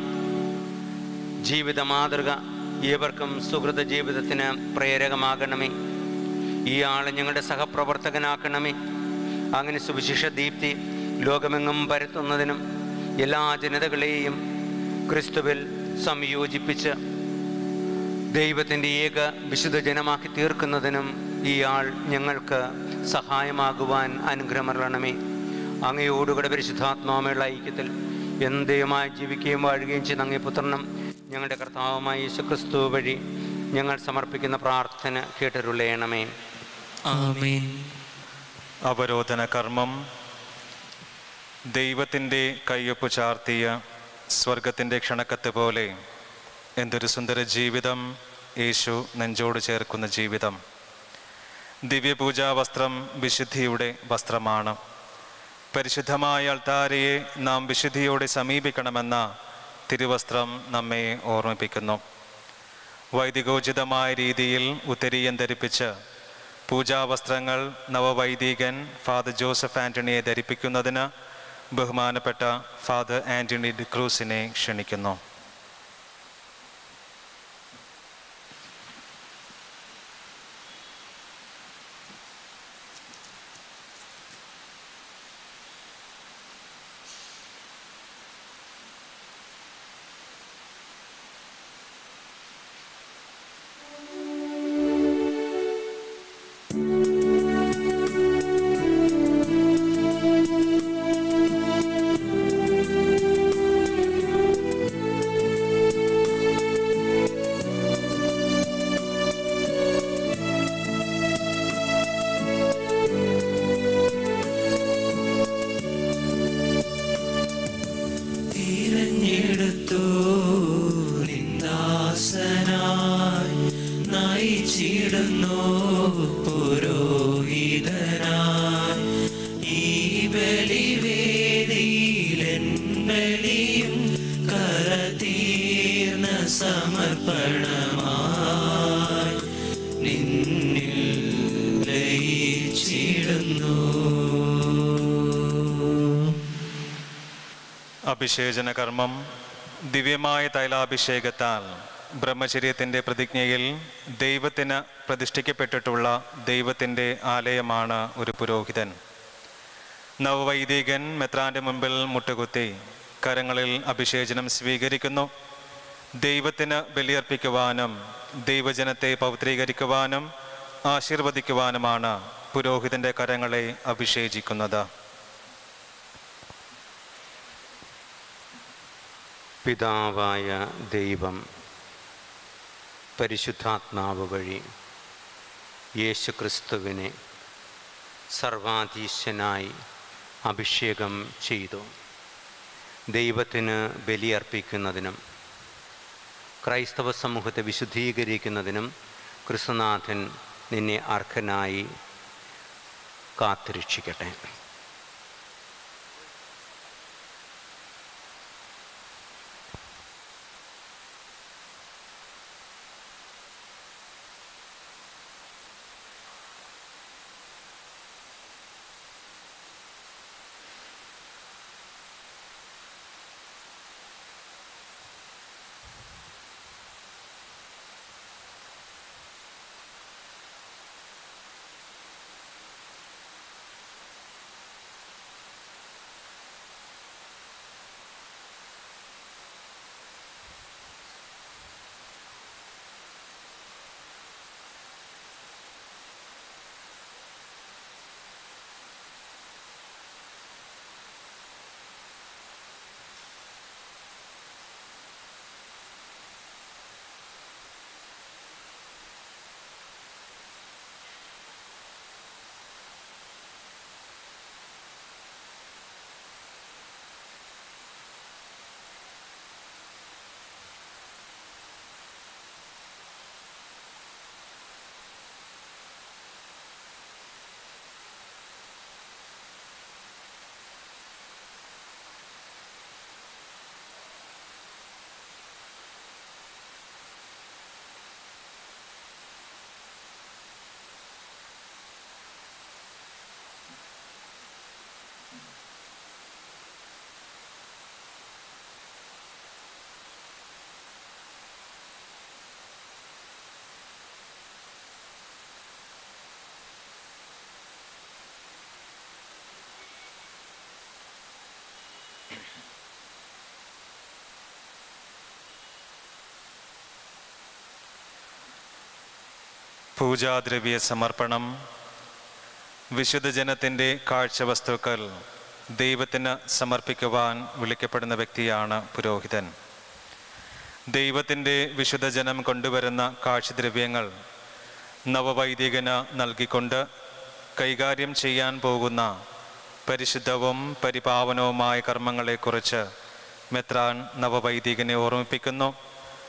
ജീവിത മാതൃക ഏവർക്കും സുഹൃത ജീവിതത്തിന് പ്രേരകമാകണമേ ഈ ആളെ ഞങ്ങളുടെ സഹപ്രവർത്തകനാക്കണമേ അങ്ങനെ സുവിശേഷ ദീപ്തി ലോകമെങ്ങും പരത്തുന്നതിനും എല്ലാ ജനതകളെയും ക്രിസ്തുവിൽ സംയോജിപ്പിച്ച് ദൈവത്തിൻ്റെ ഏക വിശുദ്ധ ജനമാക്കി തീർക്കുന്നതിനും ഈ ആൾ ഞങ്ങൾക്ക് സഹായമാകുവാൻ അനുഗ്രഹമരണമേ അങ്ങയോടുകൂടെ പരിശുദ്ധാത്മാവുമായുള്ള ഐക്യത്തിൽ എന്തേയുമായി ജീവിക്കുകയും വാഴുകയും ചെയ്യുന്ന അങ്ങേ പുത്രനും ഞങ്ങളുടെ കർത്താവുമായ യേശു ക്രിസ്തു വഴി ഞങ്ങൾ സമർപ്പിക്കുന്ന പ്രാർത്ഥന കേട്ടരുളയണമേ ആമേൻ അവരോധന കർമ്മം ദൈവത്തിൻ്റെ കയ്യൊപ്പ് ചാർത്തിയ സ്വർഗത്തിൻ്റെ ക്ഷണക്കത്ത് പോലെ എന്തൊരു സുന്ദര ജീവിതം യേശു നെഞ്ചോട് ചേർക്കുന്ന ജീവിതം ദിവ്യപൂജാ വസ്ത്രം വിശുദ്ധിയുടെ വസ്ത്രമാണ് പരിശുദ്ധമായ അൾത്താരയെ നാം വിശുദ്ധിയോടെ സമീപിക്കണമെന്ന തിരുവസ്ത്രം നമ്മെ ഓർമ്മിപ്പിക്കുന്നു വൈദികോചിതമായ രീതിയിൽ ഉത്തരീയം ധരിപ്പിച്ച് പൂജാവസ്ത്രങ്ങൾ നവവൈദികൻ ഫാദർ ജോസഫ് ആൻ്റണിയെ ധരിപ്പിക്കുന്നതിന് ബഹുമാനപ്പെട്ട ഫാദർ ആൻ്റണി ഡിക്രൂസിനെ ക്ഷണിക്കുന്നു തിരഞ്ഞെടുത്തു നിന്ദാസനായി നയിച്ചിടുന്നു പുരോഹിതനായി ഈ ബലിവേദിയിലെൻ ബലിയും കരതീർന്ന സമർപ്പണമായി നിന്നിൽ ലയിച്ചിടുന്നു അഭിഷേചന കർമ്മം ദിവ്യമായ തൈലാഭിഷേകത്താൽ ബ്രഹ്മചര്യത്തിൻ്റെ പ്രതിജ്ഞയിൽ ദൈവത്തിന് പ്രതിഷ്ഠിക്കപ്പെട്ടിട്ടുള്ള ദൈവത്തിൻ്റെ ആലയമാണ് ഒരു പുരോഹിതൻ നവവൈദികൻ മെത്രാൻ്റെ മുമ്പിൽ മുട്ടുകുത്തി കരങ്ങളിൽ അഭിഷേചനം സ്വീകരിക്കുന്നു ദൈവത്തിന് ബലിയർപ്പിക്കുവാനും ദൈവജനത്തെ പവിത്രീകരിക്കുവാനും ആശീർവദിക്കുവാനുമാണ് പുരോഹിതൻ്റെ കരങ്ങളെ അഭിഷേചിക്കുന്നത് പിതാവായ ദൈവം പരിശുദ്ധാത്മാവ് വഴി യേശുക്രിസ്തുവിനെ സർവാധീശനായി അഭിഷേകം ചെയ്തു ദൈവത്തിന് ബലിയർപ്പിക്കുന്നതിനും ക്രൈസ്തവ സമൂഹത്തെ വിശുദ്ധീകരിക്കുന്നതിനും ക്രിസ്തുനാഥൻ നിന്നെ അർഹനായി കാത്തുരക്ഷിക്കട്ടെ പൂജാദ്രവ്യ സമർപ്പണം വിശുദ്ധ ജനത്തിൻ്റെ കാഴ്ചവസ്തുക്കൾ ദൈവത്തിന് സമർപ്പിക്കുവാൻ വിളിക്കപ്പെടുന്ന വ്യക്തിയാണ് പുരോഹിതൻ ദൈവത്തിൻ്റെ വിശുദ്ധ ജനം കൊണ്ടുവരുന്ന കാഴ്ചദ്രവ്യങ്ങൾ നവവൈദികന് നൽകിക്കൊണ്ട് കൈകാര്യം ചെയ്യാൻ പോകുന്ന പരിശുദ്ധവും പരിപാവനവുമായ കർമ്മങ്ങളെക്കുറിച്ച് മെത്രാൻ നവവൈദികനെ ഓർമ്മിപ്പിക്കുന്നു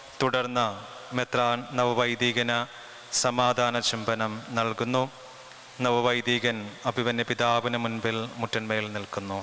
തുടർന്ന് മെത്രാൻ നവവൈദികന് സമാധാന ചുംബനം നൽകുന്നു നവവൈദികൻ അഭിവന്യ പിതാവിന് മുൻപിൽ മുറ്റന്മേൽ നിൽക്കുന്നു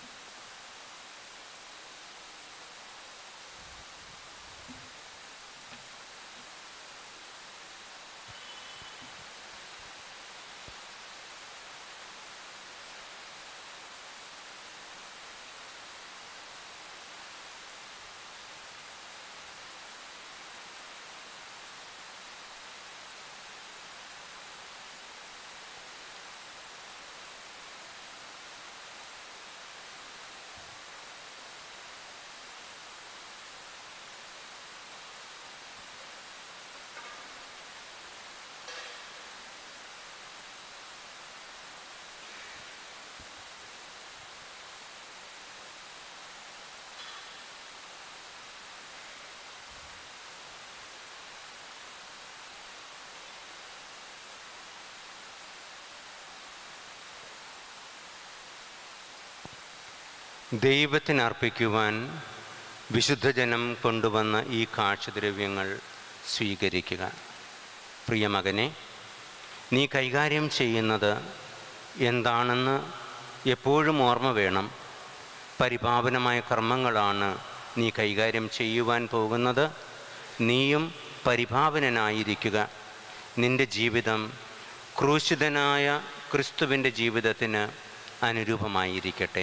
ദൈവത്തിന് അർപ്പിക്കുവാൻ വിശുദ്ധജനം കൊണ്ടുവന്ന ഈ കാഴ്ചദ്രവ്യങ്ങൾ സ്വീകരിക്കുക പ്രിയ മകനെ നീ കൈകാര്യം ചെയ്യുന്നത് എന്താണെന്ന് എപ്പോഴും ഓർമ്മ വേണം പരിപാവനമായ കർമ്മങ്ങളാണ് നീ കൈകാര്യം ചെയ്യുവാൻ പോകുന്നത് നീയും പരിഭാവനനായിരിക്കുക നിന്റെ ജീവിതം ക്രൂശിതനായ ക്രിസ്തുവിൻ്റെ ജീവിതത്തിന് അനുരൂപമായിരിക്കട്ടെ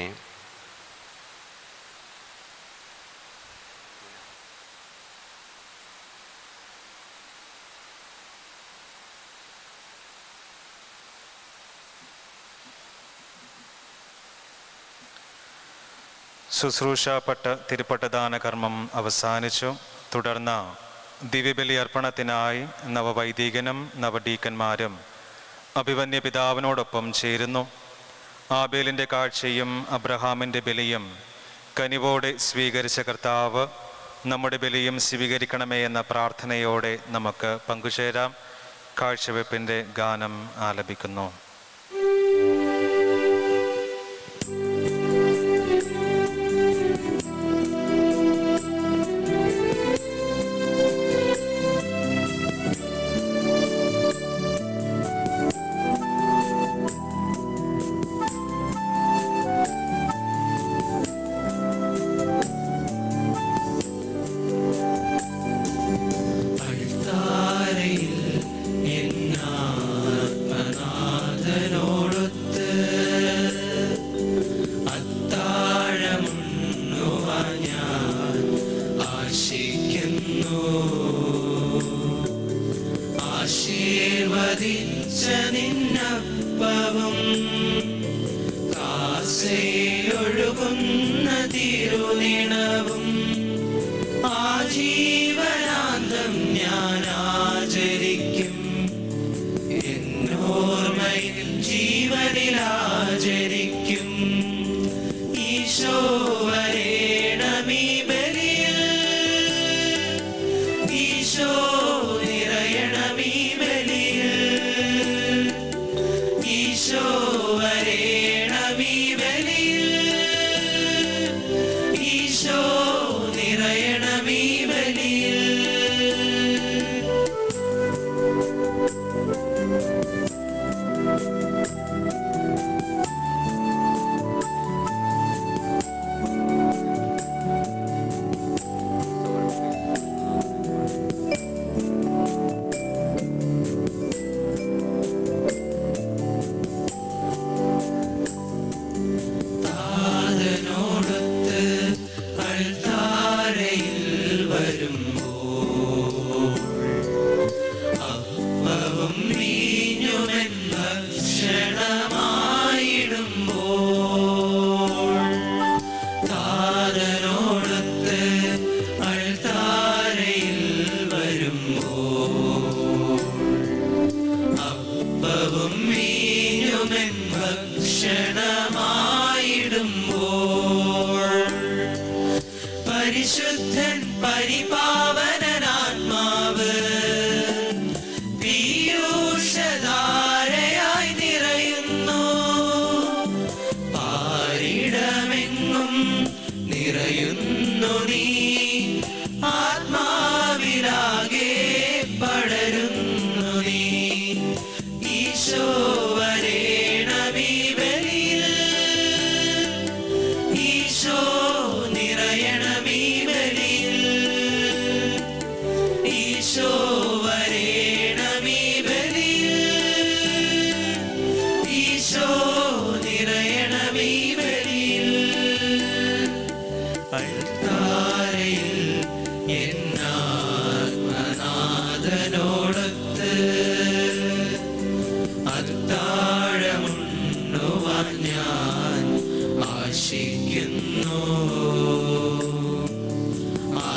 ശുശ്രൂഷപ്പെട്ട തിരുപ്പട്ടദാന കർമ്മം അവസാനിച്ചു തുടർന്ന് ദിവ്യബലി അർപ്പണത്തിനായി നവവൈദികനും നവഡീക്കന്മാരും അഭിവന്യ പിതാവിനോടൊപ്പം ചേരുന്നു ആബേലിൻ്റെ കാഴ്ചയും അബ്രഹാമിൻ്റെ ബലിയും കനിവോടെ സ്വീകരിച്ച കർത്താവ് നമ്മുടെ ബലിയും സ്വീകരിക്കണമേ എന്ന പ്രാർത്ഥനയോടെ നമുക്ക് പങ്കുചേരാം കാഴ്ചവെപ്പിൻ്റെ ഗാനം ആലപിക്കുന്നു അൾത്താരയിൽ എന്നാത്മനാഥനോടൊത്ത് അത്താഴമുണ്ണുവാൻ ഞാൻ ആശിക്കുന്നു ആശീർവദിച്ച നിന്നപ്പവും കാസയൊഴുകുന്ന തിരുനിണവും ആജീവനാന്തം ഞാൻ ആചരിക്കും എന്നോർമ്മയിൽ ജീവനിൽ ആചരിക്കും ഈശോ വരേണമീ ബലിയിൽ ഈശോ നിറയണമീ ബലിയിൽ ഈശോ വരേണമീ ബലിയിൽ ഈശോ നിറയണമീ ബലിയിൽ താതനോടൊത്ത് അൾത്താരയിൽ വരുമ്പോൾ അപ്പവും വീഞ്ഞുമെൻ ഭക്ഷണമായിടുമ്പോൾ താതനോടൊത്ത് അൾത്താരയിൽ വരുമ്പോൾ അപ്പവും വീഞ്ഞുമെൻ ഭക്ഷണമായിടുമ്പോൾ പരിശുദ്ധൻ പരിപാവനാത്മാവ് പീയൂഷധാരയായി നിറയുന്നു പാരിടമെങ്ങും നിറയുന്നു നീ ആത്മാവിലാകെ പടരുന്നു നീ ഈശോ വരെ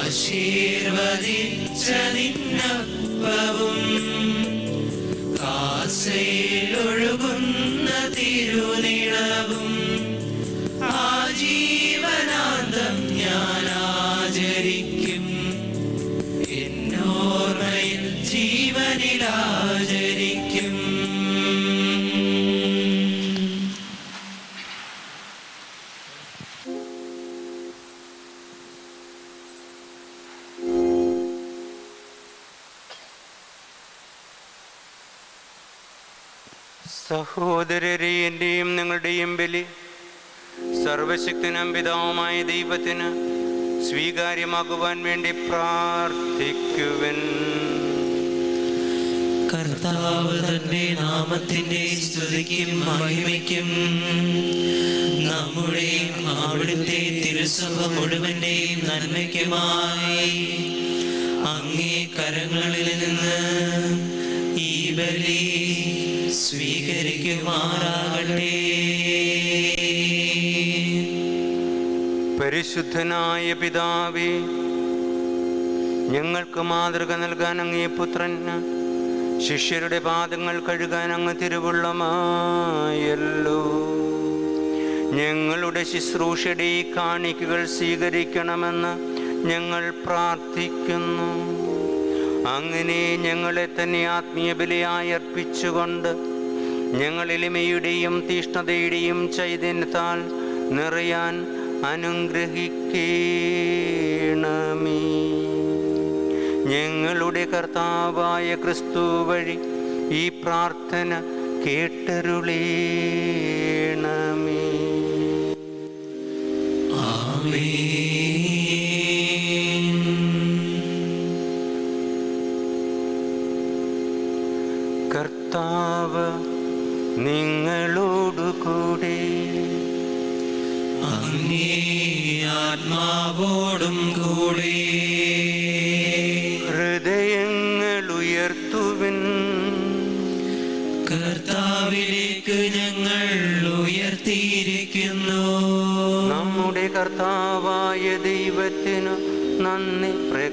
ആശീർവദിച്ച നിന്നപ്പവും കാസയിലൊഴുകുന്ന തിരുനിളവും ആജീവനാന്തം ഞാൻ ആചരിക്കും എന്നോർമ്മയിൽ ജീവനിൽ ആചരിക്കും സഹോദരരെ എൻ്റെയും നിങ്ങളുടെയും ബലി സർവശക്തനും പിതാവുമായ ദൈവത്തിന് സ്വീകാര്യമാകുവാൻ വേണ്ടി പ്രാർത്ഥിക്കുവൻ കർത്താവ് തന്റെ നാമത്തിന്റെ സ്തുതിക്കും മഹിമയ്ക്കും നമ്മുടെയും അവിടുത്തെ തിരുസഭ മുഴുവന്റെയും നന്മയ്ക്കുമായി അങ്ങേ കരങ്ങളിൽ നിന്ന് ഈ ബലി സ്വീകരിക്കുമാറാകട്ടെ പരിശുദ്ധനായ പിതാവേ ഞങ്ങൾക്ക് മാതൃക നൽകാൻ അങ്ങേ പുത്രന് ശിഷ്യരുടെ പാദങ്ങൾ കഴുകാൻ അങ്ങ് തിരുവുള്ളമായല്ലോ ഞങ്ങളുടെ ശുശ്രൂഷയുടെ ഈ കാണിക്കകൾ സ്വീകരിക്കണമെന്ന് ഞങ്ങൾ പ്രാർത്ഥിക്കുന്നു അങ്ങനെ ഞങ്ങളെ തന്നെ ആത്മീയ ബലിയായി അർപ്പിച്ചുകൊണ്ട് ഞങ്ങൾ എളിമയുടെയും തീഷ്ണതയുടെയും ചൈതന്യത്താൽ നിറയാൻ അനുഗ്രഹിക്കണമേ ഞങ്ങളുടെ കർത്താവായ ക്രിസ്തു വഴി ഈ പ്രാർത്ഥന കേട്ടരുളേണമേ കർത്താവ് നിങ്ങളോടുകൂടെ അങ്ങേ ആത്മാവോടും കൂടെ ഹൃദയങ്ങൾ ഉയർത്തുവിൻ കർത്താവിലേക്ക് ഞങ്ങൾ ഉയർത്തിയിരിക്കുന്നു നമ്മുടെ കർത്താവായ ദൈവത്തിനു നന്ദി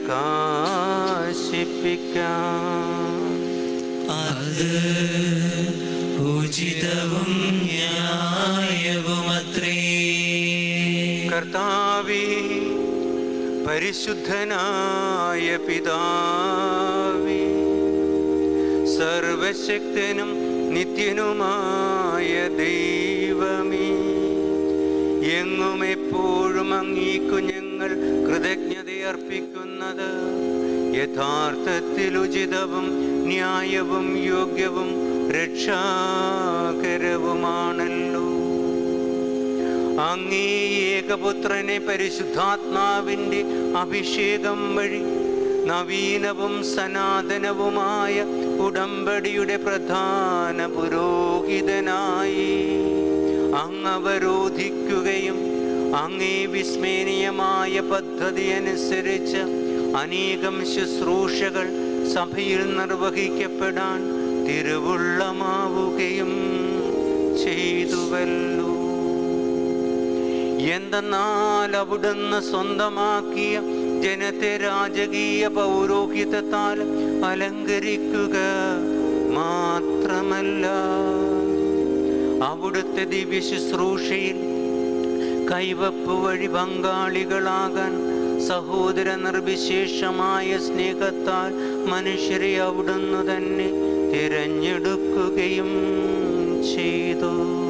പ്രകാശിപ്പിക്കാം അത് ഉചിതവും ന്യായവുമത്രേ കർത്താവേ പരിശുദ്ധനായ പിതാവേ സർവശക്തനും നിത്യനുമായ ദൈവമേ എങ്ങും എപ്പോഴും അങ്ങീക്കു ഞങ്ങൾ കൃതജ്ഞത അർപ്പിക്കുന്നത് യഥാർത്ഥത്തിൽ ഉചിതവും ന്യായവും യോഗ്യവും രക്ഷാകരവുമാണല്ലോ അങ്ങേ ഏകപുത്രനെ പരിശുദ്ധാത്മാവിൻ്റെ അഭിഷേകം വഴി നവീനവും സനാതനവുമായ ഉടമ്പടിയുടെ പ്രധാന പുരോഹിതനായി അങ്ങ് അവരോധിക്കുകയും അങ്ങേ വിസ്മരണീയമായ പദ്ധതി അനുസരിച്ച് അനേകം ശുശ്രൂഷകൾ സഭയിൽ നിർവഹിക്കപ്പെടാൻ തിരുവുള്ളമാവുകയും ചെയ്തുവല്ലോ എന്തെന്നാൽ അവിടുന്ന് സ്വന്തമാക്കിയ ജനത്തെ രാജകീയ പൗരോഹിതത്താൽ അലങ്കരിക്കുക മാത്രമല്ല അവിടുത്തെ ദിവ്യ ശുശ്രൂഷയിൽ കൈവപ്പ് വഴി പങ്കാളികളാകാൻ സഹോദര നിർവിശേഷമായ സ്നേഹത്താൽ മനുഷ്യരെ അവിടുന്ന് തന്നെ തിരഞ്ഞെടുക്കുകയും ചെയ്തു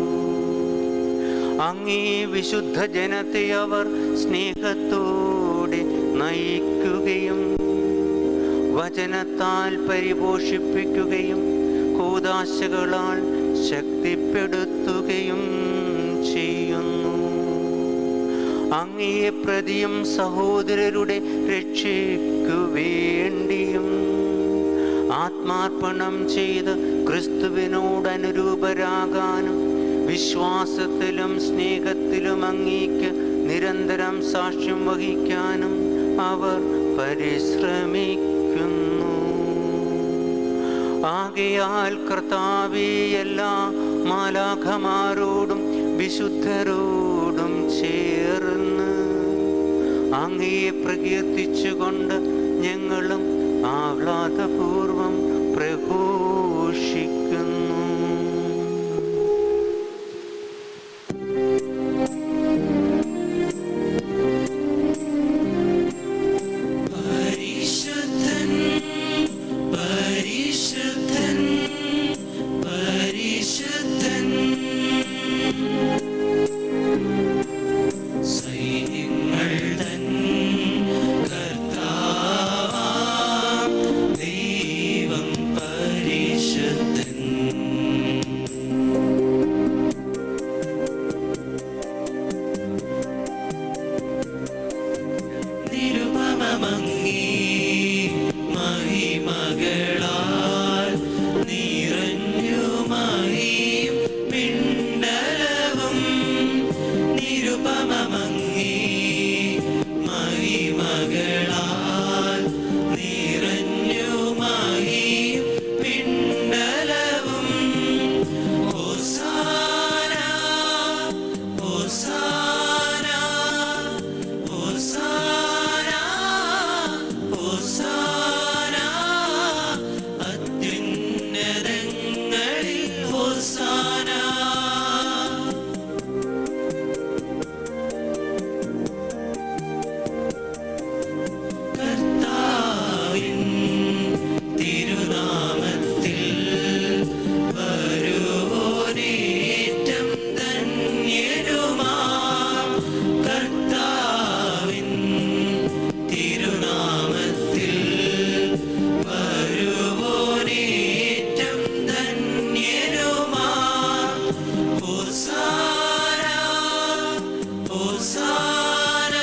അങ്ങേ വിശുദ്ധ ജനത്തെ അവർ സ്നേഹത്തോടെ നയിക്കുകയും വചനത്താൽ പരിപോഷിപ്പിക്കുകയും കൂതാശകളാൽ ശക്തിപ്പെടുത്തുകയും ചെയ്യുന്നു അങ്ങയെ പ്രതിയും സഹോദരരുടെ രക്ഷയ്ക്കു വേണ്ടിയും ആത്മാർപ്പണം ചെയ്ത് ക്രിസ്തുവിനോട് അനുരൂപരാകാനും വിശ്വാസത്തിലും സ്നേഹത്തിലും അങ്ങേക്ക് നിരന്തരം സാക്ഷ്യം വഹിക്കാനും അവർ പരിശ്രമിക്കുന്നു ആകയാൽ കർത്താവേ എല്ലാ മാലാഖമാരോടും വിശുദ്ധരോടും ചേർന്ന് അങ്ങയെ പ്രകീർത്തിച്ചുകൊണ്ട് ഞങ്ങളും ആഹ്ലാദപൂർവം പ്രഘോഷിക്കുന്നു പരിശുദ്ധൻ പരിശുദ്ധൻ പരിശുദ്ധൻ സൈന്യങ്ങൾ തൻ കർത്താവാം ദൈവം പരിശുദ്ധൻ നിരുപമമങ്ങി മഹിമകളാൽ നിറഞ്ഞുമായി പിണ്ടലവും നിരുപമമങ്ങി മഹിമകളാൽ നിറഞ്ഞുമായി പിണ്ടലവും ഹോസാന ഹോസാന ഹോസാന ഹോസാന അത്യുന്നതങ്ങളിൽ ഹോസാന കർത്താവിൻ തിരുനാമത്തിൽ വരുവോനേറ്റം ധന്യരുമാ കർത്താവിൻ തിരുനാമത്തിൽ വരുവോനേറ്റം ധന്യരുമാ ഹോസാന ഹോസാന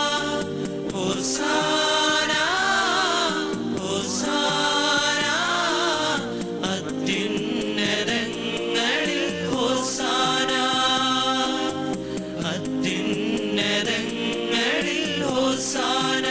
ഹോസാന ഹോസാന അത്യുന്നതങ്ങളിൽ ഹോസാന അത്യുന്നതങ്ങളിൽ ഹോസാന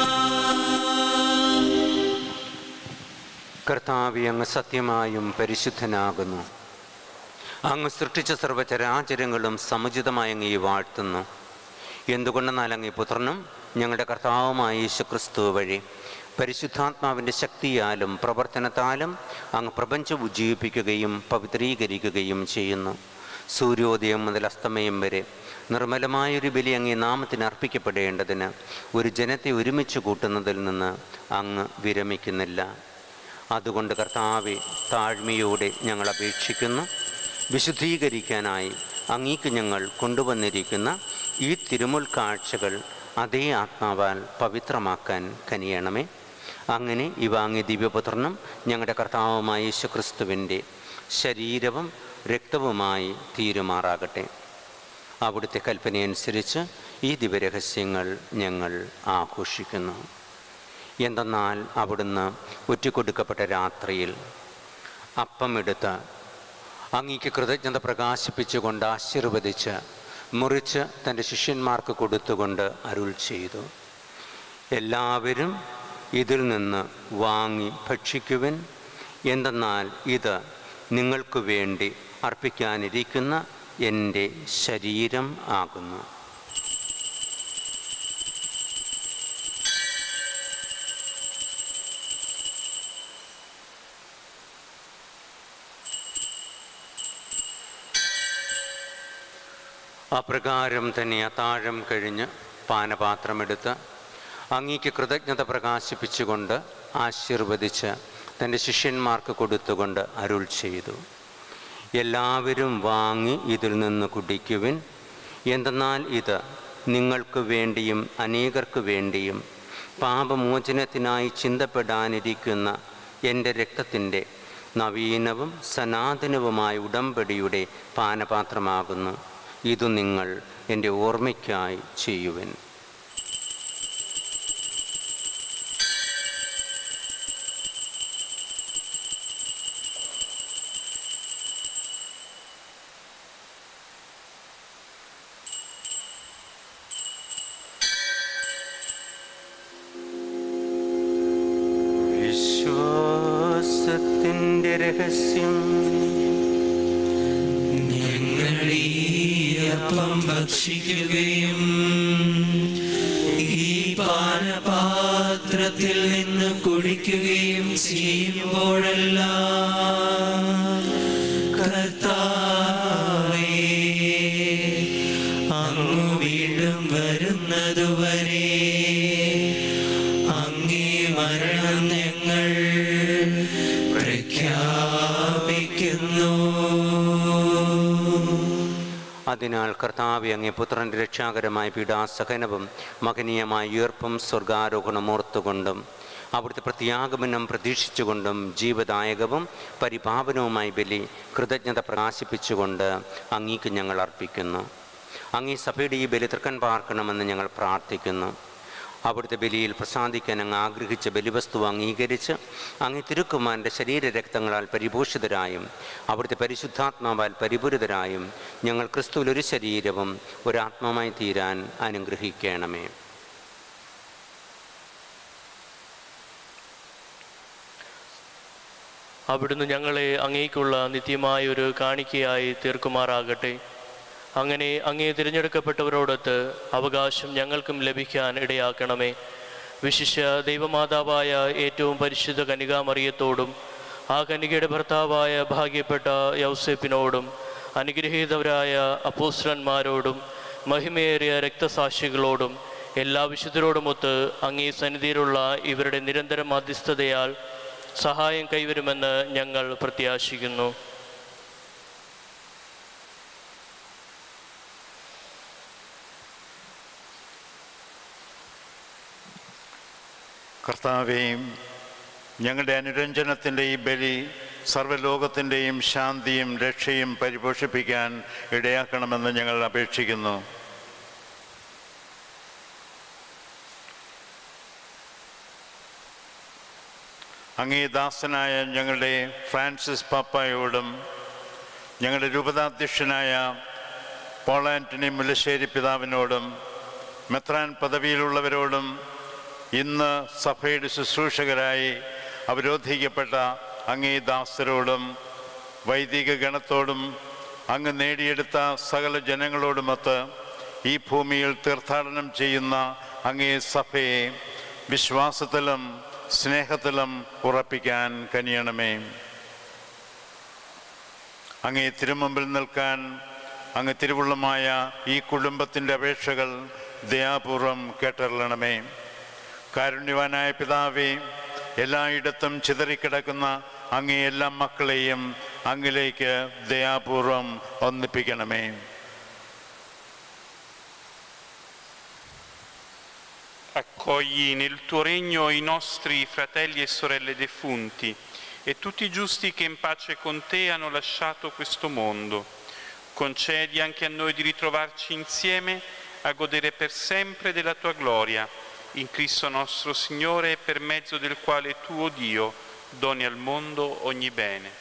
കർത്താവി അങ്ങ് സത്യമായും പരിശുദ്ധനാകുന്നു അങ്ങ് സൃഷ്ടിച്ച സർവചരാചരങ്ങളും സമുചിതമായി അങ്ങ് വാഴ്ത്തുന്നു എന്തുകൊണ്ടെന്നാൽ അങ്ങ് ഈ പുത്രനും ഞങ്ങളുടെ കർത്താവുമായ യേശുക്രിസ്തു വഴി പരിശുദ്ധാത്മാവിൻ്റെ ശക്തിയാലും പ്രവർത്തനത്താലും അങ്ങ് പ്രപഞ്ചം ഉജ്ജീവിപ്പിക്കുകയും പവിത്രീകരിക്കുകയും ചെയ്യുന്നു സൂര്യോദയം മുതൽ അസ്തമയം വരെ നിർമ്മലമായൊരു ബലി അങ്ങേ നാമത്തിന് അർപ്പിക്കപ്പെടേണ്ടതിന് ഒരു ജനത്തെ ഒരുമിച്ച് കൂട്ടുന്നതിൽ നിന്ന് അങ്ങ് വിരമിക്കുന്നില്ല അതുകൊണ്ട് കർത്താവെ താഴ്മയോടെ ഞങ്ങൾ അപേക്ഷിക്കുന്നു വിശുദ്ധീകരിക്കാനായി അങ്ങേക്ക് ഞങ്ങൾ കൊണ്ടുവന്നിരിക്കുന്ന ഈ തിരുമുൽ കാഴ്ചകൾ അതേ ആത്മാവാൽ പവിത്രമാക്കാൻ കനിയണമേ അങ്ങനെ ഇവ അങ്ങേ ദിവ്യപുത്രനും ഞങ്ങളുടെ കർത്താവുമായ യേശുക്രിസ്തുവിൻ്റെ ശരീരവും രക്തവുമായി തീരുമാറാകട്ടെ അവിടുത്തെ കൽപ്പനയനുസരിച്ച് ഈ ദിവ്യരഹസ്യങ്ങൾ ഞങ്ങൾ ആഘോഷിക്കുന്നു എന്തെന്നാൽ അവിടുന്ന് ഒറ്റിക്കൊടുക്കപ്പെട്ട രാത്രിയിൽ അപ്പമെടുത്ത് അങ്ങേക്ക് കൃതജ്ഞത പ്രകാശിപ്പിച്ചുകൊണ്ട് ആശീർവദിച്ച് മുറിച്ച് തൻ്റെ ശിഷ്യന്മാർക്ക് കൊടുത്തുകൊണ്ട് അരുൾ ചെയ്തു എല്ലാവരും ഇതിൽ നിന്ന് വാങ്ങി ഭക്ഷിക്കുവിൻ എന്തെന്നാൽ ഇത് നിങ്ങൾക്ക് വേണ്ടി അർപ്പിക്കാനിരിക്കുന്ന എൻ്റെ ശരീരം ആകുന്നു അപ്രകാരം തന്നെ അത്താഴം കഴിഞ്ഞ് പാനപാത്രമെടുത്ത് അങ്ങേക്ക് കൃതജ്ഞത പ്രകാശിപ്പിച്ചുകൊണ്ട് ആശീർവദിച്ച് തൻ്റെ ശിഷ്യന്മാർക്ക് കൊടുത്തുകൊണ്ട് അരുൾ ചെയ്തു എല്ലാവരും വാങ്ങി ഇതിൽ നിന്ന് കുടിക്കുവിൻ എന്തെന്നാൽ ഇത് നിങ്ങൾക്ക് വേണ്ടിയും അനേകർക്ക് വേണ്ടിയും പാപമോചനത്തിനായി ചിന്തപ്പെടാനിരിക്കുന്ന എൻ്റെ രക്തത്തിൻ്റെ നവീനവും സനാതനവുമായ ഉടമ്പടിയുടെ പാനപാത്രമാകുന്നു ഇതു നിങ്ങൾ എൻ്റെ ഓർമ്മയ്ക്കായി ചെയ്യുവിൻ വിശ്വാസത്തിൻ്റെ രഹസ്യം ഞങ്ങളീ അപ്പം ഭക്ഷിക്കുകയും ഈ പാനപാത്രത്തിൽ നിന്ന് കുടിക്കുകയും ചെയ്യുമ്പോഴെല്ലാം കർത്താവേ അങ്ങ് വീണ്ടും വരുന്നതുവരെ അങ്ങേ മരണം ഞങ്ങൾ പ്രഖ്യാപിക്കുന്നു അതിനാൽ കർത്താവ് അങ്ങേ പുത്രൻ്റെ രക്ഷാകരമായ പീഡാസഹനവും മകനീയമായ ഉയർപ്പും സ്വർഗാരോഹണം ഓർത്തുകൊണ്ടും അവിടുത്തെ പ്രത്യാഗമനം പ്രതീക്ഷിച്ചുകൊണ്ടും ജീവദായകവും പരിപാവനവുമായി ബലി കൃതജ്ഞത പ്രകാശിപ്പിച്ചുകൊണ്ട് അങ്ങേക്ക് ഞങ്ങൾ അർപ്പിക്കുന്നു അങ്ങേ സഭയുടെ ഈ ബലി തൃക്കൻ പാർക്കണമെന്ന് ഞങ്ങൾ പ്രാർത്ഥിക്കുന്നു അവിടുത്തെ ബലിയിൽ പ്രസാദിക്കാൻ അങ്ങ് ആഗ്രഹിച്ച ബലിവസ്തു അംഗീകരിച്ച് അങ്ങ് തിരുക്കുമാരൻ്റെ ശരീരരക്തങ്ങളാൽ പരിഭൂഷിതരായും അവിടുത്തെ പരിശുദ്ധാത്മാവാൽ പരിപൂരിതരായും ഞങ്ങൾ ക്രിസ്തുവിൽ ഒരു ശരീരവും ഒരാത്മമായി തീരാൻ അനുഗ്രഹിക്കണമേ അവിടുന്ന് ഞങ്ങളെ അങ്ങേക്കുള്ള നിത്യമായ ഒരു കാണിക്കയായി തീർക്കുമാറാകട്ടെ അങ്ങനെ അങ്ങേ തിരഞ്ഞെടുക്കപ്പെട്ടവരോടൊത്ത് അവകാശം ഞങ്ങൾക്കും ലഭിക്കാൻ ഇടയാക്കണമേ വിശിഷ്യ ദൈവമാതാവായ ഏറ്റവും പരിശുദ്ധ കനികാമറിയത്തോടും ആ കനികയുടെ ഭർത്താവായ ഭാഗ്യപ്പെട്ട യൗസേപ്പിനോടും അനുഗ്രഹീതവരായ അപ്പോസ്ലന്മാരോടും മഹിമയേറിയ രക്തസാക്ഷികളോടും എല്ലാ വിശുദ്ധരോടുമൊത്ത് അങ്ങേ സന്നിധിയിലുള്ള ഇവരുടെ നിരന്തര മധ്യസ്ഥതയാൽ സഹായം കൈവരുമെന്ന് ഞങ്ങൾ പ്രത്യാശിക്കുന്നു കർത്താവേയും ഞങ്ങളുടെ അനുരഞ്ജനത്തിൻ്റെ ഈ ബലി സർവ്വലോകത്തിൻ്റെയും ശാന്തിയും രക്ഷയും പരിപോഷിപ്പിക്കാൻ ഇടയാക്കണമെന്ന് ഞങ്ങൾ അപേക്ഷിക്കുന്നു അങ്ങേ ദാസനായ ഞങ്ങളുടെ ഫ്രാൻസിസ് പാപ്പായോടും ഞങ്ങളുടെ രൂപതാധ്യക്ഷനായ പോൾ ആൻ്റണി മുല്ലശ്ശേരി പിതാവിനോടും മെത്രാൻ പദവിയിലുള്ളവരോടും ഇന്ന് സഭയുടെ ശുശ്രൂഷകരായി അവരോധിക്കപ്പെട്ട അങ്ങേ ദാസരോടും വൈദിക ഗണത്തോടും അങ്ങ് നേടിയെടുത്ത സകല ജനങ്ങളോടുമൊത്ത് ഈ ഭൂമിയിൽ തീർത്ഥാടനം ചെയ്യുന്ന അങ്ങേ സഭയെ വിശ്വാസത്തിലും സ്നേഹത്തിലും ഉറപ്പിക്കാൻ കനിയണമേ അങ്ങേ തിരുമുമ്പിൽ നിൽക്കാൻ അങ്ങ് തിരുവുള്ളമായ ഈ കുടുംബത്തിൻ്റെ അപേക്ഷകൾ ദയാപൂർവം കേട്ടറിയണമേ കാരുണ്യവാനായ പിതാവേ എല്ലായിടത്തും ചിതറിക്കിടക്കുന്ന അങ്ങേ എല്ലാ മക്കളെയും അങ്ങിലേക്ക് ദയാപൂർവം ഒന്നിപ്പിക്കണമേ Accogli nel tuo regno i nostri fratelli e sorelle defunti e tutti i giusti che in pace con te hanno lasciato questo mondo. Concedi anche a noi di ritrovarci insieme a godere per sempre della tua gloria, in Cristo nostro Signore, per mezzo del quale tu, o Dio, doni al mondo ogni bene.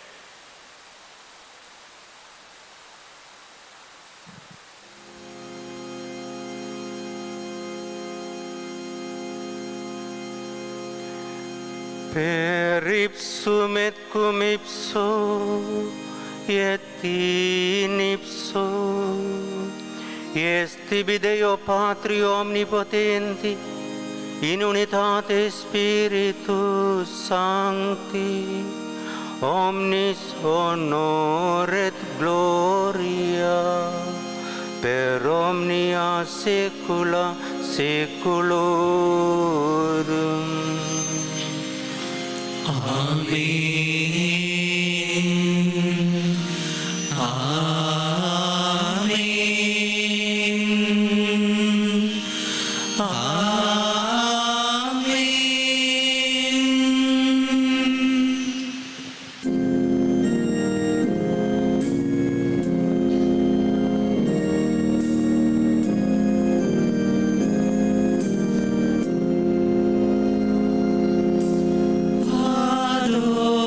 Per ipsum et cum ipso et in ipso est tibi Deo Patri omnipotenti in unitate Spiritus Sancti omnis honor et gloria per omnia saecula saeculorum amen amen amen Adonai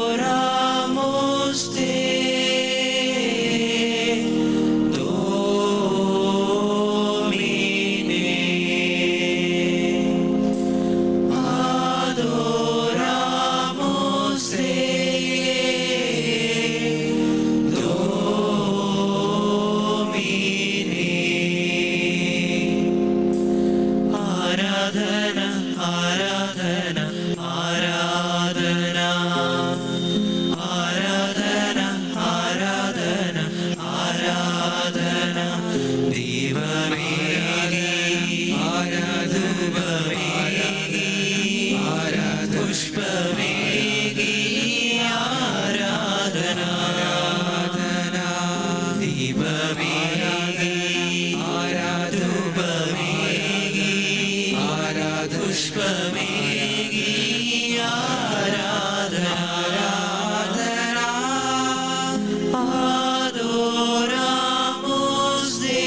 പുഷ്പമേകി ആരാധന ദീപമേകി ആരാധൂപമേകി ആരാധ പുഷ്പമേകി ആരാധന ആരാധന Adoramos de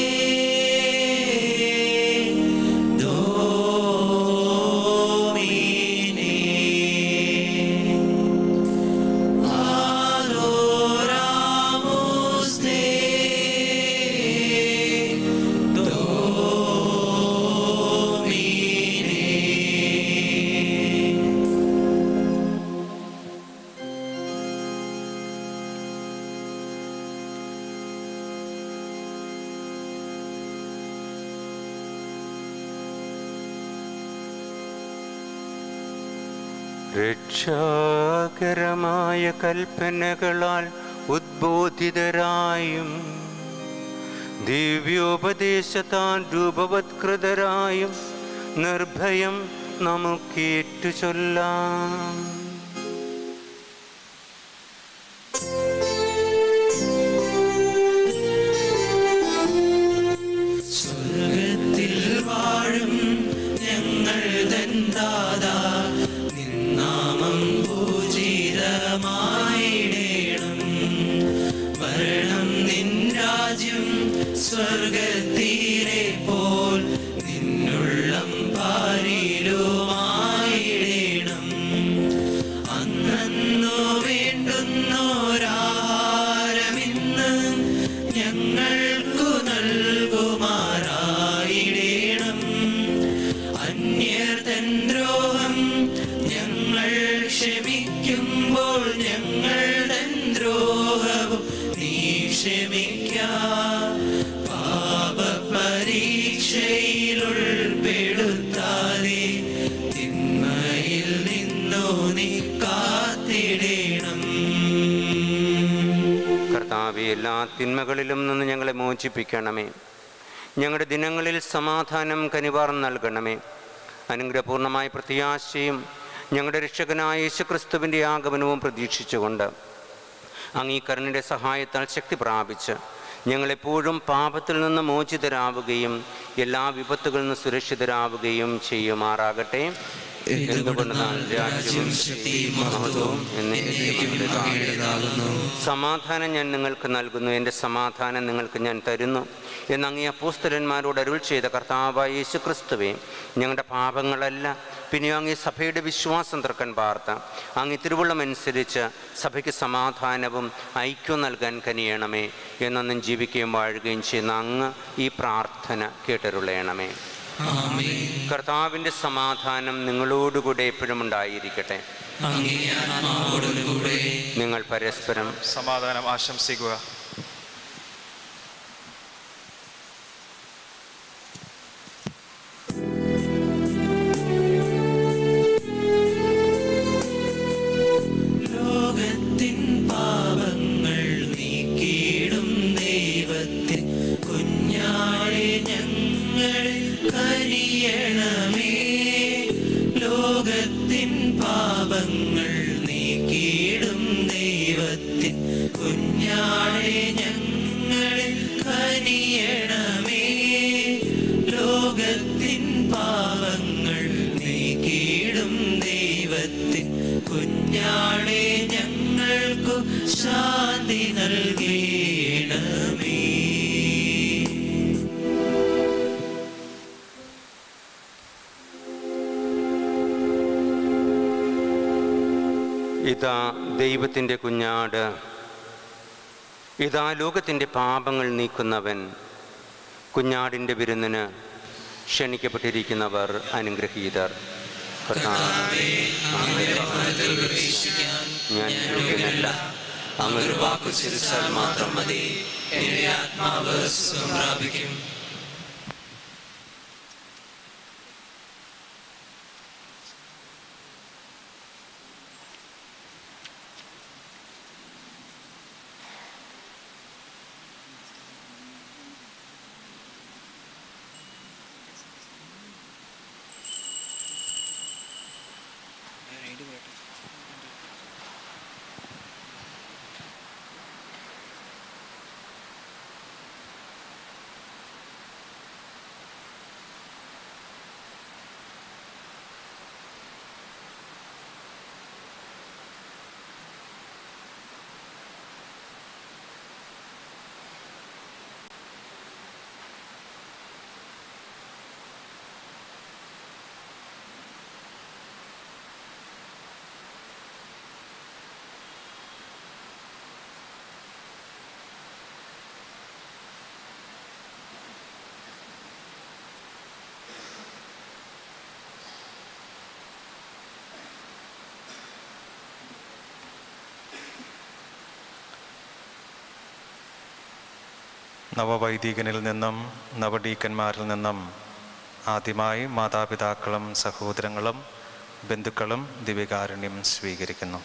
Domine. Adoramos de Domine. രക്ഷാകരമായ കൽപ്പനകളാൽ ഉദ്ബോധിതരായും ദിവ്യോപദേശത്താൽ രൂപവത്കൃതരായും നിർഭയം നമുക്കേറ്റു ചൊല്ലാം സ്വർഗത്തിൽ വാഴും ഞങ്ങൾ ദന്താതാ നിന്നാമം പൂജിതമായിടേണം വരണം നിൻ രാജ്യം സ്വർഗത്തിലെ പോൽ നിന്നുള്ളം പാരിലുമായിടേണം അന്നു വേണ്ടുന്നോരാഹാരമിന്ന് ഞങ്ങൾക്കു നൽകുമാറായിടേണം അന്യർ തൻ ദ്രോഹം ഞങ്ങൾ ക്ഷമിക്കുമ്പോൾ ഞങ്ങൾ തൻ ദ്രോഹവും നീ ക്ഷമിക്കാ പാപ പരീക്ഷയിൽ ഉൾപ്പെടുത്താതെ തിന്മയിൽ നിന്നു നീ കാത്തിടേണം കർത്താവെ എല്ലാ തിന്മകളിലും നിന്ന് ഞങ്ങളെ മോചിപ്പിക്കണമേ ഞങ്ങളുടെ ദിനങ്ങളിൽ സമാധാനം കനിവാർ നൽകണമേ അനുഗ്രഹപൂർണമായ പ്രത്യാശയും ഞങ്ങളുടെ രക്ഷകനായ യേശുക്രിസ്തുവിൻ്റെ ആഗമനവും പ്രതീക്ഷിച്ചുകൊണ്ട് അങ്ങീകരണിൻ്റെ സഹായത്താൽ ശക്തി പ്രാപിച്ച് ഞങ്ങളെപ്പോഴും പാപത്തിൽ നിന്ന് മോചിതരാവുകയും എല്ലാ വിപത്തുകളിൽ നിന്ന് സുരക്ഷിതരാവുകയും ചെയ്യുമാറാകട്ടെ എന്തുകൊണ്ടെന്നാൽ രാജ്യവും ശക്തിയും മഹത്വവും എന്നേക്കും അങ്ങയുടേതാകുന്നു. സമാധാനം ഞാൻ നിങ്ങൾക്ക് നൽകുന്നു എൻ്റെ സമാധാനം നിങ്ങൾക്ക് ഞാൻ തരുന്നു എന്ന് അങ്ങേ അപ്പോസ്തലന്മാരോട് അരുൾ ചെയ്ത കർത്താവായ യേശു ക്രിസ്തുവേ ഞങ്ങളുടെ പാപങ്ങളല്ല പിന്നെ അങ്ങേ സഭയുടെ വിശ്വാസം തർക്കൻ പാർത്ത അങ്ങ് തിരുവുള്ളമനുസരിച്ച് സഭയ്ക്ക് സമാധാനവും ഐക്യവും നൽകാൻ കനിയണമേ എന്നൊന്നും ജീവിക്കുകയും വാഴുകയും ചെയ്യുന്ന അങ്ങ് ഈ പ്രാർത്ഥന കേട്ടരുളയണമേ കർത്താവിൻ്റെ സമാധാനം നിങ്ങളോടുകൂടെ എപ്പോഴും ഉണ്ടായിരിക്കട്ടെ അങ്ങേ ആത്മാവോടുകൂടെ നിങ്ങൾ പരസ്പരം സമാധാനം ആശംസിക്കുക ലോകത്തിൻ പാപങ്ങൾ നീക്കിയിടും ദൈവത്തിൻ കുഞ്ഞാളെ ഞങ്ങളിൽ കനിയണമേ ലോകത്തിൻ പാപങ്ങൾ നീക്കിയിടും ദൈവത്തിൻ കുഞ്ഞാളെ ഞങ്ങളിൽ കനിയണമേ ലോകത്തിൻ പാപങ്ങൾ നീക്കിയിടും ദൈവത്തിൻ കുഞ്ഞാളെ ഞങ്ങൾക്കു ശാന്തി നൽകണമേ ഇതാ ദൈവത്തിൻ്റെ കുഞ്ഞാട് ഇതാ ലോകത്തിൻ്റെ പാപങ്ങൾ നീക്കുന്നവൻ കുഞ്ഞാടിൻ്റെ വിരുന്നിന് ക്ഷണിക്കപ്പെട്ടിരിക്കുന്നവർ അനുഗ്രഹീതർ കർത്താവേ, അങ്ങയുടെ ഭവനത്തിൽ പ്രവേശിക്കാൻ ഞാൻ യോഗ്യനല്ല അങ്ങൊരു വാക്കു ചിരിച്ചാൽ മാത്രം മതി എന്റെ ആത്മാവ് സുഖം പ്രാപിക്കും നവവൈദികനിൽ നിന്നും നവഡീക്കന്മാരിൽ നിന്നും ആദ്യമായി മാതാപിതാക്കളും സഹോദരങ്ങളും ബന്ധുക്കളും ദിവ്യകാരുണ്യം സ്വീകരിക്കുന്നു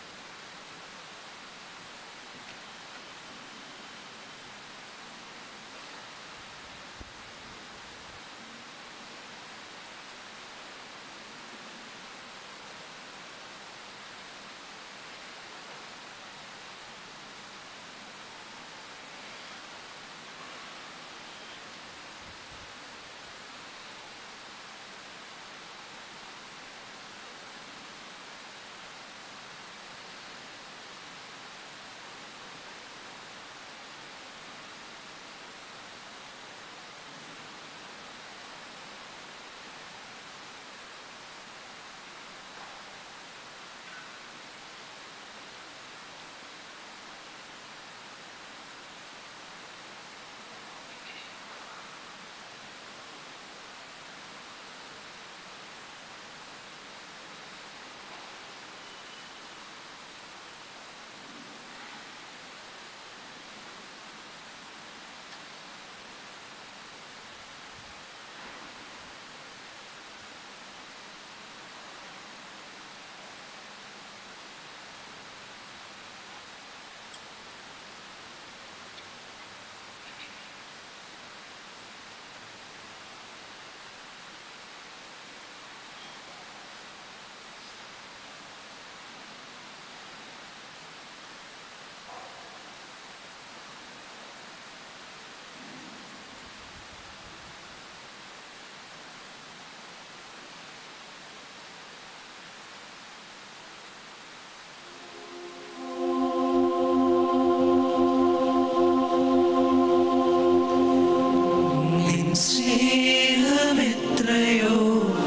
നിൻ സ്നേഹമെത്രയോ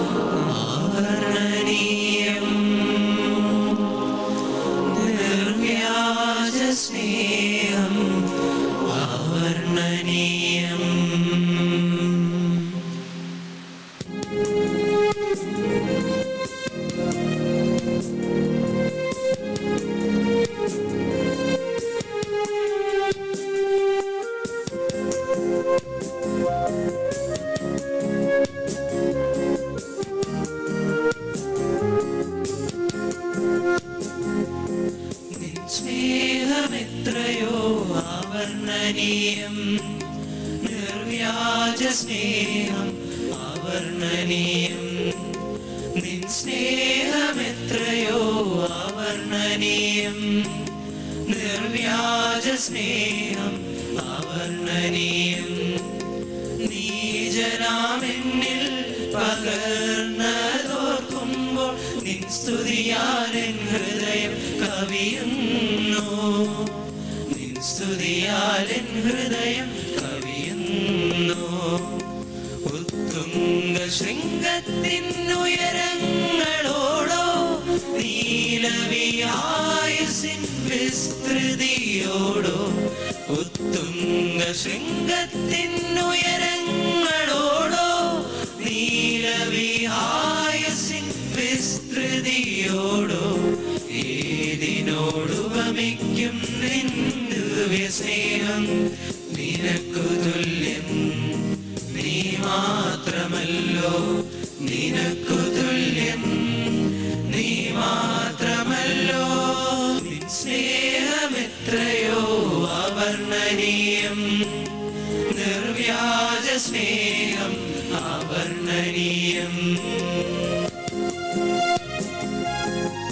ആവർണനീയം നിർവ്യാജ സ്നേഹം ആവർണനീയം നിൻ സ്നേഹമെത്രയോ ആവർണനീയം നിർവ്യാജ സ്നേഹം ആവർണനീയം നിൻ സ്നേഹമെത്രയോ ആവർണനീയം നിർവ്യാജ സ്നേഹം ആവർണനീയം നീജനാമെന്നിൽ പകർന്നതോർക്കുമ്പോൾ നിൻ സ്തുതിയാലൻ ഹൃദയം കവിയുന്നു നിൻ സ്തുതിയാലൻ ഹൃദയം കവിയുന്നു ഉത്തുംഗ ശൃംഗത്തിനുയരങ്ങളോടോ നീലവിയായുസിൻ വിസ്തൃതിയോടോ ഉത്തുംഗ ശൃംഗത്തിനുയരങ്ങളോടോ നീലവിഹായസിൻ വിസ്തൃതിയോടോ ഏതിനോടുപമിക്കും നിന്ദുവ്യ സ്നേഹം നിനക്കു തുല്യം നീ മാത്രമല്ലോ നിനക്കു തുല്യം നീ മാത്രമല്ലോ നിൻ സ്നേഹമെത്രയോ അവർണ്ണനീയം നിർവ്യാജ സ്നേഹം അവർണ്ണനീയം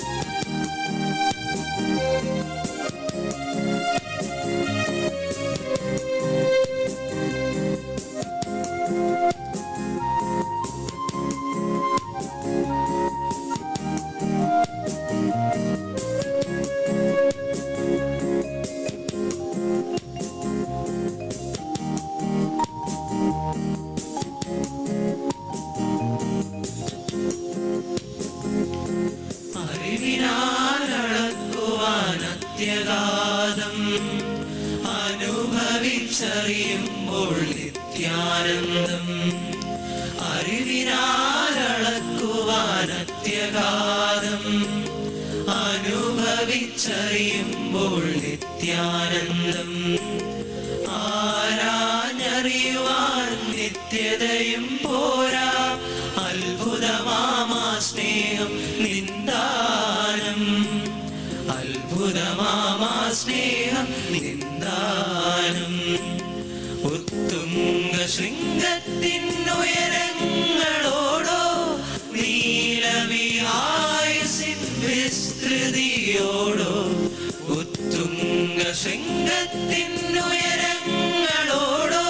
പ്രത്യാഘാതം അനുഭവിച്ചറിയുമ്പോൾ നിത്യാനന്ദം അറിവിനാലളക്കുവാൻ അത്യഘാതം അനുഭവിച്ചറിയുമ്പോൾ നിത്യാനന്ദം ആരാഞ്ഞറിയുവാൻ നിത്യതയും പോരാ അത്ഭുതമാമാ സ്നേഹം നിന്ദാനം അത്ഭുതമാമാ സ്നേഹം നിന്ദാനം ഉത്തുംഗ ശൃംഗത്തിനുയരങ്ങളോടോ നീലവിഹായസിൻ വിസ്തൃതിയോടോ ഉത്തുംഗ ശൃംഗത്തിനുയരങ്ങളോടോ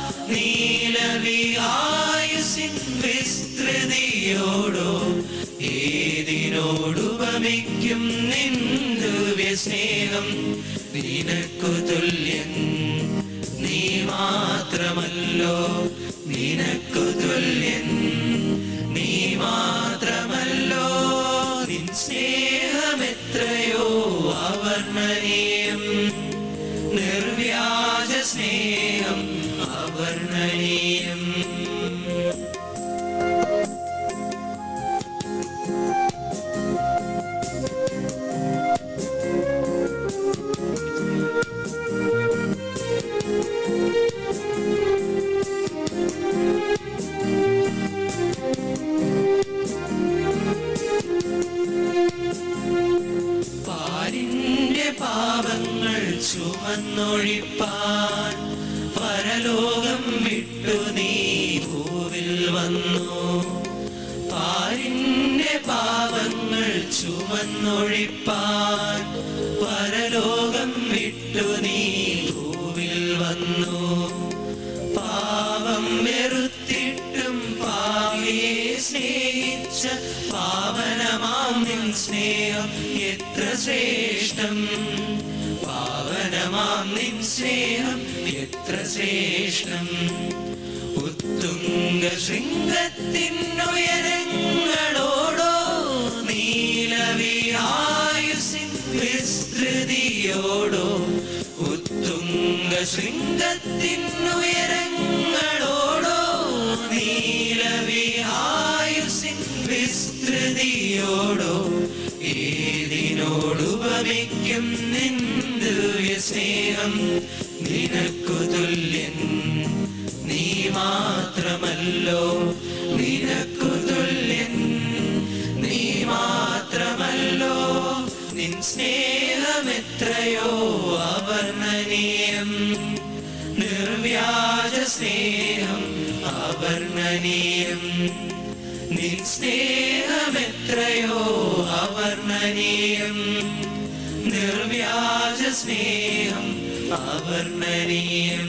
നീലവിഹായസിൻ വിസ്തൃതിയോടോ ഏതിനോടുപമിക്കും നിന്ദുവ്യ സ്നേഹം നിനക്കു തുല്യൻ നീ മാത്രമല്ലോ നിനക്കു തുല്യൻ നീ മാത്രമല്ലോ നിൻ സ്നേഹമെത്രയോ അവർണ്ണനീയം നിർവ്യാജ സ്നേഹം അവർണ്ണനീയം പാരിന്റെ പാപങ്ങൾ ചുമന്നൊഴിപ്പാൻ പരലോകം വിട്ടു നീ ഭൂവിൽ വന്നു പാരിന്റെ പാപങ്ങൾ ചുമന്നൊഴിപ്പാൻ പരലോകം വിട്ടു നീ ഭൂവിൽ വന്നു പാപം വെറുത്തിട്ടും പാവിയെ സ്നേഹിച്ച പാവനമാം നിൻ സ്നേഹം എത്ര ശ്രേഷ്ഠം പാവനമാം നിൻ സ്നേഹം എത്ര ശ്രേഷ്ഠം ഉത്തുംഗ ശൃംഗത്തിനുയരങ്ങളോടോ നീലവിഹായുസിൻ വിസ്തൃതിയോടോ ഉത്തുംഗ ശൃംഗത്തിനുയരങ്ങളോടോ നീലവിഹായുസിൻ വിസ്തൃതിയോടോ ഏതിനോടുപമിക്കും നിന്ദുവ്യ സ്നേഹം നിനക്കു തുല്യൻ നീ മാത്രമല്ലോ നിനക്കു തുല്യൻ നീ മാത്രമല്ലോ നിൻ സ്നേഹമെത്രയോ അവർണ്ണനീയം നിർവ്യാജ സ്നേഹം അവർണ്ണനീയം നിൻ സ്നേഹമെത്രയോ അവർണ്ണനീയം നിർവ്യാജ സ്നേഹം അവർണ്ണനീയം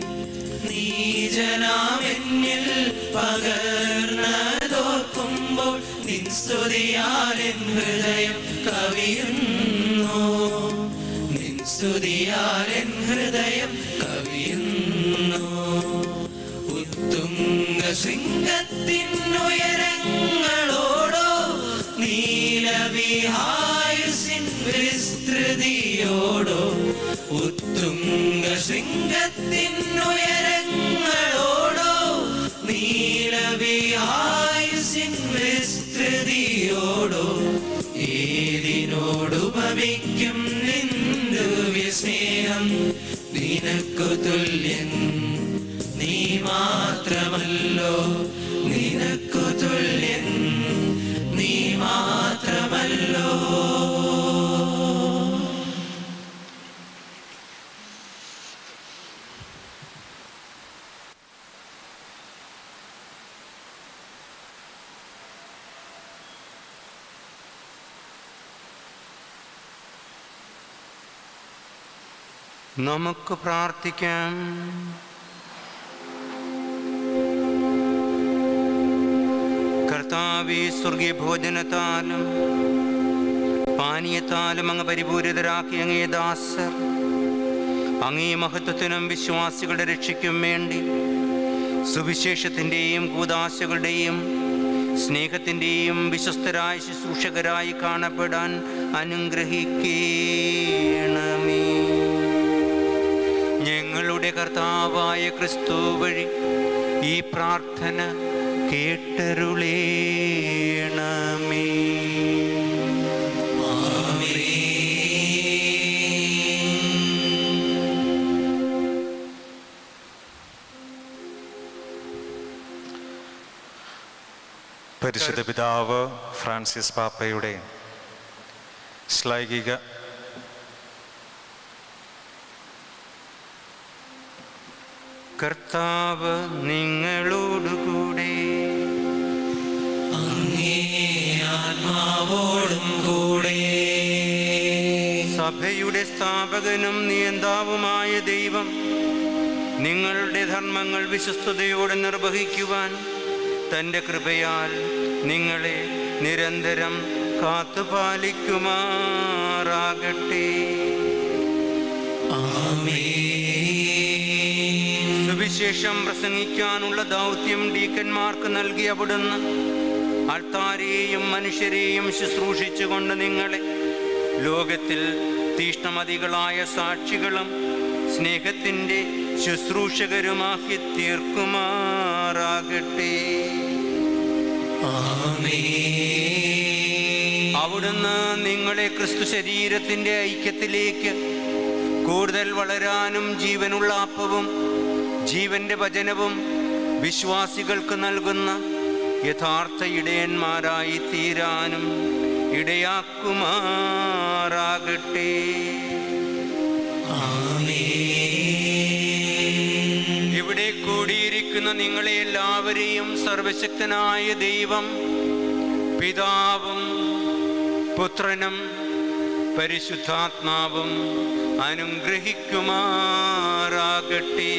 നീജനാമെന്നിൽ പകർന്നതോർക്കുമ്പോൾ നിൻ സ്തുതിയാൽ എൻ ഹൃദയം കവിയുന്നു നിൻ സ്തുതിയാൽ എൻ ഹൃദയം കവിയുന്നു ഉത്തുംഗ ശൃംഗത്തിനുയരങ്ങളോടോ നീലവിഹായുസിൻ വിസ്തൃതിയോടോ ഉത്തുംഗ ശൃംഗത്തിനുയരങ്ങളോടോ നീലവിഹായുസിൻ വിസ്തൃതിയോടോ ഏതിനോടുപമിക്കും നിന്ദുവ്യ സ്നേഹം നിനക്കു തുല്യൻ നീ മാത്രമല്ലോ നിനക്കു തുല്യൻ നീ മാത്രമല്ലോ നമുക്ക് പ്രാർത്ഥിക്കാം കർത്താവേ സ്വർഗീയ ഭോജനത്താലും പാനീയത്താലും അങ്ങ് പരിപൂരിതരാക്കി അങ്ങേ ദാസർ അങ്ങേ മഹത്വത്തിനും വിശ്വാസികളുടെ രക്ഷയ്ക്കും വേണ്ടി സുവിശേഷത്തിൻ്റെയും കൂതാശകളുടെയും സ്നേഹത്തിൻ്റെയും വിശ്വസ്തരായ ശുശ്രൂഷകരായി കാണപ്പെടാൻ അനുഗ്രഹിക്കണമേ ഞങ്ങളുടെ കർത്താവായ ക്രിസ്തു വഴി ഈ പ്രാർത്ഥന കേട്ടരുളേണമേ പരിശുദ്ധ പിതാവ് ഫ്രാൻസിസ് പാപ്പയുടെ ശ്ലൈകിക കർത്താവ് നിങ്ങളോടുകൂടെ ആത്മാവോടും കൂടെ സഭയുടെ സ്ഥാപകനും നിയന്താവുമായ ദൈവം നിങ്ങളുടെ ധർമ്മങ്ങൾ വിശ്വസ്തയോടെ നിർവഹിക്കുവാൻ തൻ്റെ കൃപയാൽ നിങ്ങളെ നിരന്തരം കാത്തുപാലിക്കുമാറാകട്ടെ സുവിശേഷം പ്രസംഗിക്കാനുള്ള ദൗത്യം ഡീക്കന്മാർക്ക് നൽകി അവിടുന്ന് ആൾത്താരെയും മനുഷ്യരെയും ശുശ്രൂഷിച്ചുകൊണ്ട് നിങ്ങളെ ലോകത്തിൽ തീഷ്ണമതികളായ സാക്ഷികളും സ്നേഹത്തിൻ്റെ ശുശ്രൂഷകരുമാക്കി തീർക്കുമാറാകട്ടെ അവിടുന്ന് നിങ്ങളെ ക്രിസ്തു ശരീരത്തിൻ്റെ ഐക്യത്തിലേക്ക് കൂടുതൽ വളരാനും ജീവനുള്ള അപ്പവും ജീവന്റെ വചനവും വിശ്വാസികൾക്ക് നൽകുന്ന യഥാർത്ഥ ഇടയന്മാരായി തീരാനും ഇടയാക്കുമാറാകട്ടെ ഇവിടെ കൂടിയിരിക്കുന്ന നിങ്ങളെ എല്ലാവരെയും സർവശക്തനായ ദൈവം പിതാവും പുത്രനും പരിശുദ്ധാത്മാവും അനുഗ്രഹിക്കുമാറാകട്ടെ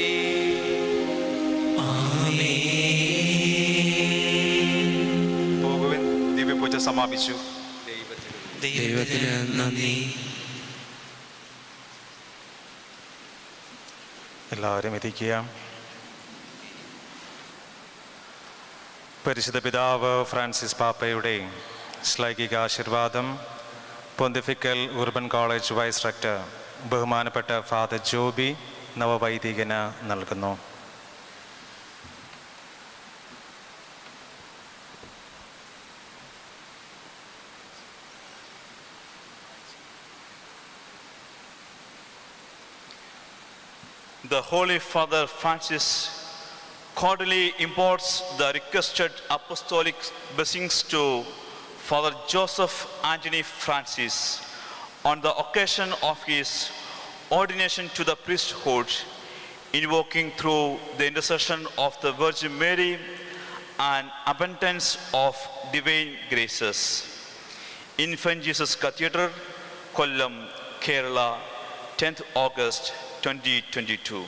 പോകുവിൻ ദിവ്യപൂജ സമാപിച്ചു ദൈവത്തിന് നന്ദി എല്ലാവരും ഇരിക്കുക പരിശുദ്ധ പിതാവ് ഫ്രാൻസിസ് പാപ്പയുടെ ശ്ലൈകിക ആശീർവാദം pontifical Urban college vice rector ബഹുമാനപ്പെട്ട ഫാദർ ജോബി നവവൈദികന് നൽകുന്നു the Holy Father Francis cordially imports the requested apostolic blessings to Father Joseph Anthony Francis on the occasion of his ordination to the priesthood, invoking through the intercession of the Virgin Mary an abundance of divine graces. Infant Jesus Cathedral, Kollam, Kerala, 10th August 2022.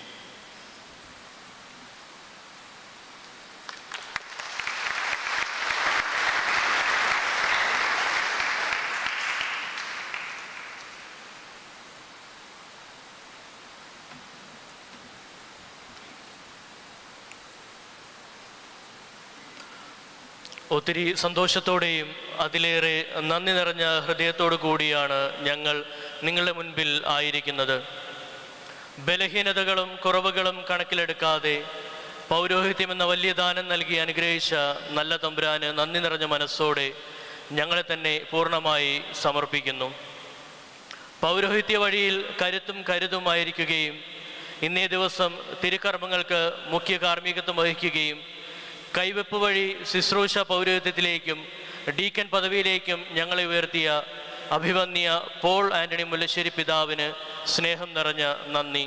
ഒത്തിരി സന്തോഷത്തോടെയും അതിലേറെ നന്ദി നിറഞ്ഞ ഹൃദയത്തോടു കൂടിയാണ് ഞങ്ങൾ നിങ്ങളുടെ മുൻപിൽ ആയിരിക്കുന്നത് ബലഹീനതകളും കുറവുകളും കണക്കിലെടുക്കാതെ പൗരോഹിത്യം എന്ന വലിയ ദാനം നൽകി അനുഗ്രഹിച്ച നല്ല തമ്പുരാന് നന്ദി നിറഞ്ഞ മനസ്സോടെ ഞങ്ങളെ തന്നെ പൂർണ്ണമായി സമർപ്പിക്കുന്നു പൗരോഹിത്യ വഴിയിൽ കരുത്തും കരുതുമായിരിക്കുകയും ഇന്നേ ദിവസം തിരുക്കർമ്മങ്ങൾക്ക് മുഖ്യ കാർമ്മികത്വം വഹിക്കുകയും കൈവെപ്പ് വഴി ശുശ്രൂഷ പൗരോഹിത്യത്തിലേക്കും ഡീക്കൻ പദവിയിലേക്കും ഞങ്ങളെ ഉയർത്തിയ അഭിവന്യ പോൾ ആന്റണി മുല്ലശ്ശേരി പിതാവിന് സ്നേഹം നിറഞ്ഞ നന്ദി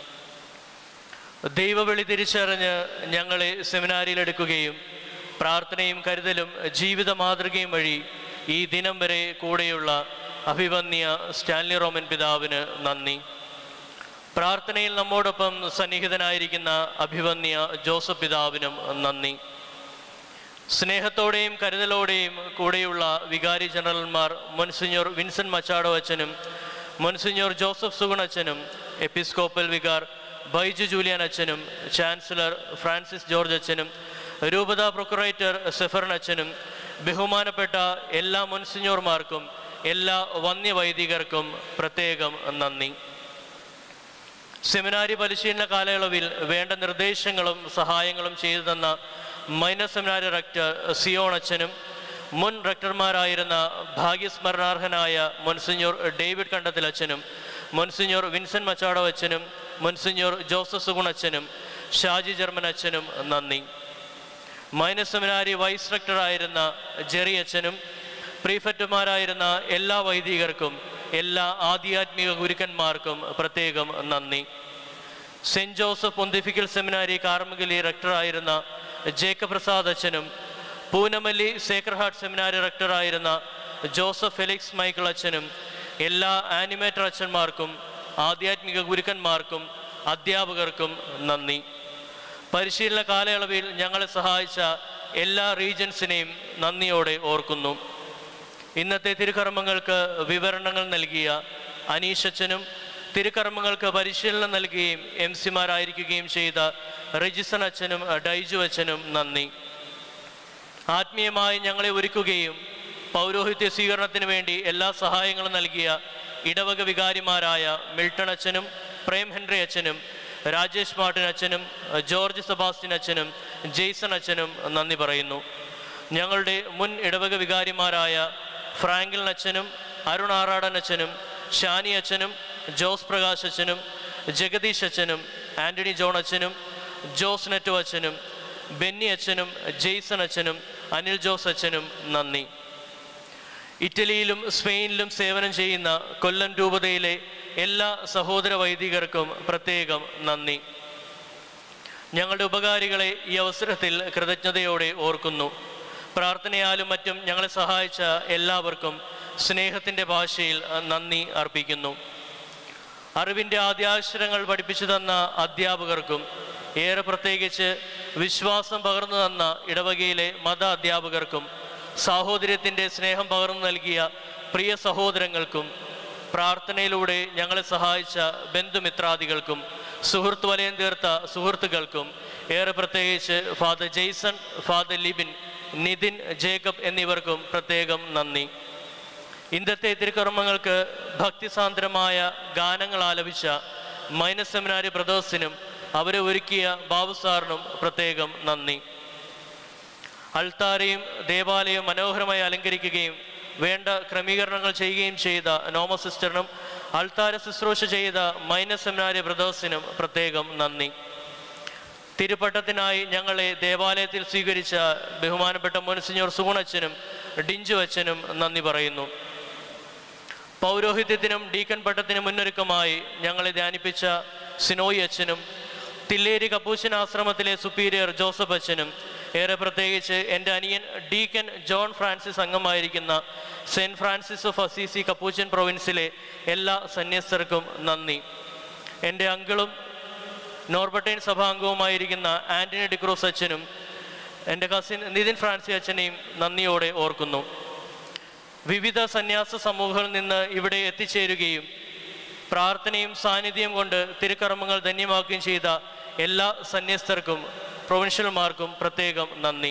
ദൈവവിളി തിരിച്ചറിഞ്ഞ് ഞങ്ങളെ സെമിനാരിയിലെടുക്കുകയും പ്രാർത്ഥനയും കരുതലും ജീവിത മാതൃകയും വഴി ഈ ദിനം വരെ കൂടെയുള്ള അഭിവന്യ സ്റ്റാൻലി റോമൻ പിതാവിന് നന്ദി പ്രാർത്ഥനയിൽ നമ്മോടൊപ്പം സന്നിഹിതനായിരിക്കുന്ന അഭിവന്യ ജോസഫ് പിതാവിനും നന്ദി സ്നേഹത്തോടെയും കരുതലോടെയും കൂടെയുള്ള വികാരി ജനറൽമാർ മൊൻസിഞ്ഞോർ വിൻസെന്റ് മച്ചാടോ അച്ഛനും മൊൻസിഞ്ഞോർ ജോസഫ് സുഗുൺ അച്ഛനും എപ്പിസ്കോപ്പൽ വികാർ ബൈജു ജൂലിയൻ അച്ഛനും ചാൻസലർ ഫ്രാൻസിസ് ജോർജ് അച്ഛനും രൂപത പ്രൊക്കുറേറ്റർ സെഫറിൻ അച്ഛനും ബഹുമാനപ്പെട്ട എല്ലാ മുൻസിഞ്ഞോർമാർക്കും എല്ലാ വന്യവൈദികർക്കും പ്രത്യേകം നന്ദി സെമിനാരി പരിശീലന കാലയളവിൽ വേണ്ട നിർദ്ദേശങ്ങളും സഹായങ്ങളും ചെയ്തു തന്ന മൈനർ സെമിനാരി റക്ടർ സിയോൺ അച്ഛനും മുൻ റക്ടർമാരായിരുന്ന ഭാഗ്യസ്മരണാർഹനായ മൊൻസിഞ്ഞോർ ഡേവിഡ് കണ്ടത്തിൽ അച്ഛനും മൊൻസിഞ്ഞോർ വിൻസെന്റ് മച്ചാടോ അച്ഛനും മൊൻസിഞ്ഞോർ ജോസഫ് സുഗുൺ അച്ഛനും ഷാജി ജർമ്മൻ അച്ഛനും നന്ദി മൈനർ സെമിനാരി വൈസ് റക്ടറായിരുന്ന ജെറി അച്ഛനും പ്രീഫെറ്റുമാരായിരുന്ന എല്ലാ വൈദികർക്കും എല്ലാ ആധ്യാത്മിക ഗുരുക്കന്മാർക്കും പ്രത്യേകം നന്ദി Saint Joseph pontifical seminary Carmelgiri റക്ടറായിരുന്ന ജേക്കബ് പ്രസാദ് അച്ഛനും പൂനമല്ലി സേക്രഡ് ഹാർട്ട് സെമിനാരി റക്ടറായിരുന്ന ജോസഫ് ഫെലിക്സ് മൈക്കിൾ അച്ഛനും എല്ലാ ആനിമേറ്റർ അച്ഛന്മാർക്കും ആധ്യാത്മിക ഗുരുക്കന്മാർക്കും അധ്യാപകർക്കും നന്ദി പരിശീലന കാലയളവിൽ ഞങ്ങളെ സഹായിച്ച എല്ലാ റീജൻസിനെയും നന്ദിയോടെ ഓർക്കുന്നു ഇന്നത്തെ തിരുക്കർമ്മങ്ങൾക്ക് വിവരണങ്ങൾ നൽകിയ അനീഷച്ചനും തിരുക്കർമ്മങ്ങൾക്ക് പരിശീലനം നൽകുകയും എം സിമാരായിരിക്കുകയും ചെയ്ത റജിസൺ അച്ഛനും ഡൈജു അച്ഛനും നന്ദി ആത്മീയമായി ഞങ്ങളെ ഒരുക്കുകയും പൗരോഹിത്യ സ്വീകരണത്തിന് വേണ്ടി എല്ലാ സഹായങ്ങളും നൽകിയ ഇടവക വികാരിമാരായ മിൽട്ടൺ അച്ഛനും പ്രേം ഹെൻറി അച്ഛനും രാജേഷ് മാർട്ടിൻ അച്ഛനും ജോർജ് സെബാസ്റ്റ്യൻ അച്ഛനും ജെയ്സൺ അച്ഛനും നന്ദി പറയുന്നു ഞങ്ങളുടെ മുൻ ഇടവക വികാരിമാരായ ഫ്രാങ്കിളിൻ അച്ഛനും അരുൺ ആറാടൻ അച്ഛനും ഷാനി അച്ഛനും ജോസ് പ്രകാശ് അച്ഛനും ജഗദീഷ് അച്ഛനും ആന്റണി ജോൺ അച്ഛനും ജോസ് നെറ്റു അച്ഛനും ബെന്നി അച്ഛനും ജെയ്സൺ അച്ഛനും അനിൽ ജോസ് അച്ഛനും നന്ദി ഇറ്റലിയിലും സ്പെയിനിലും സേവനം ചെയ്യുന്ന കൊല്ലം രൂപതയിലെ എല്ലാ സഹോദര വൈദികർക്കും പ്രത്യേകം നന്ദി ഞങ്ങളുടെ ഉപകാരികളെ ഈ അവസരത്തിൽ കൃതജ്ഞതയോടെ ഓർക്കുന്നു പ്രാർത്ഥനയാലും മറ്റും ഞങ്ങളെ സഹായിച്ച എല്ലാവർക്കും സ്നേഹത്തിൻ്റെ ഭാഷയിൽ നന്ദി അർപ്പിക്കുന്നു അറിവിൻ്റെ ആദ്യാക്ഷരങ്ങൾ പഠിപ്പിച്ചു തന്ന അധ്യാപകർക്കും ഏറെ പ്രത്യേകിച്ച് വിശ്വാസം പകർന്നു തന്ന ഇടവകയിലെ മത അധ്യാപകർക്കും സാഹോദര്യത്തിൻ്റെ സ്നേഹം പകർന്നു നൽകിയ പ്രിയ സഹോദരങ്ങൾക്കും പ്രാർത്ഥനയിലൂടെ ഞങ്ങളെ സഹായിച്ച ബന്ധുമിത്രാദികൾക്കും സുഹൃത്ത് വലയം തീർത്ത സുഹൃത്തുക്കൾക്കും ഏറെ പ്രത്യേകിച്ച് father Jaison father Libin Nithin Jacob എന്നിവർക്കും പ്രത്യേകം നന്ദി ഇന്നത്തെ തിരുക്കർമ്മങ്ങൾക്ക് ഭക്തിസാന്ദ്രമായ ഗാനങ്ങൾ ആലപിച്ച മൈനസ് സെമിനാരി ബ്രദേഴ്സിനും അവരെ ഒരുക്കിയ ബാബു സാറിനും പ്രത്യേകം നന്ദി അൾത്താരയും ദേവാലയവും മനോഹരമായി അലങ്കരിക്കുകയും വേണ്ട ക്രമീകരണങ്ങൾ ചെയ്യുകയും ചെയ്ത നോമ സിസ്റ്ററിനും അൾത്താര ശുശ്രൂഷ ചെയ്ത മൈനസ് സെമിനാരി ബ്രദേഴ്സിനും പ്രത്യേകം നന്ദി തിരുപ്പട്ടത്തിനായി ഞങ്ങളെ ദേവാലയത്തിൽ സ്വീകരിച്ച ബഹുമാനപ്പെട്ട മുൻസിഞ്ഞോർ സുഗുണച്ചനും ഡിഞ്ചു അച്ഛനും നന്ദി പറയുന്നു പൗരോഹിത്യത്തിനും ഡീക്കൻ പട്ടത്തിനും മുന്നൊരുക്കമായി ഞങ്ങളെ ധ്യാനിപ്പിച്ച സിനോയി അച്ഛനും തില്ലേരി കപ്പൂശൻ ആശ്രമത്തിലെ സുപ്പീരിയർ ജോസഫ് അച്ഛനും ഏറെ പ്രത്യേകിച്ച് എൻ്റെ അനിയൻ ഡീക്കൻ ജോൺ ഫ്രാൻസിസ് അംഗമായിരിക്കുന്ന Saint Francis of Assisi Capuchin പ്രൊവിൻസിലെ എല്ലാ സന്യസ്തർക്കും നന്ദി എൻ്റെ അങ്കിളും നോർബർട്ടൈൻ സഭാംഗവുമായിരിക്കുന്ന ആൻ്റണി ഡിക്രൂസ് അച്ഛനും എൻ്റെ കസിൻ നിതിൻ ഫ്രാൻസി അച്ഛനെയും നന്ദിയോടെ ഓർക്കുന്നു വിവിധ സന്യാസ സമൂഹങ്ങളിൽ നിന്ന് ഇവിടെ എത്തിച്ചേരുകയും പ്രാർത്ഥനയും സാന്നിധ്യം കൊണ്ട് തിരുക്കർമ്മങ്ങൾ ധന്യമാക്കുകയും ചെയ്ത എല്ലാ സന്യസ്തർക്കും പ്രൊവിൻഷ്യൽമാർക്കും പ്രത്യേകം നന്ദി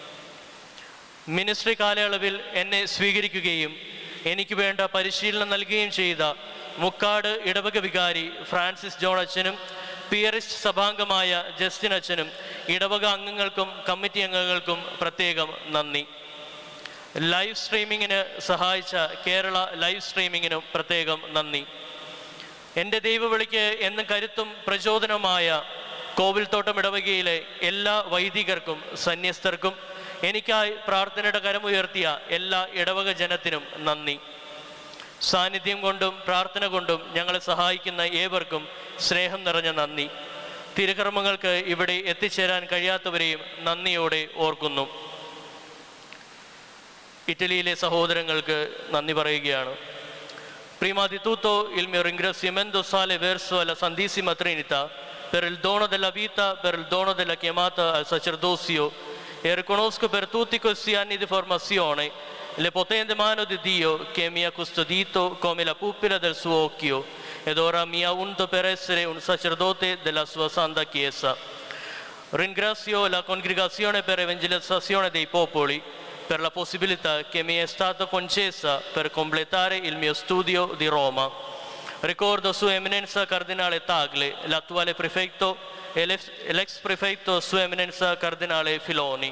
മിനിസ്ട്രി കാലയളവിൽ എന്നെ സ്വീകരിക്കുകയും എനിക്ക് വേണ്ട പരിശീലനം നൽകുകയും ചെയ്ത മുക്കാട് ഇടവക വികാരി ഫ്രാൻസിസ് ജോൺ അച്ഛനും പിയറിസ്റ്റ് സഭാംഗമായ ജസ്റ്റിൻ അച്ഛനും ഇടവക അംഗങ്ങൾക്കും കമ്മിറ്റി അംഗങ്ങൾക്കും പ്രത്യേകം നന്ദി ലൈവ് സ്ട്രീമിങ്ങിന് സഹായിച്ച കേരള ലൈവ് സ്ട്രീമിങ്ങിനും പ്രത്യേകം നന്ദി എൻ്റെ ദൈവവിളിക്ക് എന്നും കരുത്തും പ്രചോദനമായ കോവിൽത്തോട്ടം ഇടവകയിലെ എല്ലാ വൈദികർക്കും സന്യസ്തർക്കും എനിക്കായി പ്രാർത്ഥനയുടെ കരമുയർത്തിയ എല്ലാ ഇടവക ജനത്തിനും നന്ദി സാന്നിധ്യം കൊണ്ടും പ്രാർത്ഥന കൊണ്ടും ഞങ്ങളെ സഹായിക്കുന്ന ഏവർക്കും സ്നേഹം നിറഞ്ഞ നന്ദി തിരുകർമ്മങ്ങൾക്ക് ഇവിടെ എത്തിച്ചേരാൻ കഴിയാത്തവരെയും നന്ദിയോടെ ഓർക്കുന്നു ഇറ്റലിയിലെ സഹോദരങ്ങൾക്ക് നന്ദി പറയുകയാണ് Prima di tutto il mio ringraziamento sale verso la Santissima Trinità per il dono della vita, per il dono della chiamata al sacerdozio e riconosco per tutti questi anni di formazione le potenti mani di Dio che mi ha custodito come la pupilla del suo occhio ed ora mi ha unto per essere un sacerdote della sua Santa Chiesa. Ringrazio la congregazione per evangelizzazione dei popoli per la possibilità che mi è stata concessa per completare il mio studio di Roma. Ricordo Sua Eminenza Cardinale Tagle, l'attuale prefetto e l'ex e l'ex prefetto Sua Eminenza Cardinale Filoni.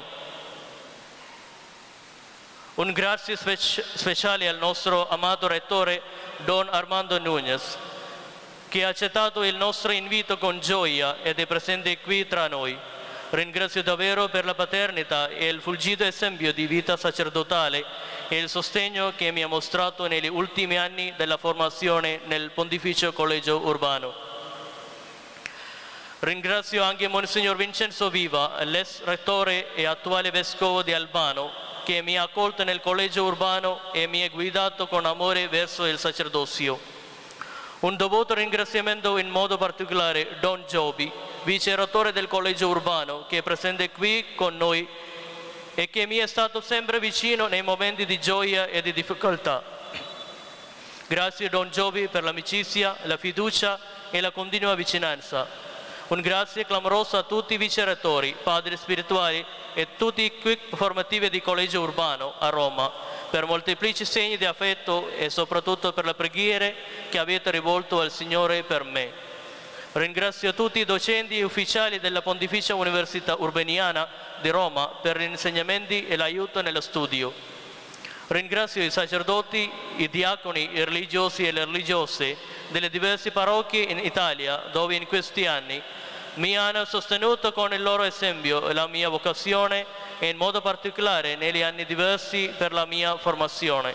Un grazie spec- speciale al nostro amato rettore Don Armando Nunez, che ha accettato il nostro invito con gioia ed è presente qui tra noi. Ringrazio davvero per la paternità e il fulgido esempio di vita sacerdotale e il sostegno che mi ha mostrato negli ultimi anni della formazione nel Pontificio Collegio Urbano. Ringrazio anche Monsignor Vincenzo Viva, l'ex rettore e attuale vescovo di Albano, che mi ha accolto nel collegio urbano e mi ha guidato con amore verso il sacerdozio. Un dovuto ringraziamento in modo particolare Don Giobi, vice rettore del collegio urbano, che è presente qui con noi e che mi è stato sempre vicino nei momenti di gioia e di difficoltà. Grazie Don Giovi per l'amicizia, la fiducia e la continua vicinanza. Un grazie clamoroso a tutti i vice rettori, padri spirituali e tutti i quick formativi di Collegio Urbano a Roma per molteplici segni di affetto e soprattutto per le preghiere che avete rivolto al Signore per me. Ringrazio tutti i docenti e ufficiali della Pontificia Università Urbaniana di Roma per gli insegnamenti e l'aiuto nello studio. Ringrazio i sacerdoti, i diaconi, i religiosi e le religiose delle diverse parrocchie in Italia dove in questi anni mi hanno sostenuto con il loro esempio e la mia vocazione e in modo particolare negli anni diversi per la mia formazione.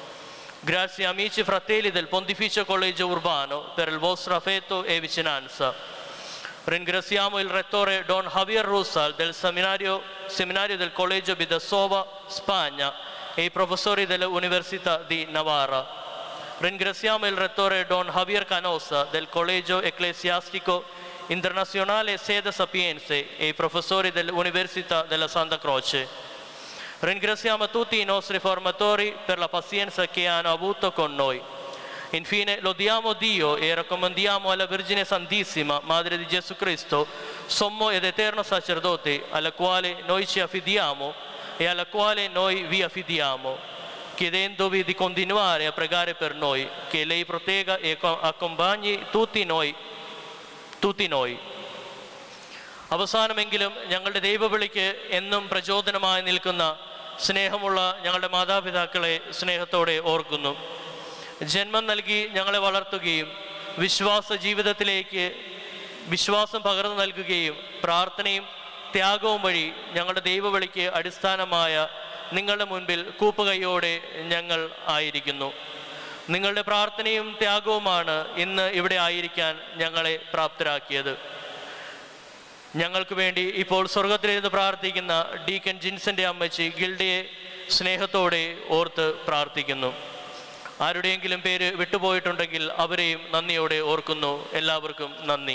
Grazie amici e fratelli del Pontificio Collegio Urbano per il vostro affetto e vicinanza. Ringraziamo il rettore Don Javier Russal del seminario, seminario del Collegio Bidassova, Spagna e i professori dell'Università di Navarra. Ringraziamo il rettore Don Javier Canosa del Collegio Ecclesiastico Internazionale Sede Sapienze e i professori dell'Università della Santa Croce. Ringraziamo tutti i nostri formatori per la pazienza che hanno avuto con noi. Infine lodiamo Dio e raccomandiamo alla Vergine Santissima, Madre di Gesù Cristo, sommo ed eterno sacerdote, alla quale noi ci affidiamo e alla quale noi vi affidiamo, chiedendovi di continuare a pregare per noi, che lei protegga e accompagni tutti noi, tutti noi. അവസാനമെങ്കിലും ഞങ്ങളുടെ ദൈവവിളിക്ക് എന്നും പ്രചോദനമായി നിൽക്കുന്ന സ്നേഹമുള്ള ഞങ്ങളുടെ മാതാപിതാക്കളെ സ്നേഹത്തോടെ ഓർക്കുന്നു ജന്മം നൽകി ഞങ്ങളെ വളർത്തുകയും വിശ്വാസ ജീവിതത്തിലേക്ക് വിശ്വാസം പകർന്നു നൽകുകയും പ്രാർത്ഥനയും ത്യാഗവും വഴി ഞങ്ങളുടെ ദൈവവിളിക്ക് അടിസ്ഥാനമായ നിങ്ങളുടെ മുൻപിൽ കൂപ്പുകൈയോടെ ഞങ്ങൾ ആയിരിക്കുന്നു നിങ്ങളുടെ പ്രാർത്ഥനയും ത്യാഗവുമാണ് ഇന്ന് ഇവിടെ ആയിരിക്കാൻ ഞങ്ങളെ പ്രാപ്തരാക്കിയത് ഞങ്ങൾക്ക് വേണ്ടി ഇപ്പോൾ സ്വർഗത്തിലിരുന്ന് പ്രാർത്ഥിക്കുന്ന ഡീക്കൻ ജിൻസന്റെ അമ്മച്ചി ഗിൽഡയെ സ്നേഹത്തോടെ ഓർത്ത് പ്രാർത്ഥിക്കുന്നു ആരുടെയെങ്കിലും പേര് വിട്ടുപോയിട്ടുണ്ടെങ്കിൽ അവരെയും നന്ദിയോടെ ഓർക്കുന്നു എല്ലാവർക്കും നന്ദി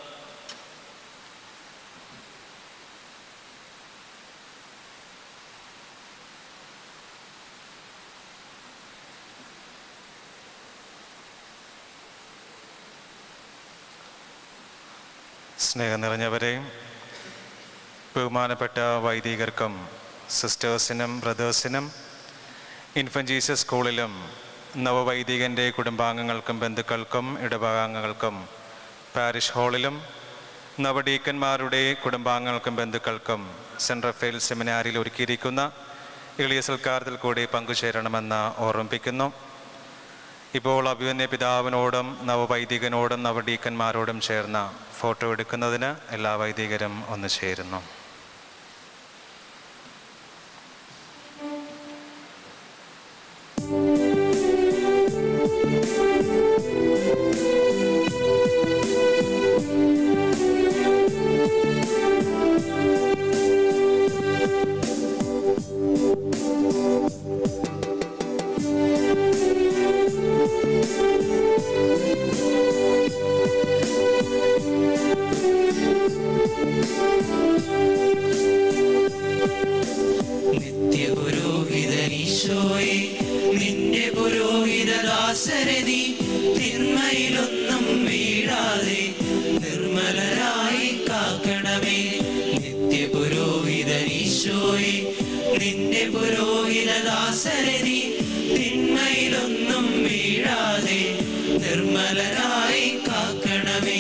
സ്നേഹം നിറഞ്ഞവരെ ബഹുമാനപ്പെട്ട വൈദികർക്കും സിസ്റ്റേഴ്സിനും ബ്രദേഴ്സിനും ഇൻഫൻ ജീസസ് സ്കൂളിലും നവവൈദികൻ്റെ കുടുംബാംഗങ്ങൾക്കും ബന്ധുക്കൾക്കും ഇടവകാംഗങ്ങൾക്കും പാരിഷ് ഹാളിലും നവഡീക്കന്മാരുടെ കുടുംബാംഗങ്ങൾക്കും ബന്ധുക്കൾക്കും സെൻറ്റ് റഫേൽ സെമിനാരിൽ ഒരുക്കിയിരിക്കുന്ന എളിയ സൽക്കാരത്തിൽ കൂടി പങ്കുചേരണമെന്ന് ഓർമ്മിപ്പിക്കുന്നു ഇപ്പോൾ അഭിമന്യ പിതാവിനോടും നവവൈദികനോടും നവഡീക്കന്മാരോടും ചേർന്ന ഫോട്ടോ എടുക്കുന്നതിന് എല്ലാ വൈദികരും ഒന്ന് ചേരുന്നു നിത്യപുരോഹിതനീശോയെ നിന്റെ പുരോഹിതദാസരെ നീ തിന്മയിലൊന്നും വീഴാതെ നിർമ്മലരായി കാക്കണമേ നിത്യപുരോഹിതനീശോയെ നിന്റെ പുരോഹിത നിർമ്മലരായി കാക്കണമേ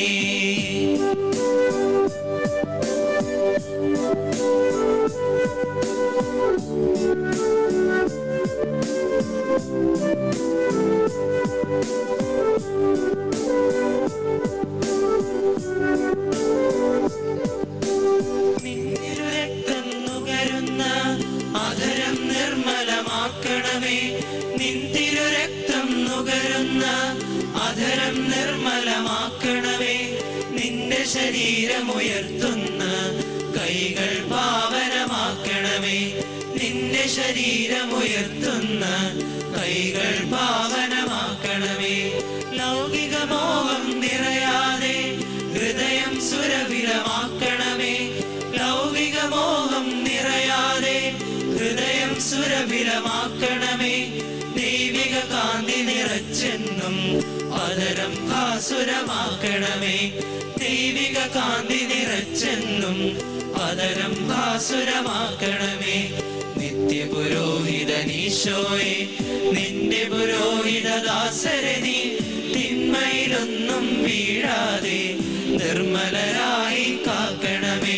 നിന്നിരുരക്തം നുകരുന്ന അധരം നിർമ്മലമാക്കണമേ നിന്തിരുരക്തം നുകരുന്ന അധരം നിർമ്മലമാക്കണമേ നിന്റെ ശരീരമുയർത്തുന്ന കൈകൾ പാവനമാക്കണമേ നിന്റെ ശരീരമുയർത്തുന്ന കൈകൾ പാവനമാക്കണമേ ലൗകിക മോഹം നിറയാതെ ഹൃദയം സുരവിലമാക്കണമേ ലൗകിക മോഹം നിറയാതെ ഹൃദയം സുരവിലമാക്കണമേ ദൈവിക കാന്തി നിറച്ചെന്നും പതരം ഭാസുരമാക്കണമേ ദൈവിക കാന്തി നിറച്ചെന്നും പതരം ഭാസുരമാക്കണമേ നിത്യപുരോഹിതനീശോയെ നിന്റെ പുരോഹിത ദാസരനി തിന്മയിലൊന്നും വീഴാതെ നിർമ്മലരായി കാക്കണമേ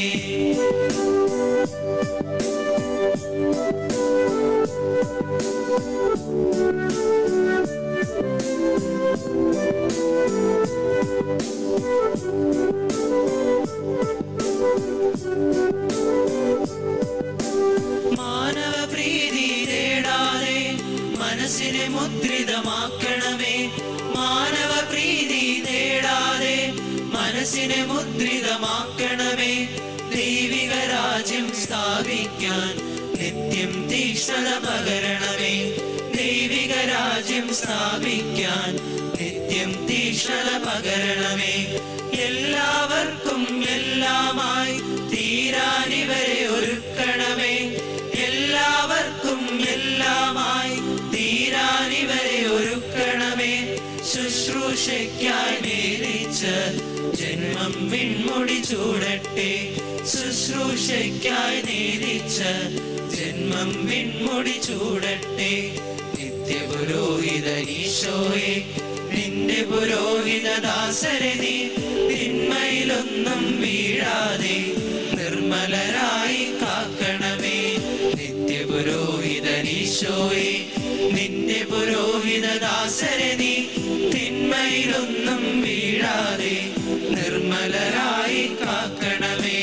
മാനവ പ്രീതി തേടാതെ മനസ്സിനെ മുദ്രിതമാക്കണമേ മാനവ പ്രീതി തേടാതെ മനസ്സിനെ മുദ്രിതമാക്കണമേ ദൈവിക രാജ്യം സ്ഥാപിക്കാൻ നിത്യം തീക്ഷ്ണത പകരണമേ ദൈവിക രാജ്യം സ്ഥാപിക്കാൻ നിത്യം തീക്ഷ്ണത പകരണമേ എല്ലാവർക്കും എല്ലാമായി തീരാനിവരെ ഒരുക്കണമേ എല്ലാവർക്കും എല്ലാമായി തീരാനിവരെ ഒരുക്കണമേ ശുശ്രൂഷയ്ക്കായി നേരിച്ച ജന്മം വിൺമുടി ചൂടട്ടെ ശുശ്രൂഷയ്ക്കായി നേരിച്ച ജന്മം വിൺമുടി ചൂടട്ടെ നിത്യപുരോഹിതനീശോയെ നിന്റെ പുരോഹിത ദാസരതി തിന്മയിലൊന്നും വീഴാതെ നിർമ്മലരായി കാക്കണമേ നിത്യപുരോഹിതനീശോയെ നിന്റെ പുരോഹിത ദാസരതി തിന്മയിലൊന്നും വീഴാതെ നിർമ്മലരായി കാക്കണമേ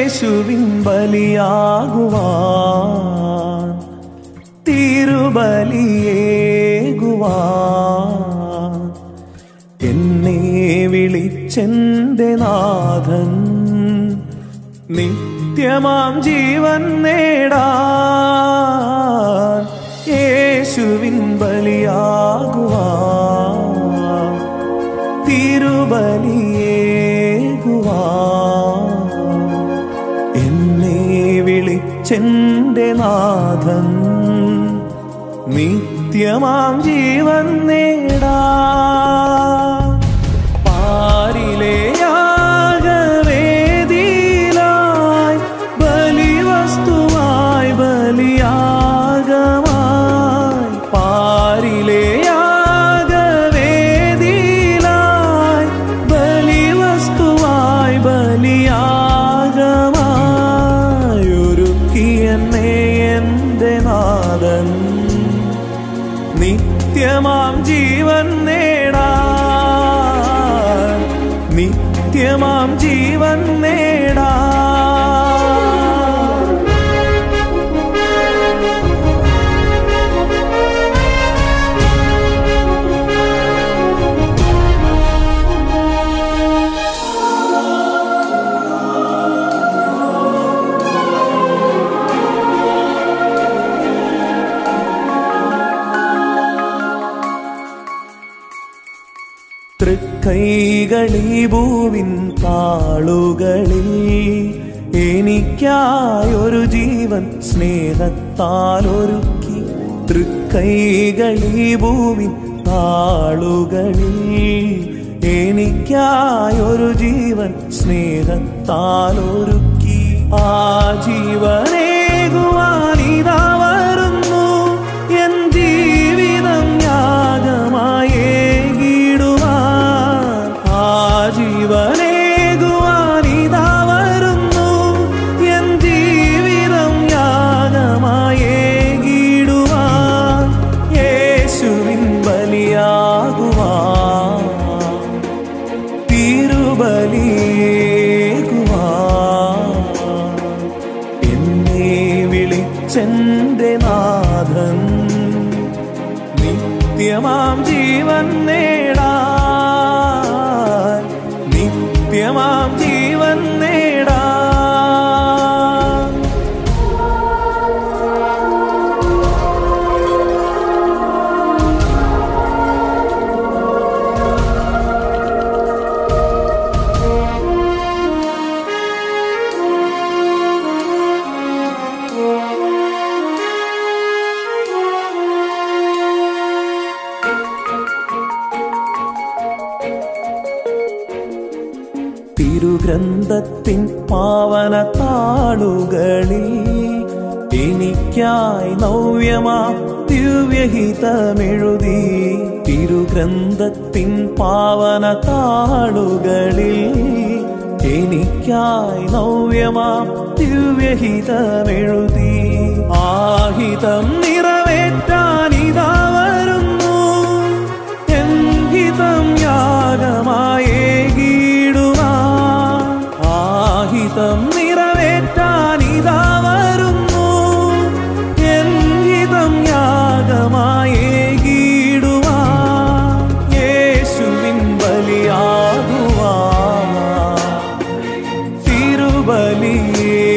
യേശുവിൻ ബലിയാകുവാൻ തിരുബലിയേകുവാൻ എന്നെ വിളിച്ചെന്റെ നാഥൻ നിത്യമാം ജീവൻ നേടാൻ യേശുവിൻ ബലിയാകുവാൻ തിരുബലിയേകുവാൻ എന്നെ വിളിച്ചെന്റെ നാഥൻ നിത്യമാം ജീവൻ നേടാ പാരിലെ യാഗവേദിയിലായി ബലിവസ്തുവായി ബലിയാഗമായി പാരിലെ യാഗവേദിയിലായി ബലിവസ്തുവായി ബലിയാഗമായി ഒരുക്കിയെന്നെ എൻ്റെ നാഥൻ നിത്യമാം ജീവൻ നേടാൻ നിത്യമാം ജീവൻ നേടാൻ തൃക്കൈകളീ ഭൂവിൻ താളുകളിൽ എനിക്കായൊരു ജീവൻ സ്നേഹത്താൽ ഒരുക്കി തൃക്കൈകളീ ഭൂവിൻ താളുകളിൽ എനിക്കായൊരു ജീവൻ സ്നേഹത്താൽ ഒരുക്കി ആ ജീവനേകുവാനിതാ വരുന്നു എൻ ജീവിതം യാഗമായി ഏകിടുവാൻ ആ ജീവനേകുവാനിതാ വരുന്നു എൻ ജീവിതം യാഗമായി ഏകിടുവാൻ യേശുവിൻ ബലിയാകുവാൻ തിരുബലിയേകുവാൻ എന്നെ വിളിച്ചെന്റെ നാഥൻ നിത്യമാം ജീവൻ നേടാൻ നിത്യമാം ജീവൻ നേടാൻ തിരുഗ്രന്ഥത്തിൻ പാവന താളുകളിൽ എനിക്കായി നവ്യമാ ദിവ്യഹിതമെഴുതി തിരുഗ്രന്ഥത്തിൻ പാവന താളുകളിൽ എനിക്കായി നവ്യമാം ദിവ്യഹിതമെഴുതി ആഹിതം നിറവേറ്റാനിതാ വരുന്നു ഹിതം യാഗമായേകിടുവാൻ ആഹിതം നിറവേറ്റാനിതാ വരുന്നു ഹിതം യാഗമായേകിടുവാൻ യേശുവിൻ ബലിയാകുവാൻ തിരുബലിയേ